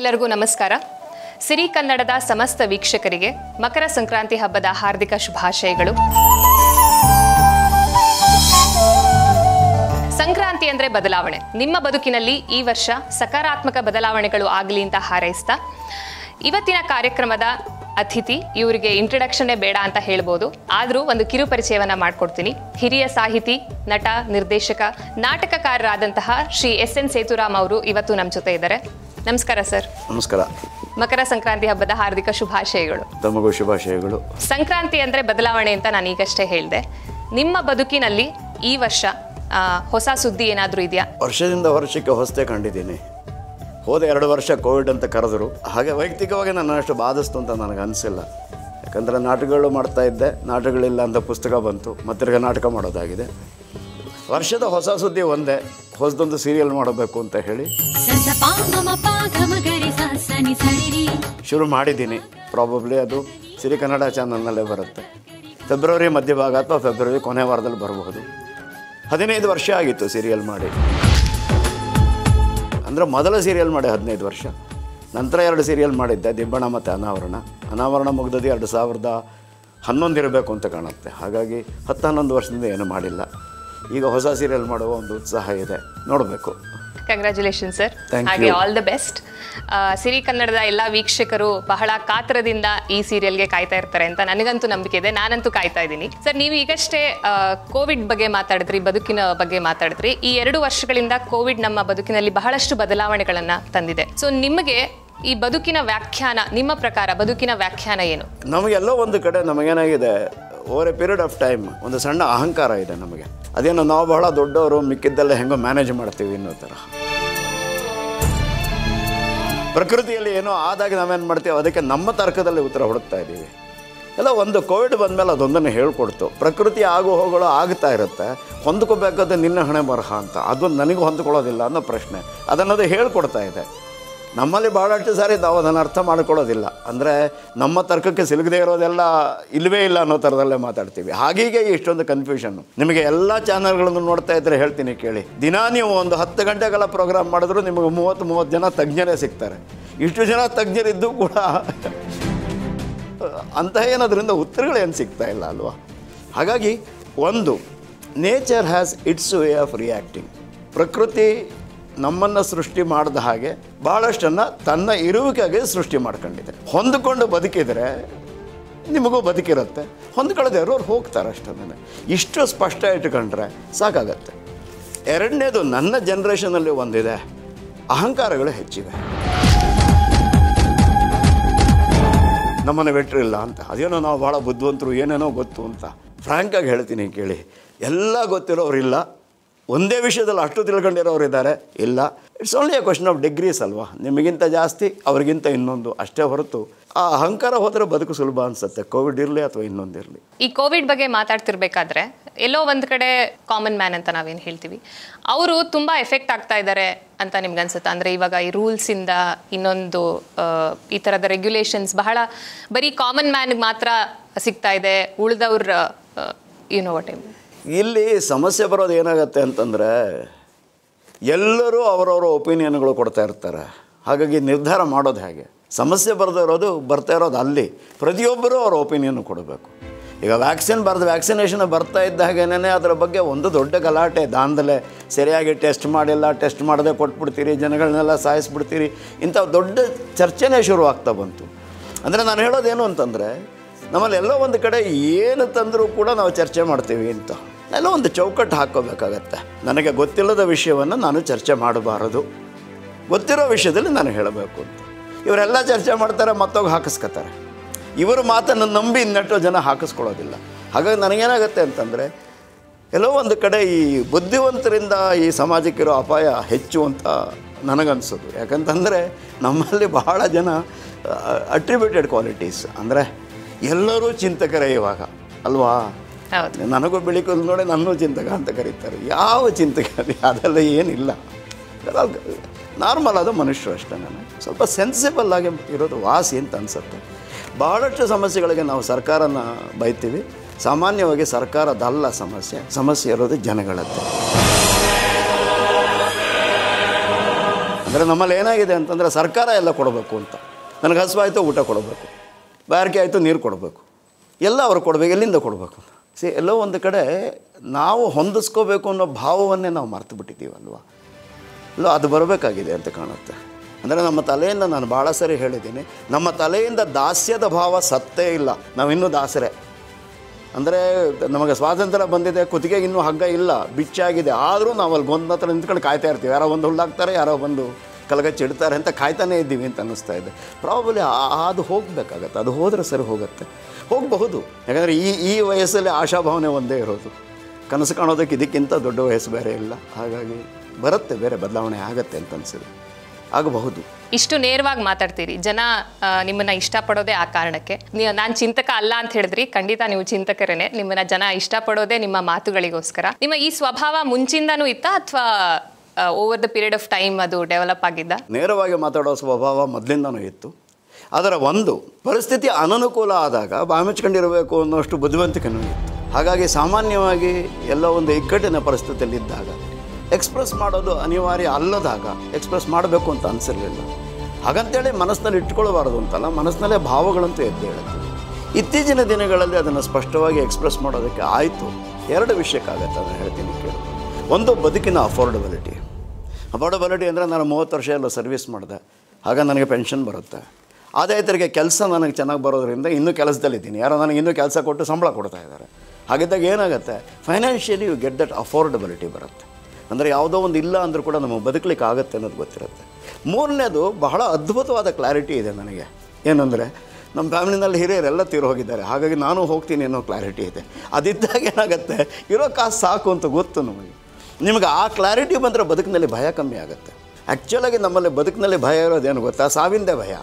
ಎಲ್ಲರಿಗೂ ನಮಸ್ಕಾರ ಸಿರಿ ಕನ್ನಡದ ಸಮಸ್ತ ವೀಕ್ಷಕರಿಗೆ ಮಕರ ಸಂಕ್ರಾಂತಿ ಹಬ್ಬದ ಹಾರ್ದಿಕ ಶುಭಾಶಯಗಳು ಸಂಕ್ರಾಂತಿ ಅಂದ್ರೆ ಬದಲಾವಣೆ ನಿಮ್ಮ ಬದುಕಿನಲ್ಲಿ ಈ ವರ್ಷ ಸಕಾರಾತ್ಮಕ ಬದಲಾವಣೆಗಳು ಆಗಲಿ ಅಂತ ಹಾರೈಸ್ತಾ ಇವತ್ತಿನ ಕಾರ್ಯಕ್ರಮದ ಅತಿಥಿ ಇವರಿಗೆ ಇಂಟ್ರಡಕ್ಷನ್ನೇ ಬೇಡ ಅಂತ ಹೇಳ್ಬೋದು ಆದರೂ ಒಂದು ಕಿರು ಪರಿಚಯವನ್ನ ಮಾಡ್ಕೊಡ್ತೀನಿ ಹಿರಿಯ ಸಾಹಿತಿ ನಟ ನಿರ್ದೇಶಕ ನಾಟಕಕಾರರಾದಂತಹ ಶ್ರೀ ಎಸ್ ಎನ್ ಸೇತುರಾಮ್ ಅವರು ಇವತ್ತು ನಮ್ಮ ಜೊತೆ ಇದ್ದಾರೆ ನಮಸ್ಕಾರ ಸರ್ ನಮಸ್ಕಾರ ಮಕರ ಸಂಕ್ರಾಂತಿ ಹಬ್ಬದ ಹಾರ್ದಿಕ ಶುಭಾಶಯಗಳು ತಮಗೂ ಶುಭಾಶಯಗಳು ಸಂಕ್ರಾಂತಿ ಅಂದ್ರೆ ಬದಲಾವಣೆ ಅಂತ ನಾನು ಈಗಷ್ಟೇ ಹೇಳಿದೆ ನಿಮ್ಮ ಬದುಕಿನಲ್ಲಿ ಈ ವರ್ಷ ಆ, ಹೊಸ ಸುದ್ದಿ ಏನಾದರೂ ಇದೆಯಾ ವರ್ಷದಿಂದ ವರ್ಷಕ್ಕೆ ಹೊಸತೆ ಕಂಡಿದ್ದೀನಿ ಹೋದ ಎರಡು ವರ್ಷ ಕೋವಿಡ್ ಅಂತ ಕರೆದರು ಹಾಗೆ ವೈಯಕ್ತಿಕವಾಗಿ ನನ್ನ ಅಷ್ಟು ಬಾಧಿಸ್ತು ಅಂತ ನನಗೆ ಅನಿಸಿಲ್ಲ ಯಾಕಂದರೆ ನಾಟಕಗಳು ಮಾಡ್ತಾ ಇದ್ದೆ ನಾಟಕಗಳಿಲ್ಲ ಅಂತ ಪುಸ್ತಕ ಬಂತು ಮತ್ತಿರ್ಗ ನಾಟಕ ಮಾಡೋದಾಗಿದೆ ವರ್ಷದ ಹೊಸ ಸುದ್ದಿ ಒಂದೇ ಹೊಸದೊಂದು ಸೀರಿಯಲ್ ಮಾಡಬೇಕು ಅಂತ ಹೇಳಿ ಸಸ ಪಾ ಮಮ ಪಾ ಘಮ ಗರಿ ಸ ಸನಿ ಸರಿರಿ ಶುರು ಮಾಡಿದ್ದೀನಿ ಪ್ರಾಬಬ್ಲಿ ಅದು ಸಿರಿ ಕನ್ನಡ ಚಾನಲ್ನಲ್ಲೇ ಬರುತ್ತೆ ಫೆಬ್ರವರಿ ಮಧ್ಯಭಾಗ ಅಥವಾ ಫೆಬ್ರವರಿ ಕೊನೆ ವಾರದಲ್ಲಿ ಬರಬಹುದು ಹದಿನೈದು ವರ್ಷ ಆಗಿತ್ತು ಸೀರಿಯಲ್ ಮಾಡಿ ಅಂದರೆ ಮೊದಲ ಸೀರಿಯಲ್ ಮಾಡಿ ಹದಿನೈದು ವರ್ಷ ನಂತರ ಎರಡು ಸೀರಿಯಲ್ ಮಾಡಿದ್ದೆ ದಿಬ್ಬಣ ಮತ್ತು ಅನಾವರಣ ಅನಾವರಣ ಮುಗ್ದದ್ದು ಎರಡು ಸಾವಿರದ ಹನ್ನೊಂದು ಇರಬೇಕು ಅಂತ ಕಾಣುತ್ತೆ ಹಾಗಾಗಿ ಹತ್ತು ಹನ್ನೊಂದು ವರ್ಷದಿಂದ ಏನು ಮಾಡಿಲ್ಲ ಈಗ ಹೊಸ ಸೀರಿಯಲ್ ಮಾಡುವ ಒಂದು ಉತ್ಸಾಹ ಇದೆ ನೋಡಬೇಕು ಕಂಗ್ರ್ಯಾಚುಲೇಷನ್ ಸರ್ Thank ಹಾಗೆ you. All the best Siri ಕನ್ನಡದ ಎಲ್ಲ ವೀಕ್ಷಕರು ಬಹಳ ಕಾತರದಿಂದ ಈ ಸೀರಿಯಲ್ಗೆ ಕಾಯ್ತಾ ಇರ್ತಾರೆ ಅಂತ ನನಗಂತೂ ನಂಬಿಕೆ ಇದೆ ನಾನಂತೂ ಕಾಯ್ತಾ ಇದ್ದೀನಿ ಸರ್ ನೀವು ಈಗಷ್ಟೇ ಕೋವಿಡ್ ಬಗ್ಗೆ ಮಾತಾಡಿದ್ರಿ ಬದುಕಿನ ಬಗ್ಗೆ ಮಾತಾಡಿದ್ರಿ ಈ ಎರಡು ವರ್ಷಗಳಿಂದ ಕೋವಿಡ್ ನಮ್ಮ ಬದುಕಿನಲ್ಲಿ ಬಹಳಷ್ಟು ಬದಲಾವಣೆಗಳನ್ನ ತಂದಿದೆ ಸೊ ನಿಮಗೆ ಈ ಬದುಕಿನ ವ್ಯಾಖ್ಯಾನ ನಿಮ್ಮ ಪ್ರಕಾರ ಬದುಕಿನ ವ್ಯಾಖ್ಯಾನ ಏನು ನಮಗೆಲ್ಲೋ ಒಂದು ಕಡೆ ನಮಗೇನಾಗಿದೆ over a period of time ಒಂದು ಸಣ್ಣ ಅಹಂಕಾರ ಇದೆ ನಮಗೆ ಅದೇನೋ ನಾವು ಬಹಳ ದೊಡ್ಡವರು ಮಿಕ್ಕಿದ್ದೆಲ್ಲ ಹೆಂಗೋ ಮ್ಯಾನೇಜ್ ಮಾಡ್ತೀವಿ ಅನ್ನೋ ಥರ ಪ್ರಕೃತಿಯಲ್ಲಿ ಏನೋ ಆದಾಗ ನಾವೇನು ಮಾಡ್ತೀವಿ ಅದಕ್ಕೆ ನಮ್ಮ ತರ್ಕದಲ್ಲಿ ಉತ್ತರ ಹುಡುಕ್ತಾ ಇದ್ದೀವಿ ಎಲ್ಲ ಒಂದು ಕೋವಿಡ್ ಬಂದಮೇಲೆ ಅದೊಂದನ್ನು ಹೇಳ್ಕೊಡ್ತು ಪ್ರಕೃತಿ ಆಗು ಹೋಗಳು ಆಗ್ತಾ ಇರುತ್ತೆ ಹೊಂದ್ಕೋಬೇಕಾದ ನಿನ್ನ ಹಣೆ ಬರಹ ಅಂತ ಅದೊಂದು ನನಗೂ ಹೊಂದ್ಕೊಳ್ಳೋದಿಲ್ಲ ಅನ್ನೋ ಪ್ರಶ್ನೆ ಅದನ್ನದು ಹೇಳ್ಕೊಡ್ತಾ ಇದೆ ನಮ್ಮಲ್ಲಿ ಭಾಳಷ್ಟು ಸಾರಿ ನಾವು ಅದನ್ನು ಅರ್ಥ ಮಾಡ್ಕೊಳ್ಳೋದಿಲ್ಲ ಅಂದರೆ ನಮ್ಮ ತರ್ಕಕ್ಕೆ ಸಿಲುಕದೇ ಇರೋದೆಲ್ಲ ಇಲ್ಲವೇ ಇಲ್ಲ ಅನ್ನೋ ಥರದಲ್ಲೇ ಮಾತಾಡ್ತೀವಿ ಹಾಗೀಗೆ ಇಷ್ಟೊಂದು ಕನ್ಫ್ಯೂಷನ್ನು ನಿಮಗೆ ಎಲ್ಲ ಚಾನಲ್ಗಳನ್ನು ನೋಡ್ತಾ ಇದ್ದರೆ ಹೇಳ್ತೀನಿ ಕೇಳಿ ದಿನಾ ನೀವು ಒಂದು ಹತ್ತು ಗಂಟೆಗಳ ಪ್ರೋಗ್ರಾಮ್ ಮಾಡಿದ್ರು ನಿಮಗೆ ಮೂವತ್ತು ಮೂವತ್ತು ಜನ ತಜ್ಞರೇ ಸಿಗ್ತಾರೆ ಇಷ್ಟು ಜನ ತಜ್ಞರಿದ್ದು ಕೂಡ ಅಂತಹ ಏನದ್ರಿಂದ ಉತ್ತರಗಳೇನು ಸಿಗ್ತಾ ಇಲ್ಲ ಅಲ್ವಾ ಹಾಗಾಗಿ ಒಂದು nature has its way of reacting ಪ್ರಕೃತಿ ನಮ್ಮನ್ನು ಸೃಷ್ಟಿ ಮಾಡಿದ ಹಾಗೆ ಭಾಳಷ್ಟನ್ನು ತನ್ನ ಇರುವಿಕೆಗೆ ಸೃಷ್ಟಿ ಮಾಡ್ಕೊಂಡಿದೆ ಹೊಂದಿಕೊಂಡು ಬದುಕಿದರೆ ನಿಮಗೂ ಬದುಕಿರುತ್ತೆ ಹೊಂದ್ಕೊಳ್ಳದೆ ಇರೋರು ಹೋಗ್ತಾರೆ ಅಷ್ಟೇ ಇಷ್ಟು ಸ್ಪಷ್ಟ ಇಟ್ಕೊಂಡ್ರೆ ಸಾಕಾಗತ್ತೆ ಎರಡನೇದು ನನ್ನ ಜನ್ರೇಷನಲ್ಲಿ ಒಂದಿದೆ ಅಹಂಕಾರಗಳು ಹೆಚ್ಚಿವೆ ನಮ್ಮನ್ನು ಬಿಟ್ಟರಿಲ್ಲ ಅಂತ ಅದೇನೋ ನಾವು ಭಾಳ ಬುದ್ಧಿವಂತರು ಏನೇನೋ ಗೊತ್ತು ಅಂತ ಫ್ರ್ಯಾಂಕಾಗಿ ಹೇಳ್ತೀನಿ ಕೇಳಿ ಎಲ್ಲ ಗೊತ್ತಿರೋರಿಲ್ಲ ಒಂದೇ ವಿಷಯದಲ್ಲಿ ಅಷ್ಟು ತಿಳ್ಕೊಂಡಿರೋರು ಇದ್ದಾರೆ ಇಲ್ಲ it's only a question of degrees ಅಲ್ವಾ ನಿಮಗಿಂತ ಜಾಸ್ತಿ ಅವ್ರಿಗಿಂತ ಇನ್ನೊಂದು ಅಷ್ಟೇ ಹೊರತು ಆ ಅಹಂಕಾರ ಹೋದರೆ ಬದುಕು ಸುಲಭ ಅನಿಸುತ್ತೆ ಕೋವಿಡ್ ಇರಲಿ ಅಥವಾ ಇನ್ನೊಂದಿರಲಿ ಈ ಕೋವಿಡ್ ಬಗ್ಗೆ ಮಾತಾಡ್ತಿರ್ಬೇಕಾದ್ರೆ ಎಲ್ಲೋ ಒಂದ್ ಕಡೆ ಕಾಮನ್ ಮ್ಯಾನ್ ಅಂತ ನಾವೇನು ಹೇಳ್ತೀವಿ ಅವರು ತುಂಬಾ ಎಫೆಕ್ಟ್ ಆಗ್ತಾ ಇದ್ದಾರೆ ಅಂತ ನಿಮ್ಗೆ ಅನ್ಸುತ್ತಾ ಅಂದ್ರೆ ಇವಾಗ ಈ ರೂಲ್ಸ್ ಇಂದ ಇನ್ನೊಂದು ಆ, ಈ ತರದ ರೆಗ್ಯುಲೇಷನ್ಸ್ ಬಹಳ ಬರೀ ಕಾಮನ್ ಮ್ಯಾನ್ಗೆ ಮಾತ್ರ ಸಿಗ್ತಾ ಇದೆ ಉಳಿದವ್ರ ಯುನೋ ವಾಟ್ ಐ ಇಲ್ಲಿ ಸಮಸ್ಯೆ ಬರೋದು ಏನಾಗತ್ತೆ ಅಂತಂದರೆ ಎಲ್ಲರೂ ಅವರವರ ಒಪಿನಿಯನ್ಗಳು ಕೊಡ್ತಾ ಇರ್ತಾರೆ ಹಾಗಾಗಿ ನಿರ್ಧಾರ ಮಾಡೋದು ಹೇಗೆ ಸಮಸ್ಯೆ ಬರದೇ ಇರೋದು ಬರ್ತಾ ಇರೋದು ಅಲ್ಲಿ ಪ್ರತಿಯೊಬ್ಬರೂ ಅವರ ಒಪಿನಿಯನ್ ಕೊಡಬೇಕು ಈಗ ವ್ಯಾಕ್ಸಿನ್ ಬರೆದು ವ್ಯಾಕ್ಸಿನೇಷನ್ ಬರ್ತಾ ಇದ್ದ ಹಾಗೇನೇ ಅದರ ಬಗ್ಗೆ ಒಂದು ದೊಡ್ಡ ಗಲಾಟೆ ದಾನದಲ್ಲೇ ಸರಿಯಾಗಿ ಟೆಸ್ಟ್ ಮಾಡಿಲ್ಲ ಟೆಸ್ಟ್ ಮಾಡದೆ ಕೊಟ್ಬಿಡ್ತೀರಿ ಜನಗಳನ್ನೆಲ್ಲ ಸಾಯಿಸ್ಬಿಡ್ತೀರಿ ಇಂಥ ದೊಡ್ಡ ಚರ್ಚೆನೇ ಶುರುವಾಗ್ತಾ ಬಂತು ಅಂದರೆ ನಾನು ಹೇಳೋದೇನು ಅಂತಂದರೆ ನಮ್ಮಲ್ಲಿ ಎಲ್ಲೋ ಒಂದು ಕಡೆ ಏನು ತಂದರೂ ಕೂಡ ನಾವು ಚರ್ಚೆ ಮಾಡ್ತೀವಿ ಅಂತ ಎಲ್ಲೋ ಒಂದು ಚೌಕಟ್ಟು ಹಾಕ್ಕೋಬೇಕಾಗತ್ತೆ ನನಗೆ ಗೊತ್ತಿಲ್ಲದ ವಿಷಯವನ್ನು ನಾನು ಚರ್ಚೆ ಮಾಡಬಾರದು ಗೊತ್ತಿರೋ ವಿಷಯದಲ್ಲಿ ನಾನು ಹೇಳಬೇಕು ಅಂತ ಇವರೆಲ್ಲ ಚರ್ಚೆ ಮಾಡ್ತಾರೆ ಮತ್ತೋಗಿ ಹಾಕಿಸ್ಕೊತಾರೆ ಇವರು ಮಾತನ್ನು ನಂಬಿ ಇನ್ನೆಷ್ಟೋ ಜನ ಹಾಕಿಸ್ಕೊಳ್ಳೋದಿಲ್ಲ ಹಾಗಾಗಿ ನನಗೇನಾಗತ್ತೆ ಅಂತಂದರೆ ಎಲ್ಲೋ ಒಂದು ಕಡೆ ಈ ಬುದ್ಧಿವಂತರಿಂದ ಈ ಸಮಾಜಕ್ಕಿರೋ ಅಪಾಯ ಹೆಚ್ಚು ಅಂತ ನನಗನ್ಸೋದು ಯಾಕಂತಂದರೆ ನಮ್ಮಲ್ಲಿ ಬಹಳ ಜನ ಅಟ್ರಿಬ್ಯೂಟೆಡ್ ಕ್ವಾಲಿಟೀಸ್ ಅಂದರೆ ಎಲ್ಲರೂ ಚಿಂತಕರೇ ಇವಾಗ ಅಲ್ವಾ ಹೌದು ನನಗೂ ಬೆಳಿಕಲ್ ನೋಡಿ ನನ್ನೂ ಚಿಂತಕ ಅಂತ ಕರೀತಾರೆ ಯಾವ ಚಿಂತಕ ಅಲ್ಲಿ ಅದೆಲ್ಲ ಏನಿಲ್ಲ ನಾರ್ಮಲ್ ಆದ ಮನುಷ್ಯರು ಅಷ್ಟೇ ನಾನು ಸ್ವಲ್ಪ ಸೆನ್ಸಿಬಲ್ ಆಗಿ ಇರೋದು ವಾಸಿ ಅಂತ ಅನಿಸುತ್ತೆ ಭಾಳಷ್ಟು ಸಮಸ್ಯೆಗಳಿಗೆ ನಾವು ಸರ್ಕಾರನ ಬೈತೀವಿ ಸಾಮಾನ್ಯವಾಗಿ ಸರ್ಕಾರದಲ್ಲ ಸಮಸ್ಯೆ ಸಮಸ್ಯೆ ಇರೋದು ಜನಗಳದ್ದು ಅಂದರೆ ನಮ್ಮಲ್ಲಿ ಏನಾಗಿದೆ ಅಂತಂದರೆ ಸರ್ಕಾರ ಎಲ್ಲ ಕೊಡಬೇಕು ಅಂತ ನನಗೆ ಹಸುವಾಯಿತು ಊಟ ಕೊಡಬೇಕು ಬಾರಿಕೆ ಆಯಿತು ನೀರು ಕೊಡಬೇಕು ಎಲ್ಲ ಅವ್ರು ಕೊಡಬೇಕು ಎಲ್ಲಿಂದ ಕೊಡಬೇಕು ಸಿ ಎಲ್ಲೋ ಒಂದು ಕಡೆ ನಾವು ಹೊಂದಿಸ್ಕೋಬೇಕು ಅನ್ನೋ ಭಾವವನ್ನೇ ನಾವು ಮರ್ತು ಬಿಟ್ಟಿದ್ದೀವಲ್ವ ಇಲ್ಲ ಅದು ಬರಬೇಕಾಗಿದೆ ಅಂತ ಕಾಣುತ್ತೆ ಅಂದರೆ ನಮ್ಮ ತಲೆಯಿಂದ ನಾನು ಭಾಳ ಸರಿ ಹೇಳಿದ್ದೀನಿ ನಮ್ಮ ತಲೆಯಿಂದ ದಾಸ್ಯದ ಭಾವ ಸತ್ತೇ ಇಲ್ಲ ನಾವಿನ್ನೂ ದಾಸರೇ ಅಂದರೆ ನಮಗೆ ಸ್ವಾತಂತ್ರ್ಯ ಬಂದಿದೆ ಕುತ್ತಿಗೆಗೆ ಇನ್ನೂ ಹಗ್ಗ ಇಲ್ಲ ಬಿಚ್ಚಾಗಿದೆ ಆದರೂ ನಾವು ಅಲ್ಲಿ ಗೊಂದ ಹತ್ರ ನಿಂತ್ಕೊಂಡು ಕಾಯ್ತಾ ಇರ್ತೀವಿ ಯಾರೋ ಒಂದು ಹುಲ್ಲಾಕ್ತಾರೆ ಯಾರೋ ಬಂದು ಕಲಗಚ್ಚಿ ಇಡ್ತಾರೆ ಅಂತ ಕಾಯ್ತಾನೇ ಇದ್ದೀವಿ ಅಂತ ಅನ್ನಿಸ್ತಾ ಇದೆ ಪ್ರಾಬಲಿ ಅದು ಹೋಗಬೇಕಾಗತ್ತೆ ಅದು ಹೋದರೆ ಸರಿ ಹೋಗುತ್ತೆ ಹೋಗಬಹುದು ಯಾಕಂದರೆ ಈ ಈ ವಯಸ್ಸಲ್ಲಿ ಆಶಾಭಾವನೆ ಒಂದೇ ಇರೋದು ಕನಸು ಕಾಣೋದಕ್ಕೆ ಇದಕ್ಕಿಂತ ದೊಡ್ಡ ವಯಸ್ಸು ಬೇರೆ ಇಲ್ಲ ಹಾಗಾಗಿ ಬರುತ್ತೆ ಬೇರೆ ಬದಲಾವಣೆ ಆಗತ್ತೆ ಅಂತ ಅನಿಸಿದೆ ಆಗಬಹುದು ಇಷ್ಟು ನೇರವಾಗಿ ಮಾತಾಡ್ತೀರಿ ಜನ ಆ, ನಿಮ್ಮನ್ನ ಇಷ್ಟಪಡೋದೇ ಆ ಕಾರಣಕ್ಕೆ ನಾನು ಚಿಂತಕ ಅಲ್ಲ ಅಂತ ಹೇಳಿದ್ರಿ ಖಂಡಿತ ನೀವು ಚಿಂತಕರೇನೆ ನಿಮ್ಮನ್ನ ಜನ ಇಷ್ಟಪಡೋದೇ ನಿಮ್ಮ ಮಾತುಗಳಿಗೋಸ್ಕರ ನಿಮ್ಮ ಈ ಸ್ವಭಾವ ಮುಂಚಿಂದನೂ ಇತ್ತಾ ಅಥವಾ over the period of time ಅದು ಡೆವಲಪ್ ಆಗಿದ್ದ ನೇರವಾಗಿ ಮಾತಾಡೋ ಸ್ವಭಾವ ಮೊದಲಿಂದನೂ ಇತ್ತು ಅದರ ಒಂದು ಪರಿಸ್ಥಿತಿ ಅನನುಕೂಲ ಆದಾಗ ಬಾಮಿಚ್ಕೊಂಡಿರಬೇಕು ಅನ್ನೋಷ್ಟು ಬುದ್ಧಿವಂತಿಕೆನೂ ಇತ್ತು ಹಾಗಾಗಿ ಸಾಮಾನ್ಯವಾಗಿ ಎಲ್ಲ ಒಂದು ಇಕ್ಕಟ್ಟಿನ ಪರಿಸ್ಥಿತಿಯಲ್ಲಿದ್ದಾಗ ಎಕ್ಸ್ಪ್ರೆಸ್ ಮಾಡೋದು ಅನಿವಾರ್ಯ ಅಲ್ಲದಾಗ ಎಕ್ಸ್ಪ್ರೆಸ್ ಮಾಡಬೇಕು ಅಂತ ಅನಿಸಿರಲಿಲ್ಲ ಹಾಗಂತೇಳಿ ಮನಸ್ಸಿನಲ್ಲಿ ಇಟ್ಕೊಳ್ಬಾರ್ದು ಅಂತಲ್ಲ ಮನಸ್ಸಿನಲ್ಲೇ ಭಾವಗಳಂತೂ ಎದ್ದು ಹೇಳುತ್ತೆ ಇತ್ತೀಚಿನ ದಿನಗಳಲ್ಲಿ ಅದನ್ನು ಸ್ಪಷ್ಟವಾಗಿ ಎಕ್ಸ್ಪ್ರೆಸ್ ಮಾಡೋದಕ್ಕೆ ಆಯಿತು ಎರಡು ವಿಷಯಕ್ಕಾಗತ್ತೆ ಅದನ್ನು ಹೇಳ್ತೀನಿ ಕೇಳಿ ಒಂದು ಬದುಕಿನ ಅಫೋರ್ಡಬಿಲಿಟಿ ಅಫೋರ್ಡಬಿಲಿಟಿ ಅಂದರೆ ನಾನು ಮೂವತ್ತು ವರ್ಷ ಎಲ್ಲ ಸರ್ವಿಸ್ ಮಾಡಿದೆ ಆಗ ನನಗೆ ಪೆನ್ಷನ್ ಬರುತ್ತೆ ಆದಾಯ ತೆರಿಗೆ ಕೆಲಸ ನನಗೆ ಚೆನ್ನಾಗಿ ಬರೋದ್ರಿಂದ ಇನ್ನೂ ಕೆಲಸದಲ್ಲಿದ್ದೀನಿ ಯಾರೋ ನನಗೆ ಇನ್ನೂ ಕೆಲಸ ಕೊಟ್ಟು ಸಂಬಳ ಕೊಡ್ತಾ ಇದ್ದಾರೆ ಹಾಗಿದ್ದಾಗ ಏನಾಗುತ್ತೆ financially you get that affordability ಬರುತ್ತೆ ಅಂದರೆ ಯಾವುದೋ ಒಂದು ಇಲ್ಲ ಅಂದರೂ ಕೂಡ ನಮಗೆ ಬದುಕಲಿಕ್ಕೆ ಆಗುತ್ತೆ ಅನ್ನೋದು ಗೊತ್ತಿರುತ್ತೆ ಮೂರನೇದು ಬಹಳ ಅದ್ಭುತವಾದ ಕ್ಲಾರಿಟಿ ಇದೆ ನನಗೆ ಏನಂದರೆ ನಮ್ಮ ಫ್ಯಾಮಿಲಿನಲ್ಲಿ ಹಿರಿಯರೆಲ್ಲ ತೀರು ಹೋಗಿದ್ದಾರೆ ಹಾಗಾಗಿ ನಾನು ಹೋಗ್ತೀನಿ ಅನ್ನೋ ಕ್ಲಾರಿಟಿ ಇದೆ ಅದಿದ್ದಾಗ ಏನಾಗುತ್ತೆ ಇರೋ ಕಾಸು ಸಾಕು ಅಂತ ಗೊತ್ತು ನಮಗೆ ನಿಮಗೆ ಆ ಕ್ಲಾರಿಟಿ ಬಂದರೆ ಬದುಕಿನಲ್ಲಿ ಭಯ ಕಮ್ಮಿ ಆಗುತ್ತೆ ಆ್ಯಕ್ಚುಲಾಗಿ ನಮ್ಮಲ್ಲಿ ಬದುಕಿನಲ್ಲಿ ಭಯ ಇರೋದೇನು ಗೊತ್ತಾ ಸಾವಿಂದೇ ಭಯ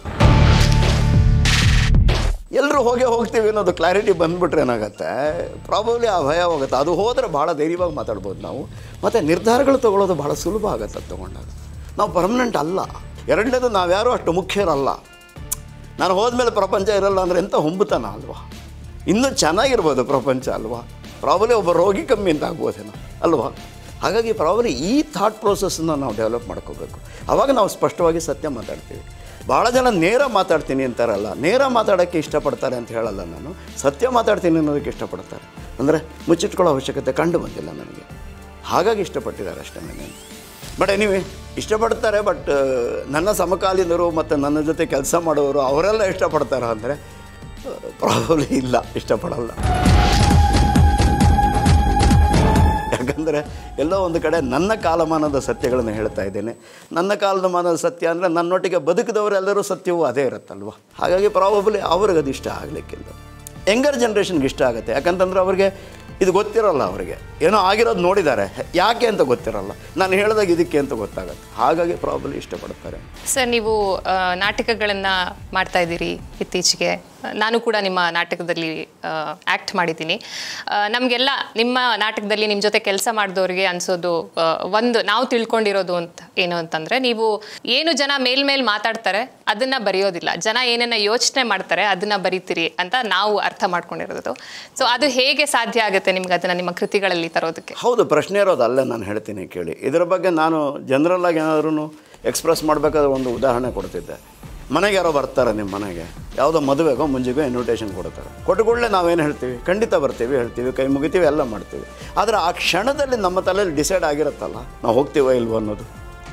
ಎಲ್ಲರೂ ಹೋಗೇ ಹೋಗ್ತೀವಿ ಅನ್ನೋದು ಕ್ಲಾರಿಟಿ ಬಂದ್ಬಿಟ್ರೆ ಏನಾಗುತ್ತೆ ಪ್ರಾಬಬ್ಲಿ ಆ ಭಯ ಹೋಗುತ್ತೆ ಅದು ಹೋದರೆ ಭಾಳ ಧೈರ್ಯವಾಗಿ ಮಾತಾಡ್ಬೋದು ನಾವು ಮತ್ತು ನಿರ್ಧಾರಗಳು ತೊಗೊಳ್ಳೋದು ಭಾಳ ಸುಲಭ ಆಗುತ್ತೆ ಅದು ತೊಗೊಂಡಾಗ ನಾವು ಪರ್ಮನೆಂಟ್ ಅಲ್ಲ ಎರಡನೇದು ನಾವ್ಯಾರೂ ಅಷ್ಟು ಮುಖ್ಯರಲ್ಲ ನಾನು ಹೋದ್ಮೇಲೆ ಪ್ರಪಂಚ ಇರಲ್ಲ ಅಂದರೆ ಎಂಥ ಹೊಂಬುತನ ಅಲ್ವಾ ಇನ್ನೂ ಚೆನ್ನಾಗಿರ್ಬೋದು ಪ್ರಪಂಚ ಅಲ್ವಾ ಪ್ರಾಬಲಿ ಒಬ್ಬ ರೋಗಿ ಕಮ್ಮಿ ಅಂತ ಆಗ್ಬೋದೇನೋ ಅಲ್ವಾ ಹಾಗಾಗಿ ಪ್ರಾಬಲಿ ಈ ಥಾಟ್ ಪ್ರೋಸೆಸ್ಸನ್ನು ನಾವು ಡೆವಲಪ್ ಮಾಡ್ಕೋಬೇಕು ಆವಾಗ ನಾವು ಸ್ಪಷ್ಟವಾಗಿ ಸತ್ಯ ಮಾತಾಡ್ತೀವಿ ಭಾಳ ಜನ ನೇರ ಮಾತಾಡ್ತೀನಿ ಅಂತಾರಲ್ಲ ನೇರ ಮಾತಾಡೋಕ್ಕೆ ಇಷ್ಟಪಡ್ತಾರೆ ಅಂತ ಹೇಳಲ್ಲ ನಾನು ಸತ್ಯ ಮಾತಾಡ್ತೀನಿ ಅನ್ನೋದಕ್ಕೆ ಇಷ್ಟಪಡ್ತಾರೆ ಅಂದರೆ ಮುಚ್ಚಿಟ್ಕೊಳ್ಳೋ ಅವಶ್ಯಕತೆ ಕಂಡು ಬಂದಿಲ್ಲ ನನಗೆ ಹಾಗಾಗಿ ಇಷ್ಟಪಟ್ಟಿದ್ದಾರೆ ಅಷ್ಟೇ ನನಗೆ ಬಟ್ ಎನಿವೆ ಇಷ್ಟಪಡ್ತಾರೆ ಬಟ್ ನನ್ನ ಸಮಕಾಲೀನರು ಮತ್ತು ನನ್ನ ಜೊತೆ ಕೆಲಸ ಮಾಡೋರು ಅವರೆಲ್ಲ ಇಷ್ಟಪಡ್ತಾರ ಅಂದರೆ ಪ್ರಾಬಬ್ಲಿ ಇಲ್ಲ ಇಷ್ಟಪಡಲ್ಲ ಯಾಕಂದರೆ ಎಲ್ಲೋ ಒಂದು ಕಡೆ ನನ್ನ ಕಾಲಮಾನದ ಸತ್ಯಗಳನ್ನು ಹೇಳ್ತಾ ಇದ್ದೇನೆ ನನ್ನ ಕಾಲಮಾನದ ಸತ್ಯ ಅಂದರೆ ನನ್ನೊಟ್ಟಿಗೆ ಬದುಕಿದವರೆಲ್ಲರೂ ಸತ್ಯವೂ ಅದೇ ಇರುತ್ತಲ್ವ ಹಾಗಾಗಿ ಪ್ರಾಬಬ್ಲಿ ಅವ್ರಿಗೆ ಅದು ಇಷ್ಟ ಆಗಲಿಕ್ಕಿಲ್ಲ ಯಂಗರ್ ಜನ್ರೇಷನ್ಗೆ ಇಷ್ಟ ಆಗುತ್ತೆ ಯಾಕಂತಂದ್ರೆ ಅವ್ರಿಗೆ ಇದು ಗೊತ್ತಿರಲ್ಲ ಅವರಿಗೆ ಏನೋ ಆಗಿರೋದು ನೋಡಿದ್ದಾರೆ ಯಾಕೆ ಅಂತ ಗೊತ್ತಿರಲ್ಲ ನಾನು ಹೇಳಿದಾಗ ಇದಕ್ಕೆ ಅಂತ ಗೊತ್ತಾಗುತ್ತೆ ಹಾಗಾಗಿ ಪ್ರಾಬಬ್ಲಿ ಇಷ್ಟಪಡ್ತಾರೆ ಸರ್ ನೀವು ಆ, ನಾಟಕಗಳನ್ನ ಮಾಡ್ತಾ ಇದ್ದೀರಿ ಇತ್ತೀಚೆಗೆ ನಾನು ಕೂಡ ನಿಮ್ಮ ನಾಟಕದಲ್ಲಿ ಆ್ಯಕ್ಟ್ ಮಾಡಿದ್ದೀನಿ ಆ, ನಮಗೆಲ್ಲ ನಿಮ್ಮ ನಾಟಕದಲ್ಲಿ ನಿಮ್ಮ ಜೊತೆ ಕೆಲಸ ಮಾಡಿದವ್ರಿಗೆ ಅನ್ಸೋದು ಆ, ಒಂದು ನಾವು ತಿಳ್ಕೊಂಡಿರೋದು ಅಂತ ಏನು ಅಂತಂದ್ರೆ ನೀವು ಏನು ಜನ ಮೇಲ್ಮೇಲ್ ಮಾತಾಡ್ತಾರೆ ಅದನ್ನ ಬರೆಯೋದಿಲ್ಲ ಜನ ಏನನ್ನ ಯೋಚನೆ ಮಾಡ್ತಾರೆ ಅದನ್ನ ಬರಿತೀರಿ ಅಂತ ನಾವು ಅರ್ಥ ಮಾಡ್ಕೊಂಡಿರೋದು ಸೊ ಅದು ಹೇಗೆ ಸಾಧ್ಯ ಆಗುತ್ತೆ ನಿಮ್ಗೆ ಅದನ್ನ ನಿಮ್ಮ ಕೃತಿಗಳಲ್ಲಿ ತರೋದಕ್ಕೆ ಹೌದು ಪ್ರಶ್ನೆ ಇರೋದು ಅಲ್ಲೇ ನಾನು ಹೇಳ್ತೀನಿ ಕೇಳಿ ಇದರ ಬಗ್ಗೆ ನಾನು ಜನರಲ್ಲಾಗಿ ಏನಾದ್ರೂ ಎಕ್ಸ್ಪ್ರೆಸ್ ಮಾಡಬೇಕಾದ್ರೆ ಒಂದು ಉದಾಹರಣೆ ಕೊಡ್ತಿದ್ದೆ ಮನೆಗೆ ಯಾರೋ ಬರ್ತಾರೆ ನಿಮ್ಮ ಮನೆಗೆ ಯಾವುದೋ ಮದುವೆಗೋ ಮುಂಜೆಗೋ ಇನ್ವಿಟೇಷನ್ ಕೊಡ್ತಾರೆ ಕೊಟ್ಟ ಕೂಡಲೇ ನಾವೇನು ಹೇಳ್ತೀವಿ ಖಂಡಿತ ಬರ್ತೀವಿ ಹೇಳ್ತೀವಿ ಕೈ ಮುಗಿತೀವಿ ಎಲ್ಲ ಮಾಡ್ತೀವಿ ಆದರೆ ಆ ಕ್ಷಣದಲ್ಲಿ ನಮ್ಮ ತಲೆಯಲ್ಲಿ ಡಿಸೈಡ್ ಆಗಿರುತ್ತಲ್ಲ ನಾವು ಹೋಗ್ತೀವೋ ಇಲ್ವೋ ಅನ್ನೋದು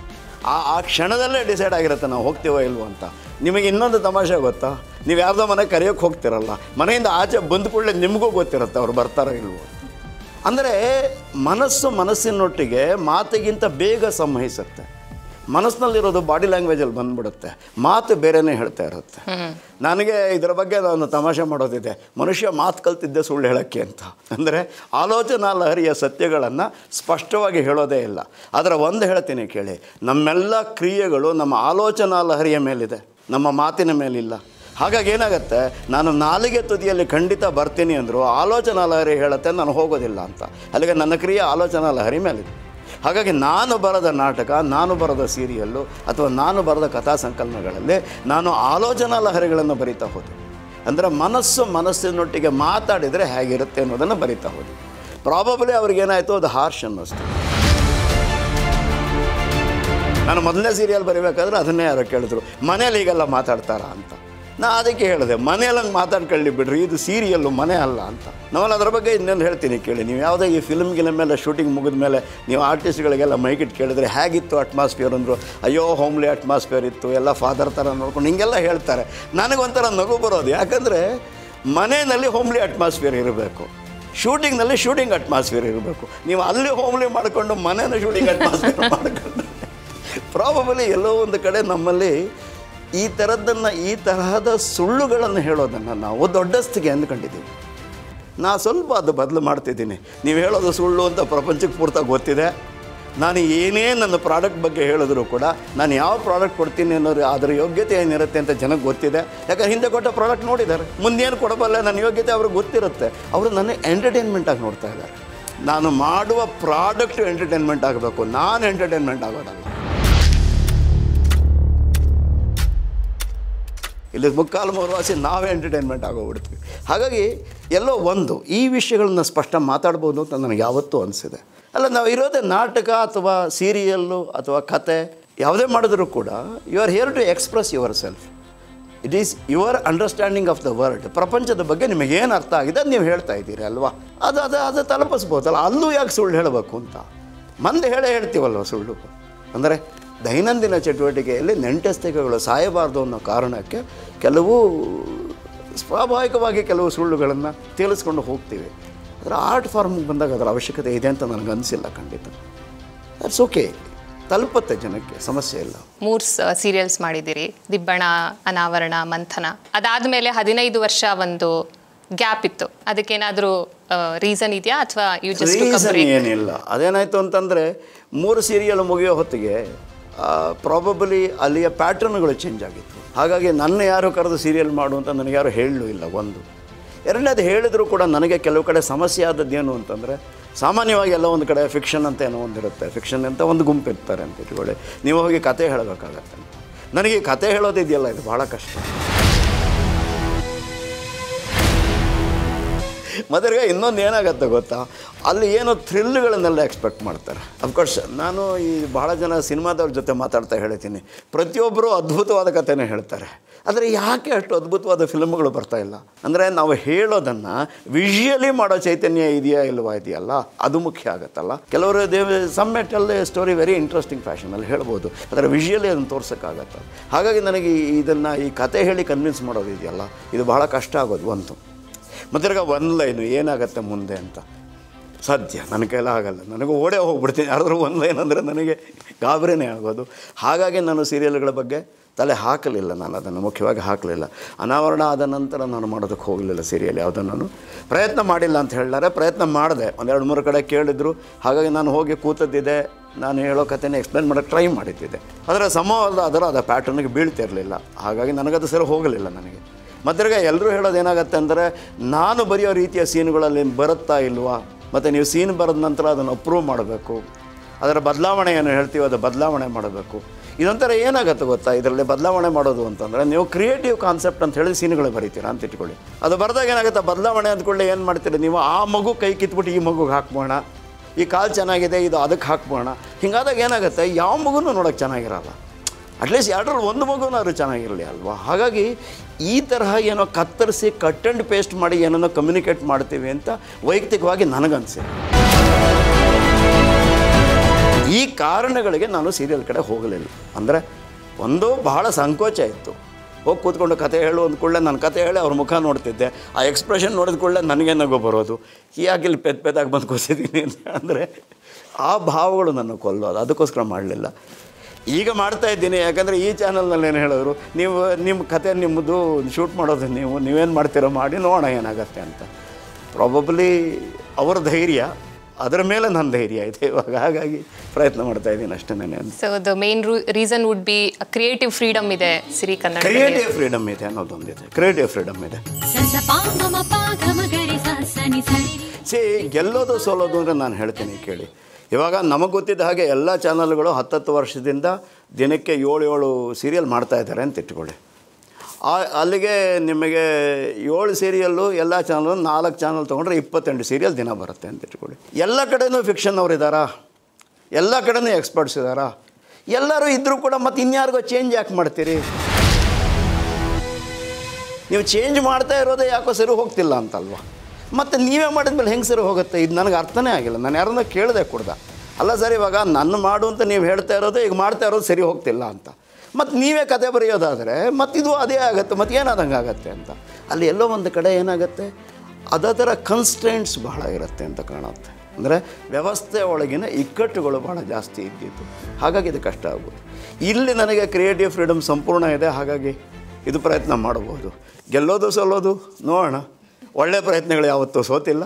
ಆ ಆ ಕ್ಷಣದಲ್ಲೇ ಡಿಸೈಡ್ ಆಗಿರುತ್ತೆ ನಾವು ಹೋಗ್ತೀವೋ ಇಲ್ವೋ ಅಂತ ನಿಮಗೆ ಇನ್ನೊಂದು ತಮಾಷೆ ಗೊತ್ತಾ ನೀವು ಯಾರ್ದೋ ಮನೆ ಕರೆಯೋಕ್ಕೆ ಹೋಗ್ತಿರಲ್ಲ ಮನೆಯಿಂದ ಆಚೆ ಬಂದ ಕೂಡಲೇ ನಿಮಗೂ ಗೊತ್ತಿರುತ್ತೆ ಅವ್ರು ಬರ್ತಾರೋ ಇಲ್ವೋ ಅಂದರೆ ಮನಸ್ಸು ಮನಸ್ಸಿನೊಟ್ಟಿಗೆ ಮಾತಿಗಿಂತ ಬೇಗ ಸಂವಹಿಸುತ್ತೆ ಮನಸ್ಸಿನಲ್ಲಿರೋದು ಬಾಡಿ ಲ್ಯಾಂಗ್ವೇಜಲ್ಲಿ ಬಂದ್ಬಿಡುತ್ತೆ ಮಾತು ಬೇರೆನೇ ಹೇಳ್ತಾ ಇರುತ್ತೆ ನನಗೆ ಇದರ ಬಗ್ಗೆ ನಾನು ತಮಾಷೆ ಮಾಡೋದಿದೆ ಮನುಷ್ಯ ಮಾತು ಕಲ್ತಿದ್ದೆ ಸುಳ್ಳು ಹೇಳೋಕ್ಕೆ ಅಂತ ಅಂದರೆ ಆಲೋಚನಾ ಲಹರಿಯ ಸತ್ಯಗಳನ್ನು ಸ್ಪಷ್ಟವಾಗಿ ಹೇಳೋದೇ ಇಲ್ಲ ಅದರ ಒಂದು ಹೇಳ್ತೀನಿ ಕೇಳಿ ನಮ್ಮೆಲ್ಲ ಕ್ರಿಯೆಗಳು ನಮ್ಮ ಆಲೋಚನಾ ಲಹರಿಯ ಮೇಲಿದೆ ನಮ್ಮ ಮಾತಿನ ಮೇಲಿಲ್ಲ ಹಾಗಾಗಿ ಏನಾಗುತ್ತೆ ನಾನು ನಾಲಿಗೆ ತುದಿಯಲ್ಲಿ ಖಂಡಿತ ಬರ್ತೀನಿ ಅಂದರು ಆಲೋಚನಾ ಲಹರಿ ಹೇಳುತ್ತೆ ನಾನು ಹೋಗೋದಿಲ್ಲ ಅಂತ ಅಲ್ಲಿಗೆ ನನ್ನ ಕ್ರಿಯೆ ಆಲೋಚನಾ ಲಹರಿ ಮೇಲಿದೆ ಹಾಗಾಗಿ ನಾನು ಬರೆದ ನಾಟಕ ನಾನು ಬರೆದ ಸೀರಿಯಲ್ಲು ಅಥವಾ ನಾನು ಬರೆದ ಕಥಾ ಸಂಕಲನಗಳಲ್ಲಿ ನಾನು ಆಲೋಚನಾ ಲಹರಿಗಳನ್ನು ಬರಿತಾ ಹೋದೆ ಅಂದರೆ ಮನಸ್ಸು ಮನಸ್ಸಿನೊಟ್ಟಿಗೆ ಮಾತಾಡಿದರೆ ಹೇಗಿರುತ್ತೆ ಅನ್ನೋದನ್ನು ಬರಿತಾ ಹೋದೆ ಪ್ರಾಬಬ್ಲಿ ಅವ್ರಿಗೇನಾಯಿತು ಅದು ಹಾರ್ಷ್ ಅನ್ನಿಸ್ತು ನಾನು ಮೊದಲನೇ ಸೀರಿಯಲ್ ಬರೀಬೇಕಾದ್ರೆ ಅದನ್ನೇ ಯಾರೋ ಕೇಳಿದ್ರು ಮನೇಲಿ ಈಗೆಲ್ಲ ಮಾತಾಡ್ತಾರಾ ಅಂತ ನಾ ಅದಕ್ಕೆ ಹೇಳಿದೆ ಮನೆಯಲ್ಲಂಗೆ ಮಾತಾಡ್ಕೊಳ್ಳಿ ಬಿಡ್ರಿ ಇದು ಸೀರಿಯಲ್ಲು ಮನೆ ಅಲ್ಲ ಅಂತ ನಾವಲ್ಲಿ ಅದ್ರ ಬಗ್ಗೆ ಇನ್ನೊಂದು ಹೇಳ್ತೀನಿ ಕೇಳಿ ನೀವು ಯಾವುದೇ ಈ ಫಿಲ್ಮ್ ಗಿಲ್ಮ್ ಮೇಲೆ ಶೂಟಿಂಗ್ ಮುಗಿದ ಮೇಲೆ ನೀವು ಆರ್ಟಿಸ್ಟ್ಗಳಿಗೆಲ್ಲ ಮೈಕಿಟ್ ಕೇಳಿದ್ರೆ ಹೇಗಿತ್ತು ಅಟ್ಮಾಸ್ಫಿಯರ್ ಅಂದರು ಅಯ್ಯೋ ಹೋಮ್ಲಿ ಅಟ್ಮಾಸ್ಫಿಯರ್ ಇತ್ತು ಎಲ್ಲ ಫಾದರ್ ಥರ ನೋಡ್ಕೊಂಡು ಹಿಂಗೆಲ್ಲ ಹೇಳ್ತಾರೆ ನನಗೊಂಥರ ನಗು ಬರೋದು ಯಾಕಂದರೆ ಮನೆಯಲ್ಲಿ ಹೋಮ್ಲಿ ಅಟ್ಮಾಸ್ಫಿಯರ್ ಇರಬೇಕು ಶೂಟಿಂಗ್ನಲ್ಲಿ ಶೂಟಿಂಗ್ ಅಟ್ಮಾಸ್ಫಿಯರ್ ಇರಬೇಕು ನೀವು ಅಲ್ಲಿ ಹೋಮ್ಲಿ ಮಾಡಿಕೊಂಡು ಮನೇನ ಶೂಟಿಂಗ್ ಅಟ್ಮಾಸ್ಫಿಯರ್ ಮಾಡಿಕೊಂಡು ಪ್ರಾಬಬಲಿ ಎಲ್ಲೋ ಒಂದು ಕಡೆ ನಮ್ಮಲ್ಲಿ ಈ ಥರದ್ದನ್ನು ಈ ತರಹದ ಸುಳ್ಳುಗಳನ್ನು ಹೇಳೋದನ್ನು ನಾವು ದೊಡ್ಡಸ್ತಿಗೆ ಅಂದ್ಕೊಂಡಿದ್ದೀವಿ ನಾ ಸ್ವಲ್ಪ ಅದು ಬದಲು ಮಾಡ್ತಿದ್ದೀನಿ ನೀವು ಹೇಳೋದು ಸುಳ್ಳು ಅಂತ ಪ್ರಪಂಚಕ್ಕೆ ಪೂರ್ತಿ ಗೊತ್ತಿದೆ ನಾನು ಏನೇ ನನ್ನ ಪ್ರಾಡಕ್ಟ್ ಬಗ್ಗೆ ಹೇಳಿದ್ರು ಕೂಡ ನಾನು ಯಾವ ಪ್ರಾಡಕ್ಟ್ ಕೊಡ್ತೀನಿ ಅನ್ನೋದು ಅದರ ಯೋಗ್ಯತೆ ಏನಿರುತ್ತೆ ಅಂತ ಜನಕ್ಕೆ ಗೊತ್ತಿದೆ ಯಾಕಂದ್ರೆ ಹಿಂದೆ ಕೊಟ್ಟ ಪ್ರಾಡಕ್ಟ್ ನೋಡಿದ್ದಾರೆ ಮುಂದೇನು ಕೊಡಬಲ್ಲ ನನ್ನ ಯೋಗ್ಯತೆ ಅವ್ರಿಗೆ ಗೊತ್ತಿರುತ್ತೆ ಅವರು ನನ್ನ ಎಂಟರ್ಟೈನ್ಮೆಂಟಾಗಿ ನೋಡ್ತಾ ಇದ್ದಾರೆ ನಾನು ಮಾಡುವ ಪ್ರಾಡಕ್ಟ್ ಎಂಟರ್ಟೈನ್ಮೆಂಟ್ ಆಗಬೇಕು ನಾನು ಎಂಟರ್ಟೈನ್ಮೆಂಟ್ ಆಗೋದಲ್ಲ ಇಲ್ಲಿ ಮುಕ್ಕಾಲು ಮೂರು ವಾಸಿ ನಾವೇ ಎಂಟರ್ಟೈನ್ಮೆಂಟ್ ಆಗೋಗ್ಬಿಡ್ತೀವಿ ಹಾಗಾಗಿ ಎಲ್ಲೋ ಒಂದು ಈ ವಿಷಯಗಳನ್ನ ಸ್ಪಷ್ಟ ಮಾತಾಡ್ಬೋದು ಅಂತ ನನಗೆ ಯಾವತ್ತೂ ಅನಿಸಿದೆ ಅಲ್ಲ ನಾವು ಇರೋದೇ ನಾಟಕ ಅಥವಾ ಸೀರಿಯಲ್ಲು ಅಥವಾ ಕತೆ ಯಾವುದೇ ಮಾಡಿದ್ರೂ ಕೂಡ you are here to express yourself it is your understanding of the world ಪ್ರಪಂಚದ ಬಗ್ಗೆ ನಿಮಗೆ ಏನು ಅರ್ಥ ಆಗಿದೆ ಅದು ನೀವು ಹೇಳ್ತಾ ಇದ್ದೀರಿ ಅಲ್ವಾ ಅದು ಅದು ಅದು ತಲುಪಿಸ್ಬೋದಲ್ಲ ಅಲ್ಲೂ ಯಾಕೆ ಸುಳ್ಳು ಹೇಳಬೇಕು ಅಂತ ಮಂದಿ ಹೇಳೇ ಹೇಳ್ತೀವಲ್ವ ಸುಳ್ಳು ಅಂದರೆ ದೈನಂದಿನ ಚಟುವಟಿಕೆಯಲ್ಲಿ ನೆಂಟಸ್ತಿಕೆಗಳು ಸಾಯಬಾರ್ದು ಅನ್ನೋ ಕಾರಣಕ್ಕೆ ಕೆಲವು ಸ್ವಾಭಾವಿಕವಾಗಿ ಕೆಲವು ಸುಳ್ಳುಗಳನ್ನು ತೇಲಿಸ್ಕೊಂಡು ಹೋಗ್ತೀವಿ ಅದರ ಆರ್ಟ್ ಫಾರ್ಮ್ಗೆ ಬಂದಾಗ ಅದರ ಅವಶ್ಯಕತೆ ಇದೆ ಅಂತ ನನಗೆ ಅನಿಸಿಲ್ಲ ಖಂಡಿತ ದಟ್ಸ್ ಓಕೆ ತಲುಪುತ್ತೆ ಜನಕ್ಕೆ ಸಮಸ್ಯೆ ಇಲ್ಲ ಮೂರು ಸೀರಿಯಲ್ಸ್ ಮಾಡಿದ್ದೀರಿ ದಿಬ್ಬಣ ಅನಾವರಣ ಮಂಥನ ಅದಾದಮೇಲೆ ಹದಿನೈದು ವರ್ಷ ಒಂದು ಗ್ಯಾಪ್ ಇತ್ತು ಅದಕ್ಕೇನಾದರೂ ರೀಸನ್ ಇದೆಯಾ ಅಥವಾ ಯು ಜಸ್ಟ್ ರೀಸನ್ ಏನಿಲ್ಲ ಅದೇನಾಯಿತು ಅಂತಂದರೆ ಮೂರು ಸೀರಿಯಲ್ ಮುಗಿಯೋ ಹೊತ್ತಿಗೆ ಪ್ರಾಬಬಲಿ ಅಲ್ಲಿಯ ಪ್ಯಾಟ್ರನ್ಗಳು ಚೇಂಜ್ ಆಗಿತ್ತು ಹಾಗಾಗಿ ನನ್ನ ಯಾರು ಕರೆದು ಸೀರಿಯಲ್ ಮಾಡು ಅಂತ ನನಗೆ ಯಾರು ಹೇಳಲೂ ಇಲ್ಲ ಒಂದು ಎರಡನೇದು ಹೇಳಿದರೂ ಕೂಡ ನನಗೆ ಕೆಲವು ಕಡೆ ಸಮಸ್ಯೆ ಆದದ್ದು ಏನು ಅಂತಂದರೆ ಸಾಮಾನ್ಯವಾಗಿ ಎಲ್ಲ ಒಂದು ಕಡೆ ಫಿಕ್ಷನ್ ಅಂತ ಏನೋ ಒಂದಿರುತ್ತೆ ಫಿಕ್ಷನ್ ಅಂತ ಒಂದು ಗುಂಪು ಇರ್ತಾರೆ ಅಂತ ಇಟ್ಕೊಳ್ಳಿ ನೀವು ಹೋಗಿ ಕತೆ ಹೇಳಬೇಕಾಗತ್ತೆ ನನಗೆ ಈ ಕತೆ ಹೇಳೋದಿದೆಯಲ್ಲ ಇದು ಭಾಳ ಕಷ್ಟ ಮದುವೆಗೆ ಇನ್ನೊಂದು ಏನಾಗತ್ತೆ ಗೊತ್ತಾ ಅಲ್ಲಿ ಏನೋ ಥ್ರಿಲ್ಗಳನ್ನೆಲ್ಲ ಎಕ್ಸ್ಪೆಕ್ಟ್ ಮಾಡ್ತಾರೆ ಅಫ್ಕೋರ್ಸ್ ನಾನು ಈ ಬಹಳ ಜನ ಸಿನಿಮಾದವ್ರ ಜೊತೆ ಮಾತಾಡ್ತಾ ಹೇಳ್ತೀನಿ ಪ್ರತಿಯೊಬ್ಬರು ಅದ್ಭುತವಾದ ಕಥೆನೇ ಹೇಳ್ತಾರೆ ಆದರೆ ಯಾಕೆ ಅಷ್ಟು ಅದ್ಭುತವಾದ ಫಿಲ್ಮ್ಗಳು ಬರ್ತಾ ಇಲ್ಲ ಅಂದರೆ ನಾವು ಹೇಳೋದನ್ನು ವಿಷುಯಲಿ ಮಾಡೋ ಚೈತನ್ಯ ಇದೆಯಾ ಇಲ್ವಾ ಇದೆಯಲ್ಲ ಅದು ಮುಖ್ಯ ಆಗುತ್ತಲ್ಲ ಕೆಲವರು ದೇವ್ ಸಮ್ಮೆಟ್ ಅಲ್ಲಿ ಸ್ಟೋರಿ ವೆರಿ ಇಂಟ್ರೆಸ್ಟಿಂಗ್ ಫ್ಯಾಷನಲ್ಲಿ ಹೇಳ್ಬೋದು ಆದರೆ ವಿಷುಯಲಿ ಅದನ್ನು ತೋರ್ಸೋಕ್ಕಾಗತ್ತೆ ಹಾಗಾಗಿ ನನಗೆ ಇದನ್ನು ಈ ಕತೆ ಹೇಳಿ ಕನ್ವಿನ್ಸ್ ಮಾಡೋದು ಇದೆಯಲ್ಲ ಇದು ಬಹಳ ಕಷ್ಟ ಆಗೋದು ಒಂದು ಮತ್ತು ತಿರ್ಗ ಒಂದು ಲೈನು ಏನಾಗತ್ತೆ ಮುಂದೆ ಅಂತ ಸದ್ಯ ನನ್ನ ಕೈಲ ಆಗಲ್ಲ ನನಗೆ ಓಡೇ ಹೋಗ್ಬಿಡ್ತೀನಿ ಯಾರಾದ್ರೂ ಒಂದು ಲೈನ್ ಅಂದರೆ ನನಗೆ ಗಾಬರಿನೇ ಆಗೋದು ಹಾಗಾಗಿ ನಾನು ಸೀರಿಯಲ್ಗಳ ಬಗ್ಗೆ ತಲೆ ಹಾಕಲಿಲ್ಲ ನಾನು ಅದನ್ನು ಮುಖ್ಯವಾಗಿ ಹಾಕಲಿಲ್ಲ ಅನಾವರಣ ಆದ ನಂತರ ನಾನು ಮಾಡೋದಕ್ಕೆ ಹೋಗಲಿಲ್ಲ ಸೀರಿಯಲ್ ಯಾವುದನ್ನು ನಾನು ಪ್ರಯತ್ನ ಮಾಡಿಲ್ಲ ಅಂತ ಹೇಳಿದ್ದಾರೆ ಪ್ರಯತ್ನ ಮಾಡಿದೆ ಒಂದೆರಡು ಮೂರು ಕಡೆ ಕೇಳಿದ್ರು ಹಾಗಾಗಿ ನಾನು ಹೋಗಿ ಕೂತದ್ದಿದೆ ನಾನು ಹೇಳೋ ಕಥೆನ ಎಕ್ಸ್ಪ್ಲೇನ್ ಮಾಡೋಕ್ಕೆ ಟ್ರೈ ಮಾಡಿದ್ದಿದೆ ಆದರೆ ಸಮವಾದ ಅದರ ಅದ ಪ್ಯಾಟರ್ನಿಗೆ ಬೀಳ್ತಿರಲಿಲ್ಲ ಹಾಗಾಗಿ ನನಗದು ಸರಿ ಹೋಗಲಿಲ್ಲ ನನಗೆ ಮತ್ತಿರ್ಗ ಎಲ್ಲರೂ ಹೇಳೋದು ಏನಾಗುತ್ತೆ ಅಂದರೆ ನಾನು ಬರೆಯೋ ರೀತಿಯ ಸೀನ್ಗಳಲ್ಲಿ ಬರುತ್ತಾ ಇಲ್ವಾ ಮತ್ತು ನೀವು ಸೀನ್ ಬರೆದ ನಂತರ ಅದನ್ನು ಅಪ್ರೂವ್ ಮಾಡಬೇಕು ಅದರ ಬದಲಾವಣೆ ಏನು ಹೇಳ್ತೀವೋ ಅದು ಬದಲಾವಣೆ ಮಾಡಬೇಕು ಇದೊಂಥರ ಏನಾಗುತ್ತೆ ಗೊತ್ತಾ ಇದರಲ್ಲಿ ಬದಲಾವಣೆ ಮಾಡೋದು ಅಂತಂದರೆ ನೀವು ಕ್ರಿಯೇಟಿವ್ ಕಾನ್ಸೆಪ್ಟ್ ಅಂತ ಹೇಳಿ ಸೀನ್ಗಳು ಬರೀತೀರಾ ಅಂತ ಇಟ್ಕೊಳ್ಳಿ ಅದು ಬರೆದಾಗ ಏನಾಗುತ್ತೆ ಬದಲಾವಣೆ ಅಂದ್ಕೊಳ್ಳಿ ಏನು ಮಾಡ್ತೀರಿ ನೀವು ಆ ಮಗು ಕೈ ಕಿತ್ಬಿಟ್ಟು ಈ ಮಗುಗೆ ಹಾಕ್ಬೋಣ ಈ ಕಾಲು ಚೆನ್ನಾಗಿದೆ ಇದು ಅದಕ್ಕೆ ಹಾಕ್ಬೋಣ ಹಿಂಗಾದಾಗ ಏನಾಗುತ್ತೆ ಯಾವ ಮಗುನೂ ನೋಡೋಕ್ಕೆ ಚೆನ್ನಾಗಿರಲ್ಲ ಅಟ್ಲೀಸ್ಟ್ ಎರಡರಲ್ಲಿ ಒಂದು ಮಗುನಾದ್ರು ಚೆನ್ನಾಗಿರಲಿ ಅಲ್ವಾ ಹಾಗಾಗಿ ಈ ತರಹ ಏನೋ ಕತ್ತರಿಸಿ ಕಟ್ ಆ್ಯಂಡ್ ಪೇಸ್ಟ್ ಮಾಡಿ ಏನನ್ನೋ ಕಮ್ಯುನಿಕೇಟ್ ಮಾಡ್ತೀವಿ ಅಂತ ವೈಯಕ್ತಿಕವಾಗಿ ನನಗನ್ಸಿದೆ ಈ ಕಾರಣಗಳಿಗೆ ನಾನು ಸೀರಿಯಲ್ ಕಡೆ ಹೋಗಲಿಲ್ಲ ಅಂದರೆ ಒಂದು ಬಹಳ ಸಂಕೋಚ ಇತ್ತು ಹೋಗಿ ಕೂತ್ಕೊಂಡು ಕತೆ ಹೇಳು ಅಂದ ಕೂಡಲೇ ನಾನು ಕತೆ ಹೇಳಿ ಅವ್ರ ಮುಖ ನೋಡ್ತಿದ್ದೆ ಆ ಎಕ್ಸ್ಪ್ರೆಷನ್ ನೋಡಿದ ಕೂಡಲೇ ನನಗೆ ನಗು ಬರೋದು ಯಾಕೆ ಇಲ್ಲಿ ಪೆದ್ ಪೆದ್ದಾಗಿ ಬಂದು ಕೂಸಿದ್ದೀನಿ ಅಂತ ಅಂದರೆ ಆ ಭಾವಗಳು ನನ್ನ ಕೊಲ್ಲೋದು ಅದಕ್ಕೋಸ್ಕರ ಮಾಡಲಿಲ್ಲ ಈಗ ಮಾಡ್ತಾ ಇದ್ದೀನಿ ಯಾಕಂದರೆ ಈ ಚಾನಲ್ನಲ್ಲಿ ಏನು ಹೇಳಿದ್ರು ನೀವು ನಿಮ್ಮ ಕತೆ ನಿಮ್ಮದು ಶೂಟ್ ಮಾಡೋದು ನೀವು ನೀವೇನು ಮಾಡ್ತೀರೋ ಮಾಡಿ ನೋಡೋಣ ಏನಾಗತ್ತೆ ಅಂತ ಪ್ರಾಬಬ್ಲಿ ಅವರ ಧೈರ್ಯ ಅದರ ಮೇಲೆ ನನ್ನ ಧೈರ್ಯ ಇದೆ ಇವಾಗ ಹಾಗಾಗಿ ಪ್ರಯತ್ನ ಮಾಡ್ತಾ ಇದ್ದೀನಿ ಅಷ್ಟೇ ನಾನು so the main reason would be creative freedom ಇದೆ ಸಿರಿ ಕನ್ನಡ ಕ್ರಿಯೇಟಿವ್ ಫ್ರೀಡಮ್ ಇದೆ ಅನ್ನೋದೊಂದಿದೆ ಕ್ರಿಯೇಟಿವ್ ಫ್ರೀಡಮ್ ಇದೆ ಸಸ ಪಾ ಮಮ ಪಾ ಘಮ ಗರಿ ಸ ಸ ನಿ ಸ ರಿ ರಿ. ಸಿ ಗೆಲ್ಲೋದು ಸೋಲೋದು ಅಂದರೆ ನಾನು ಹೇಳ್ತೀನಿ ಕೇಳಿ ಇವಾಗ ನಮಗೆ ಗೊತ್ತಿದ್ದ ಹಾಗೆ ಎಲ್ಲ ಚಾನಲ್ಗಳು ಹತ್ತತ್ತು ವರ್ಷದಿಂದ ದಿನಕ್ಕೆ ಏಳು ಏಳು ಸೀರಿಯಲ್ ಮಾಡ್ತಾ ಇದ್ದಾರೆ ಅಂತ ಇಟ್ಕೊಳ್ಳಿ ಆ ಅಲ್ಲಿಗೆ ನಿಮಗೆ ಏಳು ಸೀರಿಯಲ್ಲು ಎಲ್ಲ ಚಾನಲ್ ನಾಲ್ಕು ಚಾನಲ್ ತೊಗೊಂಡ್ರೆ ಇಪ್ಪತ್ತೆಂಟು ಸೀರಿಯಲ್ ದಿನ ಬರುತ್ತೆ ಅಂತ ಇಟ್ಕೊಳ್ಳಿ ಎಲ್ಲ ಕಡೆನೂ ಫಿಕ್ಷನ್ ಅವ್ರು ಇದ್ದಾರಾ ಎಲ್ಲ ಕಡೆನೂ ಎಕ್ಸ್ಪರ್ಟ್ಸ್ ಇದ್ದಾರಾ ಎಲ್ಲರೂ ಇದ್ದರೂ ಕೂಡ ಮತ್ತೆ ಇನ್ಯಾರಿಗೋ ಚೇಂಜ್ ಯಾಕೆ ಮಾಡ್ತೀರಿ ನೀವು ಚೇಂಜ್ ಮಾಡ್ತಾ ಇರೋದೇ ಯಾಕೋ ಸರಿ ಹೋಗ್ತಿಲ್ಲ ಅಂತಲ್ವ ಮತ್ತು ನೀವೇ ಮಾಡಿದ್ಮೇಲೆ ಹೆಂಗೆ ಸರಿ ಹೋಗುತ್ತೆ ಇದು ನನಗೆ ಅರ್ಥನೇ ಆಗಿಲ್ಲ ನಾನು ಯಾರನ್ನ ಕೇಳಿದೆ ಕೊಡ್ದ ಅಲ್ಲ ಸರ್ ಇವಾಗ ನನ್ನ ಮಾಡು ಅಂತ ನೀವು ಹೇಳ್ತಾ ಇರೋದು ಈಗ ಮಾಡ್ತಾ ಇರೋದು ಸರಿ ಹೋಗ್ತಿಲ್ಲ ಅಂತ ಮತ್ತು ನೀವೇ ಕತೆ ಬರೆಯೋದಾದರೆ ಮತ್ತಿದು ಅದೇ ಆಗುತ್ತೆ ಮತ್ತು ಏನಾದಂಗೆ ಆಗುತ್ತೆ ಅಂತ ಅಲ್ಲಿ ಎಲ್ಲೋ ಒಂದು ಕಡೆ ಏನಾಗುತ್ತೆ ಅದರ ಕನ್ಸ್ಟೆಂಟ್ಸ್ ಬಹಳ ಇರುತ್ತೆ ಅಂತ ಕಾಣುತ್ತೆ ಅಂದರೆ ವ್ಯವಸ್ಥೆ ಒಳಗಿನ ಇಕ್ಕಟ್ಟುಗಳು ಬಹಳ ಜಾಸ್ತಿ ಇದ್ದಿತ್ತು ಹಾಗಾಗಿ ಇದು ಕಷ್ಟ ಆಗ್ಬೋದು ಇಲ್ಲಿ ನನಗೆ ಕ್ರಿಯೇಟಿವ್ ಫ್ರೀಡಮ್ ಸಂಪೂರ್ಣ ಇದೆ ಹಾಗಾಗಿ ಇದು ಪ್ರಯತ್ನ ಮಾಡಬಹುದು ಗೆಲ್ಲೋದು ಸೋಲೋದು ನೋಡೋಣ ಒಳ್ಳೆ ಪ್ರಯತ್ನಗಳು ಯಾವತ್ತೂ ಸೋತಿಲ್ಲ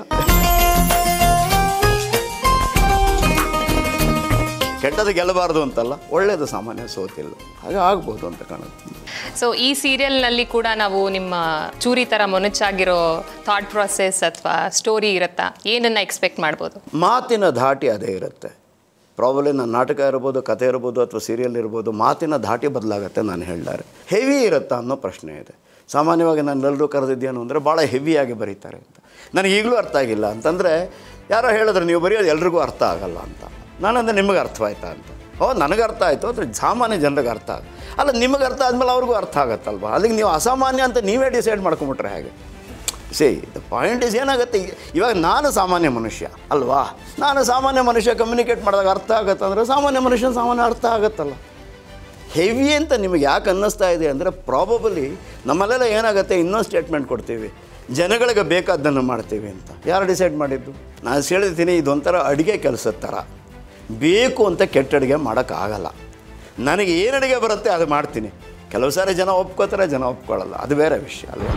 ಕೆಟ್ಟದ್ದು ಗೆಲ್ಲಬಾರ್ದು ಅಂತಲ್ಲ ಒಳ್ಳೆಯದು ಸಾಮಾನ್ಯ ಸೋತಿಲ್ಲ ಹಾಗೆ ಆಗ್ಬೋದು ಅಂತ ಕಾಣುತ್ತೆ ಸೊ ಈ ಸೀರಿಯಲ್ನಲ್ಲಿ ಕೂಡ ನಾವು ನಿಮ್ಮ ಚೂರಿ ಥರ ಮೊನಚಾಗಿರೋ ಥಾಟ್ ಪ್ರಾಸೆಸ್ ಅಥವಾ ಸ್ಟೋರಿ ಇರುತ್ತಾ ಏನನ್ನ ಎಕ್ಸ್ಪೆಕ್ಟ್ ಮಾಡ್ಬೋದು ಮಾತಿನ ಧಾಟಿ ಅದೇ ಇರುತ್ತೆ ಪ್ರಾಬಲಿ ನನ್ನ ನಾಟಕ ಇರ್ಬೋದು ಕತೆ ಇರ್ಬೋದು ಅಥವಾ ಸೀರಿಯಲ್ ಇರ್ಬೋದು ಮಾತಿನ ಧಾಟಿ ಬದಲಾಗತ್ತೆ ನಾನು ಹೇಳಲಾರೆ ಹೆವಿ ಇರುತ್ತಾ ಅನ್ನೋ ಪ್ರಶ್ನೆ ಇದೆ ಸಾಮಾನ್ಯವಾಗಿ ನನ್ನೆಲ್ಲರೂ ಕರೆದಿದ್ದೇನು ಅಂದರೆ ಭಾಳ ಹೆವಿಯಾಗಿ ಬರೀತಾರೆ ಅಂತ ನನಗೆ ಈಗಲೂ ಅರ್ಥ ಆಗಿಲ್ಲ ಅಂತಂದರೆ ಯಾರೋ ಹೇಳಿದ್ರು ನೀವು ಬರೆಯೋದು ಎಲ್ರಿಗೂ ಅರ್ಥ ಆಗಲ್ಲ ಅಂತ ನಾನಂದ್ರೆ ನಿಮಗೆ ಅರ್ಥವಾಯ್ತಾ ಅಂತ ಓ ನನಗೆ ಅರ್ಥ ಆಯಿತು ಅಂದರೆ ಸಾಮಾನ್ಯ ಜನರಿಗೆ ಅರ್ಥ ಆಗ ಅಲ್ಲ ನಿಮಗೆ ಅರ್ಥ ಆದಮೇಲೆ ಅವ್ರಿಗೂ ಅರ್ಥ ಆಗತ್ತಲ್ವ ಅಲ್ಲಿಗೆ ನೀವು ಅಸಾಮಾನ್ಯ ಅಂತ ನೀವೇ ಡಿಸೈಡ್ ಮಾಡ್ಕೊಂಬಿಟ್ರೆ ಹೇಗೆ ಸಿ ದ ಪಾಯಿಂಟ್ ಇಸ್ ಏನಾಗುತ್ತೆ ಈಗ- ಇವಾಗ ನಾನು ಸಾಮಾನ್ಯ ಮನುಷ್ಯ ಅಲ್ವಾ ನಾನು ಸಾಮಾನ್ಯ ಮನುಷ್ಯ ಕಮ್ಯುನಿಕೇಟ್ ಮಾಡಿದಾಗ ಅರ್ಥ ಆಗತ್ತೆ ಅಂದರೆ ಸಾಮಾನ್ಯ ಮನುಷ್ಯನ ಸಾಮಾನ್ಯ ಅರ್ಥ ಆಗತ್ತಲ್ಲ ಹೆವಿ ಅಂತ ನಿಮಗೆ ಯಾಕೆ ಅನ್ನಿಸ್ತಾ ಇದೆ ಅಂದರೆ ಪ್ರಾಬಬಲಿ ನಮ್ಮಲ್ಲೆಲ್ಲ ಏನಾಗುತ್ತೆ ಇನ್ನೊಂದು ಸ್ಟೇಟ್ಮೆಂಟ್ ಕೊಡ್ತೀವಿ ಜನಗಳಿಗೆ ಬೇಕಾದ್ದನ್ನು ಮಾಡ್ತೀವಿ ಅಂತ ಯಾರು ಡಿಸೈಡ್ ಮಾಡಿದ್ದು ನಾನು ಹೇಳಿರ್ತೀನಿ ಇದೊಂಥರ ಅಡುಗೆ ಕೆಲಸದ ಥರ ಬೇಕು ಅಂತ ಕೆಟ್ಟ ಅಡುಗೆ ಮಾಡೋಕ್ಕಾಗಲ್ಲ ನನಗೆ ಏನು ಅಡುಗೆ ಬರುತ್ತೆ ಅದು ಮಾಡ್ತೀನಿ ಕೆಲವು ಸಾರಿ ಜನ ಒಪ್ಕೋತಾರೆ ಜನ ಒಪ್ಕೊಳ್ಳಲ್ಲ ಅದು ಬೇರೆ ವಿಷಯ ಅಲ್ವಾ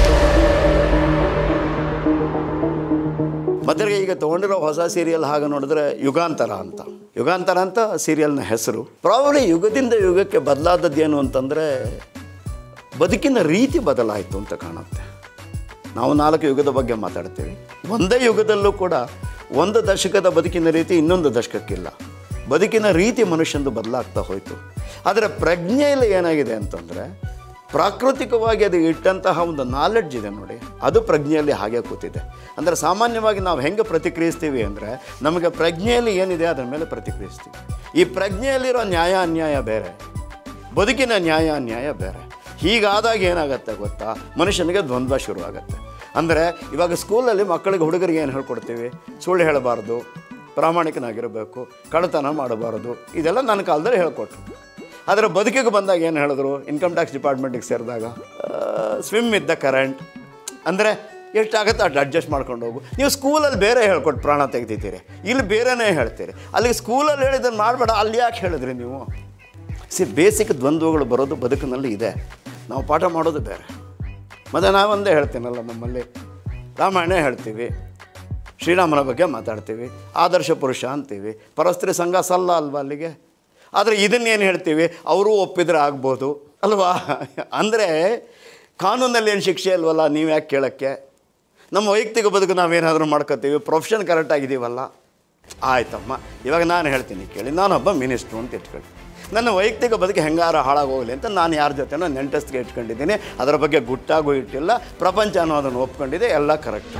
ಮತ್ತೆ ಈಗ ತೊಗೊಂಡಿರೋ ಹೊಸ ಸೀರಿಯಲ್ ಹಾಗೆ ನೋಡಿದ್ರೆ ಯುಗಾಂತರ ಅಂತ ಯುಗಾಂತರ ಅಂತ ಸೀರಿಯಲ್ನ ಹೆಸರು ಪ್ರಾಬಲಿ ಯುಗದಿಂದ ಯುಗಕ್ಕೆ ಬದಲಾದದ್ದೇನು ಅಂತಂದರೆ ಬದುಕಿನ ರೀತಿ ಬದಲಾಯಿತು ಅಂತ ಕಾಣುತ್ತೆ ನಾವು ನಾಲ್ಕು ಯುಗದ ಬಗ್ಗೆ ಮಾತಾಡ್ತೀವಿ ಒಂದೇ ಯುಗದಲ್ಲೂ ಕೂಡ ಒಂದು ದಶಕದ ಬದುಕಿನ ರೀತಿ ಇನ್ನೊಂದು ದಶಕಕ್ಕಿಲ್ಲ ಬದುಕಿನ ರೀತಿ ಮನುಷ್ಯಂದು ಬದಲಾಗ್ತಾ ಹೋಯಿತು ಆದರೆ ಪ್ರಜ್ಞೆಯಲ್ಲಿ ಏನಾಗಿದೆ ಅಂತಂದರೆ ಪ್ರಾಕೃತಿಕವಾಗಿ ಅದು ಇಟ್ಟಂತಹ ಒಂದು ನಾಲೆಡ್ಜ್ ಇದೆ ನೋಡಿ ಅದು ಪ್ರಜ್ಞೆಯಲ್ಲಿ ಹಾಗೆ ಕೂತಿದೆ ಅಂದರೆ ಸಾಮಾನ್ಯವಾಗಿ ನಾವು ಹೆಂಗೆ ಪ್ರತಿಕ್ರಿಯಿಸ್ತೀವಿ ಅಂದರೆ ನಮಗೆ ಪ್ರಜ್ಞೆಯಲ್ಲಿ ಏನಿದೆ ಅದರ ಮೇಲೆ ಪ್ರತಿಕ್ರಿಯಿಸ್ತೀವಿ ಈ ಪ್ರಜ್ಞೆಯಲ್ಲಿರೋ ನ್ಯಾಯ ಅನ್ಯಾಯ ಬೇರೆ ಬದುಕಿನ ನ್ಯಾಯ ಅನ್ಯಾಯ ಬೇರೆ ಹೀಗಾದಾಗ ಏನಾಗುತ್ತೆ ಗೊತ್ತಾ ಮನುಷ್ಯನಿಗೆ ದ್ವಂದ್ವ ಶುರುವಾಗುತ್ತೆ ಅಂದರೆ ಇವಾಗ ಸ್ಕೂಲಲ್ಲಿ ಮಕ್ಕಳಿಗೆ ಹುಡುಗರಿಗೆ ಏನು ಹೇಳ್ಕೊಡ್ತೀವಿ ಸುಳ್ಳು ಹೇಳಬಾರ್ದು ಪ್ರಾಮಾಣಿಕನಾಗಿರಬೇಕು ಕಳ್ಳತನ ಮಾಡಬಾರದು ಇದೆಲ್ಲ ನನ್ನ ಕಾಲದಲ್ಲಿ ಹೇಳ್ಕೊಟ್ರು ಆದರೆ ಬದುಕಿಗೆ ಬಂದಾಗ ಏನು ಹೇಳಿದ್ರು ಇನ್ಕಮ್ ಟ್ಯಾಕ್ಸ್ ಡಿಪಾರ್ಟ್ಮೆಂಟಿಗೆ ಸೇರಿದಾಗ ಸ್ವಿಮ್ ಇದ್ದ ಕರೆಂಟ್ ಅಂದರೆ ಎಷ್ಟಾಗುತ್ತೆ ಅಷ್ಟು ಅಡ್ಜಸ್ಟ್ ಮಾಡ್ಕೊಂಡು ಹೋಗು ನೀವು ಸ್ಕೂಲಲ್ಲಿ ಬೇರೆ ಹೇಳ್ಕೊಟ್ಟು ಪ್ರಾಣ ತೆಗ್ದಿದ್ದೀರಿ ಇಲ್ಲಿ ಬೇರೆನೇ ಹೇಳ್ತೀರಿ ಅಲ್ಲಿಗೆ ಸ್ಕೂಲಲ್ಲಿ ಹೇಳಿದ್ದನ್ನು ಮಾಡಬೇಡ ಅಲ್ಲಿ ಯಾಕೆ ಹೇಳಿದ್ರಿ ನೀವು ಸಿ ಬೇಸಿಕ್ ದ್ವಂದ್ವಗಳು ಬರೋದು ಬದುಕಿನಲ್ಲಿ ಇದೆ ನಾವು ಪಾಠ ಮಾಡೋದು ಬೇರೆ ಮತ್ತು ನಾವೊಂದೇ ಹೇಳ್ತೀನಲ್ಲ ನಮ್ಮಲ್ಲಿ ರಾಮಾಯಣ ಹೇಳ್ತೀವಿ ಶ್ರೀರಾಮನ ಬಗ್ಗೆ ಮಾತಾಡ್ತೀವಿ ಆದರ್ಶ ಪುರುಷ ಅಂತೀವಿ ಪರಸ್ತ್ರೀ ಸಂಘ ಸಲ್ಲ ಅಲ್ವಾ ಅಲ್ಲಿಗೆ ಆದರೆ ಇದನ್ನೇನು ಹೇಳ್ತೀವಿ ಅವರೂ ಒಪ್ಪಿದ್ರೆ ಆಗ್ಬೋದು ಅಲ್ವಾ ಅಂದರೆ ಕಾನೂನಲ್ಲಿ ಏನು ಶಿಕ್ಷೆ ಅಲ್ವಲ್ಲ ನೀವು ಯಾಕೆ ಕೇಳೋಕ್ಕೆ ನಮ್ಮ ವೈಯಕ್ತಿಕ ಬದುಕು ನಾವೇನಾದರೂ ಮಾಡ್ಕೋತೀವಿ ಪ್ರೊಫೆಷನ್ ಕರೆಕ್ಟ್ ಆಗಿದ್ದೀವಲ್ಲ ಆಯ್ತಮ್ಮ ಇವಾಗ ನಾನು ಹೇಳ್ತೀನಿ ಕೇಳಿ ನಾನೊಬ್ಬ ಮಿನಿಸ್ಟ್ರು ಅಂತ ಇಟ್ಕೊಳ್ಳಿ ನನ್ನ ವೈಯಕ್ತಿಕ ಬದುಕು ಹೆಂಗಾರ ಹಾಳಾಗೋಗಲಿ ಅಂತ ನಾನು ಯಾರ ಜೊತೆನೋ ನೆಂಟಸ್ಗೆ ಇಟ್ಕೊಂಡಿದ್ದೀನಿ ಅದರ ಬಗ್ಗೆ ಗುಟ್ಟಾಗೂ ಇಟ್ಟಿಲ್ಲ ಪ್ರಪಂಚ ಅನ್ನೋದನ್ನು ಒಪ್ಕೊಂಡಿದೆ ಎಲ್ಲ ಕರೆಕ್ಟ್